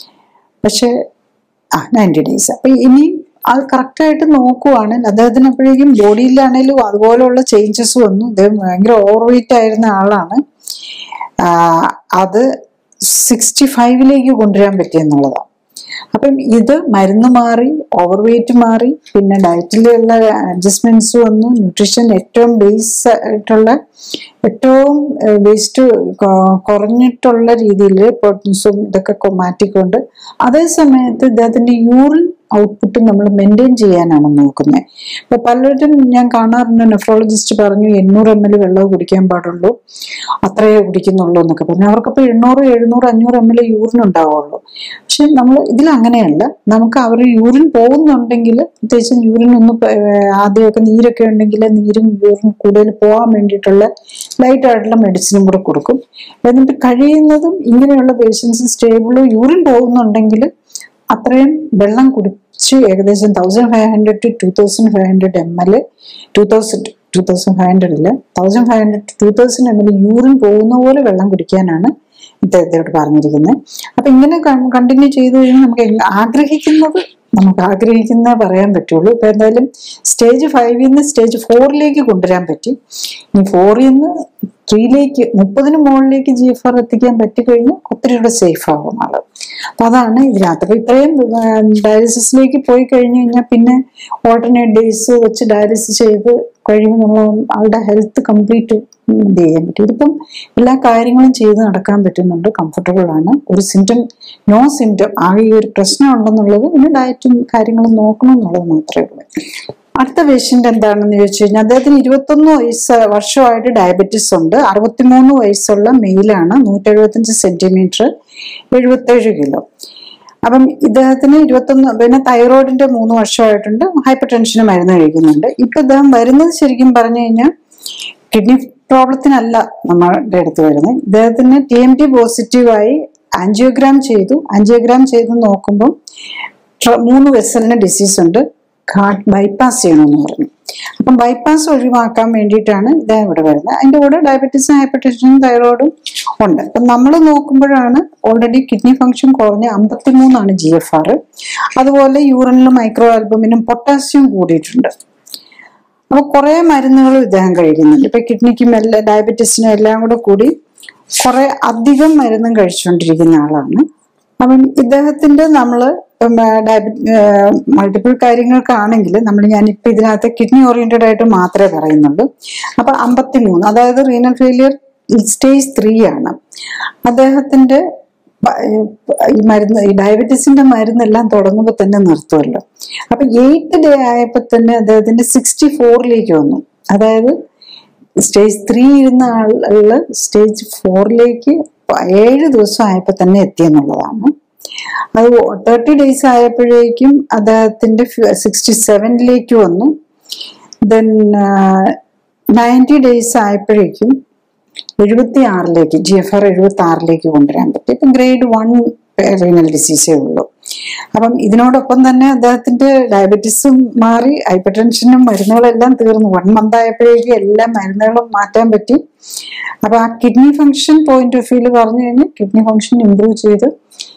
[SPEAKER 1] പക്ഷെ ആ നയൻറ്റി ഡേയ്സ് അപ്പൊ ഇനിയും അത് കറക്റ്റായിട്ട് നോക്കുവാണെങ്കിൽ അദ്ദേഹത്തിന് അപ്പോഴേക്കും ബോഡിയിലാണേലും അതുപോലെയുള്ള ചേഞ്ചസ് വന്നു അദ്ദേഹം ഭയങ്കര ഓവർ വെയിറ്റ് ആയിരുന്ന ആളാണ് ആ, അത് സിക്സ്റ്റി ഫൈവിലേക്ക് കൊണ്ടുവരാൻ പറ്റിയെന്നുള്ളതാണ് അപ്പം ഇത് മരുന്ന് മാറി ഓവർ വെയിറ്റ് മാറി പിന്നെ ഡയറ്റിലുള്ള അഡ്ജസ്റ്റ്മെന്റ്സ് വന്നു ന്യൂട്രീഷൻ ഏറ്റവും ബേസ് ആയിട്ടുള്ള ഏറ്റവും വേസ്റ്റ് കുറഞ്ഞിട്ടുള്ള രീതിയിൽ പ്രോട്ടീൻസും ഇതൊക്കെ കൊ- മാറ്റിക്കൊണ്ട് അതേ സമയത്ത് ഇദ്ദേഹത്തിന്റെ യൂറിൻ ഔട്ട്പുട്ട് നമ്മൾ മെയിൻറ്റെയിൻ ചെയ്യാനാണ് നോക്കുന്നത് ഇപ്പൊ പലരും ഞാൻ കാണാറുണ്ട് നെഫ്രോളജിസ്റ്റ് പറഞ്ഞു എണ്ണൂറ് എം എൽ വെള്ളം കുടിക്കാൻ പാടുള്ളൂ അത്രയേ കുടിക്കുന്നുള്ളൂ എന്നൊക്കെ പറഞ്ഞു അവർക്കപ്പോൾ എണ്ണൂറ് എഴുന്നൂറ് അഞ്ഞൂറ് എം എൽ യൂറിൻ ഉണ്ടാവുള്ളൂ പക്ഷെ നമ്മൾ ഇതിൽ അങ്ങനെയല്ല നമുക്ക് അവർ യൂറിൻ പോകുന്നുണ്ടെങ്കിൽ പ്രത്യേകിച്ച് യൂറിൻ ഒന്ന് പ- ഏർ ആദ്യമൊക്കെ നീരൊക്കെ ഉണ്ടെങ്കിൽ നീരും യൂറിൻ കൂടുതൽ പോകാൻ വേണ്ടിയിട്ടുള്ള ലൈറ്റ് ആയിട്ടുള്ള മെഡിസിനും കൂടെ കൊടുക്കും എന്നിട്ട് കഴിയുന്നതും ഇങ്ങനെയുള്ള പേഷ്യൻസ് സ്റ്റേബിൾ യൂറിൻ പോകുന്നുണ്ടെങ്കിൽ അത്രയും വെള്ളം കുടിച്ച് ഏകദേശം thousand five hundred to two thousand five hundred M L two thousand two thousand five hundred ഇല്ല thousand five hundred two thousand M L urine പോകുന്ന പോലെ വെള്ളം കുടിക്കാനാണ് ഇദ്ദേഹത്തോട് പറഞ്ഞിരിക്കുന്നത് അപ്പൊ ഇങ്ങനെ കണ്ടിന്യൂ ചെയ്തു കഴിഞ്ഞാൽ നമുക്ക് എങ്ങ- ആഗ്രഹിക്കുന്നത് നമുക്ക് ആഗ്രഹിക്കുന്നേ പറയാൻ പറ്റുള്ളൂ ഇപ്പൊ എന്തായാലും സ്റ്റേജ് ഫൈവിൽ നിന്ന് സ്റ്റേജ് ഫോറിലേക്ക് കൊണ്ടുവരാൻ പറ്റി ഇനി ഫോറിൽ നിന്ന് ത്രീയിലേക്ക് മുപ്പതിന് മുകളിലേക്ക് ജി എഫ് ആർ എത്തിക്കാൻ പറ്റിക്കഴിഞ്ഞാൽ ഒത്തിരി കൂടെ സേഫ് ആവും ആള് അപ്പൊ അതാണ് ഇതിനകത്ത് അപ്പൊ ഇത്രയും ഡയാലിസിസിലേക്ക് പോയി കഴിഞ്ഞു കഴിഞ്ഞാൽ പിന്നെ ഓൾട്ടർനേറ്റ് ഡേയ്സ് വെച്ച് ഡയാലിസിസ് ചെയ്ത് കഴിയുമ്പോൾ നമ്മൾ ആളുടെ ഹെൽത്ത് കംപ്ലീറ്റ് ഇത് ചെയ്യാൻ പറ്റും ഇതിപ്പം എല്ലാ കാര്യങ്ങളും ചെയ്ത് നടക്കാൻ പറ്റുന്നുണ്ട് കംഫർട്ടബിൾ ആണ് ഒരു സിംറ്റം നോ സിംറ്റം ആകെ ഈ ഒരു പ്രശ്നം ഉണ്ടെന്നുള്ളത് പിന്നെ ഡയറ്റും കാര്യങ്ങളും നോക്കണം എന്നുള്ളത് മാത്രമേ ഉള്ളൂ അടുത്ത പേഷ്യന്റ് എന്താണെന്ന് ചോദിച്ചു കഴിഞ്ഞാൽ അദ്ദേഹത്തിന് ഇരുപത്തൊന്ന് വയസ്സ് വർഷമായിട്ട് ഡയബറ്റിസ് ഉണ്ട് അറുപത്തിമൂന്ന് വയസ്സുള്ള മെയിലാണ് നൂറ്റി എഴുപത്തഞ്ച് സെന്റിമീറ്റർ എഴുപത്തേഴ് കിലോ അപ്പം ഇദ്ദേഹത്തിന് ഇരുപത്തൊന്ന് പിന്നെ തൈറോയിഡിന്റെ മൂന്ന് വർഷമായിട്ടുണ്ട് ഹൈപ്പർ ടെൻഷന് മരുന്ന് കഴിക്കുന്നുണ്ട് ഇപ്പൊ ഇദ്ദേഹം വരുന്നത് ശരിക്കും പറഞ്ഞു കഴിഞ്ഞാൽ കിഡ്നി പ്രോബ്ലത്തിനല്ല നമ്മളുടെ അടുത്ത് വരുന്നത് ഇദ്ദേഹത്തിന് ടി എം ടി പോസിറ്റീവായി ആൻജിയോഗ്രാം ചെയ്തു ആൻജിയോഗ്രാം ചെയ്ത് നോക്കുമ്പോൾ ട്ര- മൂന്ന് വെസലിന് ഡിസീസ് ഉണ്ട് ഹാർട്ട് ബൈപ്പാസ് ചെയ്യണമെന്ന് പറഞ്ഞു അപ്പം ബൈപ്പാസ് ഒഴിവാക്കാൻ വേണ്ടിയിട്ടാണ് ഇദ്ദേഹം ഇവിടെ വരുന്നത് അതിന്റെ കൂടെ ഡയബറ്റീസും ഹൈപ്പർ ടെൻഷനും തൈറോയിഡും ഉണ്ട് അപ്പം നമ്മൾ നോക്കുമ്പോഴാണ് ഓൾറെഡി കിഡ്നി ഫംഗ്ഷൻ കുറഞ്ഞ് അമ്പത്തിമൂന്നാണ് ജി എഫ് ആർ അതുപോലെ യൂറിനിലും മൈക്രോ ആൽബമിനും പൊട്ടാസ്യം കൂടിയിട്ടുണ്ട് അപ്പൊ കുറെ മരുന്നുകളും ഇദ്ദേഹം കഴിക്കുന്നുണ്ട് ഇപ്പൊ കിഡ്നിക്കും എല്ലാ ഡയബറ്റീസിനും എല്ലാം കൂടെ കൂടി കുറെ അധികം മരുന്നും കഴിച്ചുകൊണ്ടിരിക്കുന്ന ആളാണ് അപ്പം ഇദ്ദേഹത്തിന്റെ നമ്മള് മൾട്ടിപ്പിൾ കാര്യങ്ങൾക്കാണെങ്കിൽ നമ്മൾ ഞാനിപ്പോ ഇതിനകത്ത് കിഡ്നി ഓറിയന്റഡ് ആയിട്ട് മാത്രമേ പറയുന്നുള്ളൂ അപ്പൊ അമ്പത്തിമൂന്ന് അതായത് റീനൽ ഫെയിലിയർ സ്റ്റേജ് ത്രീ ആണ് അദ്ദേഹത്തിന്റെ പ- ഈ മരുന്ന് ഈ ഡയബറ്റീസിന്റെ മരുന്നെല്ലാം തുടങ്ങുമ്പോൾ തന്നെ നിർത്തുമല്ലോ അപ്പൊ എയ്ത്ത് ഡേ ആയപ്പോൾ തന്നെ അദ്ദേഹത്തിന്റെ സിക്സ്റ്റി ഫോറിലേക്ക് വന്നു അതായത് സ്റ്റേജ് ത്രീ ഇരുന്ന ആളുകള് സ്റ്റേജ് ഫോറിലേക്ക് ഏഴ് ദിവസം ആയപ്പോൾ തന്നെ എത്തിയെന്നുള്ളതാണ് അത് തേർട്ടി ഡേയ്സ് ആയപ്പോഴേക്കും അദ്ദേഹത്തിന്റെ സിക്സ്റ്റി സെവനിലേക്ക് വന്നു ദെൻ നയൻറ്റി ഡേയ്സ് ആയപ്പോഴേക്കും എഴുപത്തി ആറിലേക്ക് ജി എഫ് ആർ എഴുപത്തി ആറിലേക്ക് കൊണ്ടുവരാൻ പറ്റി ഇപ്പം ഗ്രേഡ് വൺ റീനൽ ഡിസീസേ ഉള്ളൂ അപ്പം ഇതിനോടൊപ്പം തന്നെ അദ്ദേഹത്തിന്റെ ഡയബറ്റീസും മാറി ഹൈപ്പർ ടെൻഷനും മരുന്നുകളെല്ലാം തീർന്നു വൺ മന്ത് ആയപ്പോഴേക്കും എല്ലാ മരുന്നുകളും മാറ്റാൻ പറ്റി അപ്പൊ ആ കിഡ്നി ഫങ്ഷൻ പോയിന്റ് ഓഫ് വ്യൂല് പറഞ്ഞു കഴിഞ്ഞാൽ കിഡ്നി ഫങ്ഷൻ ഇമ്പ്രൂവ് ചെയ്ത്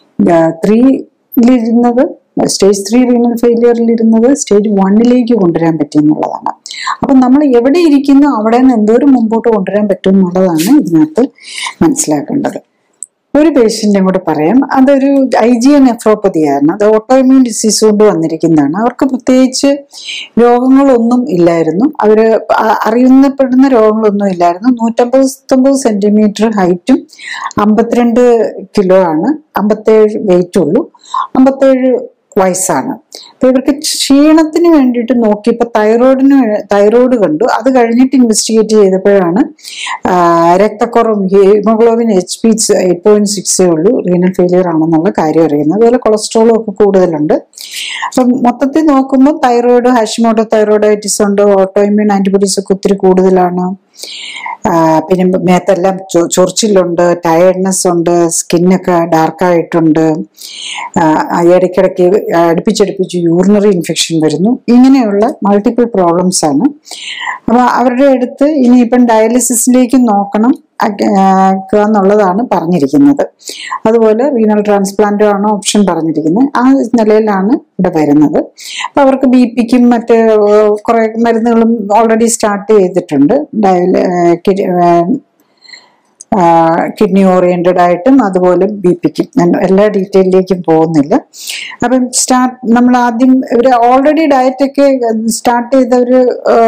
[SPEAKER 1] ത്രീയിലിരുന്നത് സ്റ്റേജ് ത്രീ റീനൽ ഫെയിലിയറിൽ ഇരുന്നത് സ്റ്റേജ് വണ്ണിലേക്ക് കൊണ്ടുവരാൻ പറ്റി എന്നുള്ളതാണ് അപ്പം നമ്മൾ എവിടെ ഇരിക്കുന്നു അവിടെ നിന്ന് എന്തോരം മുമ്പോട്ട് കൊണ്ടുവരാൻ പറ്റും എന്നുള്ളതാണ് ഇതിനകത്ത് മനസ്സിലാക്കേണ്ടത് ഒരു പേഷ്യന്റും കൂടെ പറയാം അതൊരു ഐ ജി എൻ നെഫ്രോപ്പതിയായിരുന്നു അത് ഓട്ടോഇമ്യൂൺ ഡിസീസ് കൊണ്ട് വന്നിരിക്കുന്നതാണ് അവർക്ക് പ്രത്യേകിച്ച് രോഗങ്ങളൊന്നും ഇല്ലായിരുന്നു അവര് അ- അറിയുന്നപ്പെടുന്ന രോഗങ്ങളൊന്നും ഇല്ലായിരുന്നു നൂറ്റമ്പത്തൊമ്പത് സെന്റിമീറ്റർ ഹൈറ്റും അമ്പത്തിരണ്ട് കിലോ ആണ് അമ്പത്തേഴ് വെയിറ്റ് ഉള്ളൂ അമ്പത്തേഴ് വയസ്സാണ് അപ്പൊ ഇവർക്ക് ക്ഷീണത്തിന് വേണ്ടിയിട്ട് നോക്കിയപ്പോൾ തൈറോയിഡിന് തൈറോയിഡ് കണ്ടു അത് കഴിഞ്ഞിട്ട് ഇൻവെസ്റ്റിഗേറ്റ് ചെയ്തപ്പോഴാണ് ആ, രക്തക്കുറവും haemoglobin H B eight point സിക്സേ ഉള്ളൂ റീനൽ ഫെയിലിയർ ആണെന്നുള്ള കാര്യം അറിയുന്നത് അതുപോലെ കൊളസ്ട്രോളും ഒക്കെ കൂടുതലുണ്ട് അപ്പം മൊത്തത്തിൽ നോക്കുമ്പോൾ തൈറോയിഡ് ഹാഷിമോട്ടോ തൈറോയിഡൈറ്റിസ് ഉണ്ട് ഓട്ടോഇമ്യൂൺ ആന്റിബോഡീസ് ഒക്കെ ഒത്തിരി കൂടുതലാണ് ആ, പിന്നെ മേത്തെല്ലാം ചൊ- ചൊറിച്ചിലുണ്ട് ടയർഡ്നെസ് ഉണ്ട് സ്കിന്നൊക്കെ ഡാർക്കായിട്ടുണ്ട് ഇടയ്ക്കിടയ്ക്ക് അടുപ്പിച്ചടുപ്പിച്ച് യൂറിനറി ഇൻഫെക്ഷൻ വരുന്നു ഇങ്ങനെയുള്ള മൾട്ടിപ്പിൾ പ്രോബ്ലംസ് ആണ് അപ്പൊ അവരുടെ അടുത്ത് ഇനിയിപ്പം ഡയാലിസിസിലേക്ക് നോക്കണം അക- ആ, എന്നുള്ളതാണ് പറഞ്ഞിരിക്കുന്നത് അതുപോലെ റീനൽ ട്രാൻസ്പ്ലാന്റ് ആണ് ഓപ്ഷൻ പറഞ്ഞിരിക്കുന്നത് ആ നിലയിലാണ് ഇവിടെ വരുന്നത് അപ്പൊ അവർക്ക് ബി പിക്കും മറ്റ് കുറെ മരുന്നുകളും ഓൾറെഡി സ്റ്റാർട്ട് ചെയ്തിട്ടുണ്ട് ഡയല- ആ, കിഡി- ആ, കിഡ്നി ഓറിയന്റഡ് ആയിട്ടും അതുപോലെ ബി പിക്കും ഞാൻ എല്ലാ ഡീറ്റെയിലേക്കും പോകുന്നില്ല അപ്പം സ്റ്റാർട്ട് നമ്മൾ ആദ്യം ഇവർ ഓൾറെഡി ഡയറ്റൊക്കെ സ്റ്റാർട്ട് ചെയ്ത ഒരു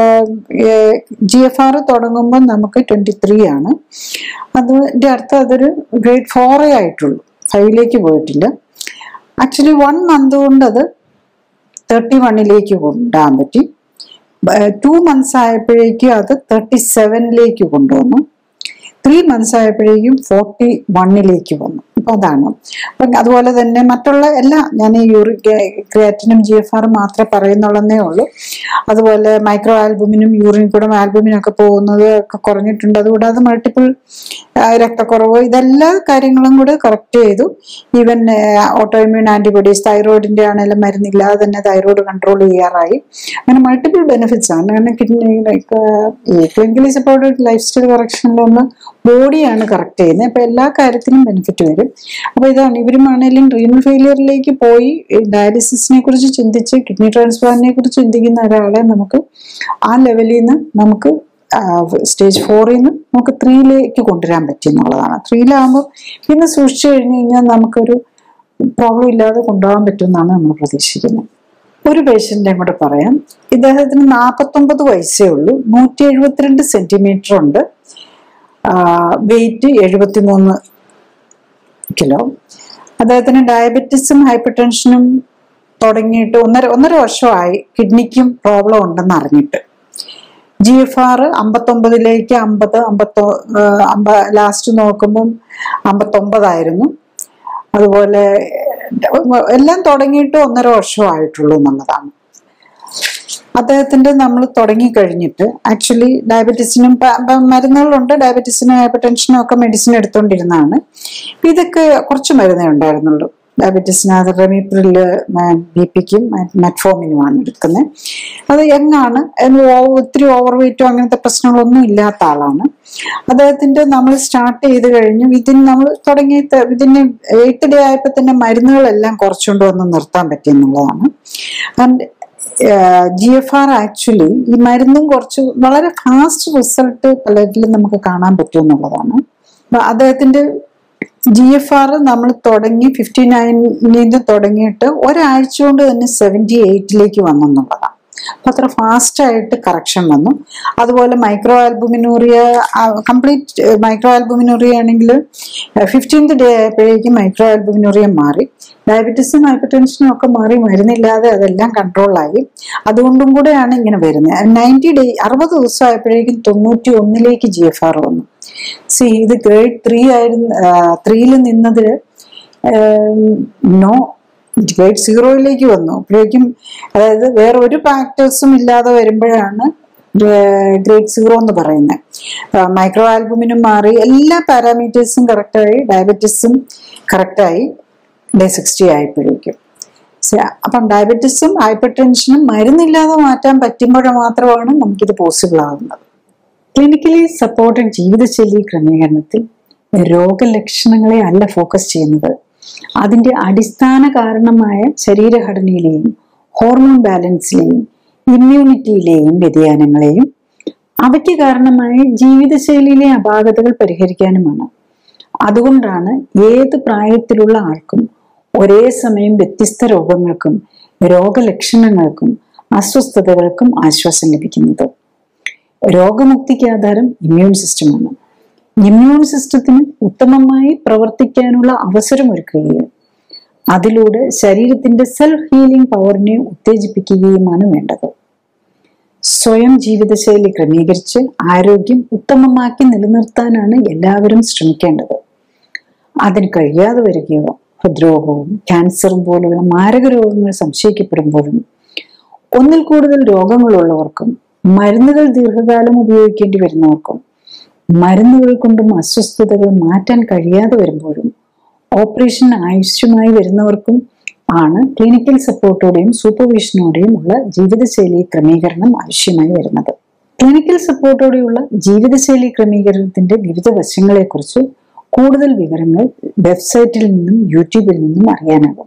[SPEAKER 1] ജി എഫ് ആർ തുടങ്ങുമ്പോൾ നമുക്ക് ട്വന്റി ത്രീ ആണ് അതിന്റെ അർത്ഥം അതൊരു ഗ്രേഡ് ഫോറേ ആയിട്ടുള്ളൂ ഫൈവിലേക്ക് പോയിട്ടില്ല ആക്ച്വലി വൺ മന്ത് കൊണ്ട് അത് തേർട്ടി വണ്ണിലേക്ക് കൊണ്ടുപോകാൻ പറ്റി ടു മന്ത്സ് ആയപ്പോഴേക്കും അത് തേർട്ടി സെവനിലേക്ക് കൊണ്ടുവന്നു ത്രീ മന്ത്സ് ആയപ്പോഴേക്കും ഫോർട്ടി വണ്ണിലേക്ക് വന്നു അപ്പൊ അതാണ് അപ്പം അതുപോലെ തന്നെ മറ്റുള്ള എല്ലാ ഞാൻ ഈ യൂറി ക്രിയാറ്റിനും ജി എഫ് ആർ മാത്രമേ പറയുന്നുള്ളതേ ഉള്ളൂ അതുപോലെ മൈക്രോ ആൽബുമിനും യൂറിൻ കൂടെ ആൽബുമിനും ഒക്കെ പോകുന്നത് ഒക്കെ കുറഞ്ഞിട്ടുണ്ട് അതുകൂടാതെ മൾട്ടിപ്പിൾ രക്തക്കുറവ് ഇതെല്ലാ കാര്യങ്ങളും കൂടെ കറക്റ്റ് ചെയ്തു ഈവൻ ഓട്ടോഇമ്യൂൺ ആന്റിബോഡീസ് തൈറോയിഡിന്റെ ആണെങ്കിലും മരുന്നില്ലാതെ തന്നെ തൈറോയിഡ് കൺട്രോൾ ചെയ്യാറായി അങ്ങനെ മൾട്ടിപ്പിൾ ബെനിഫിറ്റ്സ് ആണ് കാരണം കിഡ്നി ഈ ക്ലിനിക്കലി സപ്പോർട്ടഡ് ലൈഫ് സ്റ്റൈൽ കറക്ഷനിലൊന്ന് ബോഡിയാണ് കറക്റ്റ് ചെയ്യുന്നത് അപ്പൊ എല്ലാ കാര്യത്തിനും ബെനിഫിറ്റ് വരും അപ്പൊ ഇതാണ് ഇവരുമാണെങ്കിലും റീനൽ ഫെയിലിയറിലേക്ക് പോയി ഡയാലിസിസിനെ കുറിച്ച് ചിന്തിച്ച് കിഡ്നി ട്രാൻസ്പ്ലാന്റിനെ കുറിച്ച് ചിന്തിക്കുന്ന ഒരാളെ നമുക്ക് ആ ലെവലിൽ നിന്ന് നമുക്ക് സ്റ്റേജ് ഫോറിൽ നിന്ന് നമുക്ക് ത്രീയിലേക്ക് കൊണ്ടുവരാൻ പറ്റും എന്നുള്ളതാണ് ത്രീയിലാകുമ്പോൾ പിന്നെ സൂക്ഷിച്ചു കഴിഞ്ഞു കഴിഞ്ഞാൽ നമുക്കൊരു പ്രോബ്ലം ഇല്ലാതെ കൊണ്ടുപോകാൻ പറ്റുമെന്നാണ് നമ്മൾ പ്രതീക്ഷിക്കുന്നത് ഒരു പേഷ്യന്റിനെ കൂടെ പറയാം ഇദ്ദേഹത്തിന് നാൽപ്പത്തൊമ്പത് വയസ്സേ ഉള്ളൂ നൂറ്റി എഴുപത്തിരണ്ട് സെന്റിമീറ്റർ ഉണ്ട് വെയിറ്റ് എഴുപത്തിമൂന്ന് കിലോ അദ്ദേഹത്തിന് ഡയബറ്റിസും ഹൈപ്പർ ടെൻഷനും തുടങ്ങിയിട്ട് ഒന്നര ഒന്നര വർഷമായി കിഡ്നിക്കും പ്രോബ്ലം ഉണ്ടെന്ന് അറിഞ്ഞിട്ട് ജി എഫ് ആർ അമ്പത്തൊമ്പതിലേക്ക് അമ്പത് അമ്പത്തൊ ആഹ് അമ്പ ലാസ്റ്റ് നോക്കുമ്പം അമ്പത്തൊമ്പതായിരുന്നു അതുപോലെ എല്ലാം തുടങ്ങിയിട്ട് ഒന്നര വർഷമായിട്ടുള്ളൂ എന്നുള്ളതാണ് അദ്ദേഹത്തിന്റെ നമ്മൾ തുടങ്ങി കഴിഞ്ഞിട്ട് ആക്ച്വലി ഡയബറ്റീസിനും പ- പ- മരുന്നുകളുണ്ട് ഡയബറ്റീസിനും ഹൈപ്പർ ടെൻഷനും ഒക്കെ മെഡിസിൻ എടുത്തുകൊണ്ടിരുന്നതാണ് ഇതൊക്കെ കുറച്ച് മരുന്നേ ഉണ്ടായിരുന്നുള്ളൂ ഡയബറ്റീസിനകത്ത് റെമിപ്രില് ബി പിക്കും മെറ്റ്ഫോമിനുമാണ് എടുക്കുന്നത് അത് യങ്ങാണ് എന്ന് ഓ- ഒത്തിരി ഓവർ വെയിറ്റോ അങ്ങനത്തെ പ്രശ്നങ്ങളൊന്നും ഇല്ലാത്ത ആളാണ് അദ്ദേഹത്തിന്റെ നമ്മൾ സ്റ്റാർട്ട് ചെയ്ത് കഴിഞ്ഞു ഇതിന് നമ്മൾ തുടങ്ങി ഇതിന് എയ്ത്ത് ഡേ ആയപ്പോൾ തന്നെ മരുന്നുകളെല്ലാം കുറച്ചുകൊണ്ട് വന്ന് നിർത്താൻ പറ്റിയെന്നുള്ളതാണ് and G F R actually ഈ മരുന്നും കുറച്ച് വളരെ ഫാസ്റ്റ് റിസൾട്ട് പലരിലും നമുക്ക് കാണാൻ പറ്റും എന്നുള്ളതാണ് അപ്പൊ അദ്ദേഹത്തിന്റെ ജി എഫ് ആർ നമ്മൾ തുടങ്ങി ഫിഫ്റ്റി നയനിന്ന് തുടങ്ങിയിട്ട് ഒരാഴ്ച കൊണ്ട് തന്നെ സെവൻറ്റി എയ്റ്റിലേക്ക് വന്നെന്നുള്ളതാണ് അപ്പൊ അത്ര ഫാസ്റ്റ് ആയിട്ട് കറക്ഷൻ വന്നു അതുപോലെ micro albuminuria complete micro albuminuria ആണെങ്കിൽ ഫിഫ്റ്റീൻത് ഡേ ആയപ്പോഴേക്കും മൈക്രോ ആൽബുമിനൂറിയ മാറി ഡയബറ്റീസും ഹൈപ്പർ ടെൻഷനും ഒക്കെ മാറി മരുന്നില്ലാതെ അതെല്ലാം കൺട്രോളായി അതുകൊണ്ടും കൂടെയാണ് ഇങ്ങനെ വരുന്നത് നയൻറ്റി ഡേ അറുപത് ദിവസം ആയപ്പോഴേക്കും തൊണ്ണൂറ്റി ഒന്നിലേക്ക് ജി എഫ് ആർ വന്നു സി ഇത് ഗ്രേഡ് ത്രീ ആയിരുന്നു ത്രീയിൽ നിന്നതിൽ നോ ഗ്രേഡ് സീറോയിലേക്ക് വന്നു അപ്പോഴേക്കും അതായത് വേറെ ഒരു ഫാക്ടേഴ്സും ഇല്ലാതെ വരുമ്പോഴാണ് ഗ്രേഡ് സീറോ എന്ന് പറയുന്നത് മൈക്രോ ആൽബുമിനും മാറി എല്ലാ പാരാമീറ്റേഴ്സും കറക്റ്റായി ഡയബറ്റീസും കറക്റ്റായി ഡേ സിക്സ്റ്റി ആയപ്പോഴേക്കും സ- അപ്പം ഡയബറ്റീസും ഹൈപ്പർ ടെൻഷനും മരുന്നില്ലാതെ മാറ്റാൻ പറ്റുമ്പോൾ മാത്രമാണ് നമുക്കിത് പോസിബിൾ ആകുന്നത് ക്ലിനിക്കലി സപ്പോർട്ടഡ് ജീവിതശൈലി ക്രമീകരണത്തിൽ രോഗലക്ഷണങ്ങളെ അല്ല ഫോക്കസ് ചെയ്യുന്നത് അതിന്റെ അടിസ്ഥാന കാരണമായ ശരീരഘടനയിലെയും ഹോർമോൺ ബാലൻസിലെയും ഇമ്മ്യൂണിറ്റിയിലെയും വ്യതിയാനങ്ങളെയും അവയ്ക്ക് കാരണമായ ജീവിതശൈലിയിലെ അപാകതകൾ പരിഹരിക്കാനുമാണ് അതുകൊണ്ടാണ് ഏത് പ്രായത്തിലുള്ള ആൾക്കും ഒരേ സമയം വ്യത്യസ്ത രോഗങ്ങൾക്കും രോഗലക്ഷണങ്ങൾക്കും അസ്വസ്ഥതകൾക്കും ആശ്വാസം ലഭിക്കുന്നത് രോഗമുക്തിക്ക് ആധാരം ഇമ്മ്യൂൺ സിസ്റ്റമാണ് ഇമ്മ്യൂൺ സിസ്റ്റത്തിന് ഉത്തമമായി പ്രവർത്തിക്കാനുള്ള അവസരമൊരുക്കുകയും അതിലൂടെ ശരീരത്തിന്റെ സെൽഫ് ഹീലിംഗ് പവറിനെ ഉത്തേജിപ്പിക്കുകയുമാണ് വേണ്ടത് സ്വയം ജീവിതശൈലി ക്രമീകരിച്ച് ആരോഗ്യം ഉത്തമമാക്കി നിലനിർത്താനാണ് എല്ലാവരും ശ്രമിക്കേണ്ടത് അതിന് കഴിയാതെ വരികയോ ഹൃദ്രോഗവും ക്യാൻസറും പോലുള്ള മാരക രോഗങ്ങൾ സംശയിക്കപ്പെടുമ്പോഴും ഒന്നിൽ കൂടുതൽ രോഗങ്ങളുള്ളവർക്കും മരുന്നുകൾ ദീർഘകാലം ഉപയോഗിക്കേണ്ടി വരുന്നവർക്കും മരുന്നുകൾ കൊണ്ടും അസ്വസ്ഥതകൾ മാറ്റാൻ കഴിയാതെ വരുമ്പോഴും ഓപ്പറേഷൻ ആവശ്യമായി വരുന്നവർക്കും ആണ് ക്ലിനിക്കൽ സപ്പോർട്ടോടെയും സൂപ്പർവിഷനോടെയും ഉള്ള ജീവിതശൈലി ക്രമീകരണം ആവശ്യമായി വരുന്നത് ക്ലിനിക്കൽ സപ്പോർട്ടോടെയുള്ള ജീവിതശൈലി ക്രമീകരണത്തിന്റെ വിവിധ വശങ്ങളെക്കുറിച്ച് കൂടുതൽ വിവരങ്ങൾ വെബ്സൈറ്റിൽ നിന്നും യൂട്യൂബിൽ നിന്നും അറിയാനാകും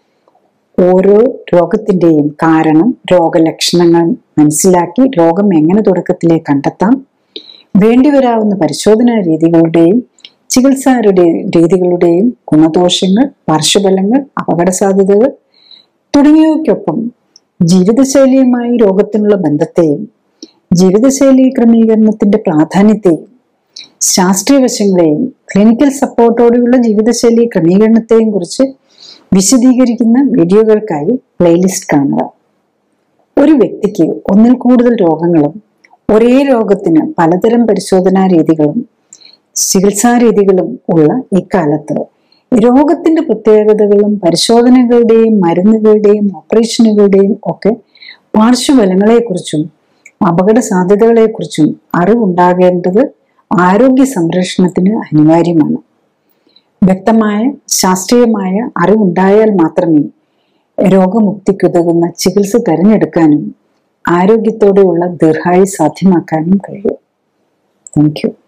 [SPEAKER 1] ഓരോ രോഗത്തിന്റെയും കാരണം രോഗലക്ഷണങ്ങൾ മനസ്സിലാക്കി രോഗം എങ്ങനെ തുടക്കത്തിലെ കണ്ടെത്താം വേണ്ടിവരാവുന്ന പരിശോധനാ രീതികളുടെയും ചികിത്സാ രുടെ- രീതികളുടെയും ഗുണദോഷങ്ങൾ പാർശ്വഫലങ്ങൾ അപകട സാധ്യതകൾ തുടങ്ങിയവയ്ക്കൊപ്പം ജീവിതശൈലിയുമായി രോഗത്തിനുള്ള ബന്ധത്തെയും ജീവിതശൈലി ക്രമീകരണത്തിന്റെ പ്രാധാന്യത്തെയും ശാസ്ത്രീയ വശങ്ങളെയും ക്ലിനിക്കൽ സപ്പോർട്ടോടെയുള്ള ജീവിതശൈലി ക്രമീകരണത്തെയും കുറിച്ച് വിശദീകരിക്കുന്ന വീഡിയോകൾക്കായി പ്ലേലിസ്റ്റ് കാണുക ഒരു വ്യക്തിക്ക് ഒന്നിൽ കൂടുതൽ രോഗങ്ങളും ഒരേ രോഗത്തിന് പലതരം പരിശോധനാ രീതികളും ചികിത്സാ രീതികളും ഉള്ള ഇക്കാലത്ത് രോഗത്തിന്റെ പ്രത്യേകതകളും പരിശോധനകളുടെയും മരുന്നുകളുടെയും ഓപ്പറേഷനുകളുടെയും ഒക്കെ പാർശ്വഫലങ്ങളെക്കുറിച്ചും അപകട സാധ്യതകളെക്കുറിച്ചും അറിവുണ്ടാകേണ്ടത് ആരോഗ്യ സംരക്ഷണത്തിന് അനിവാര്യമാണ് വ്യക്തമായ ശാസ്ത്രീയമായ അറിവുണ്ടായാൽ മാത്രമേ രോഗമുക്തിക്കുതകുന്ന ചികിത്സ തിരഞ്ഞെടുക്കാനും ആരോഗ്യത്തോടെയുള്ള ദീർഘായുസ് സാധ്യമാക്കാനും കഴിയൂ താങ്ക് യു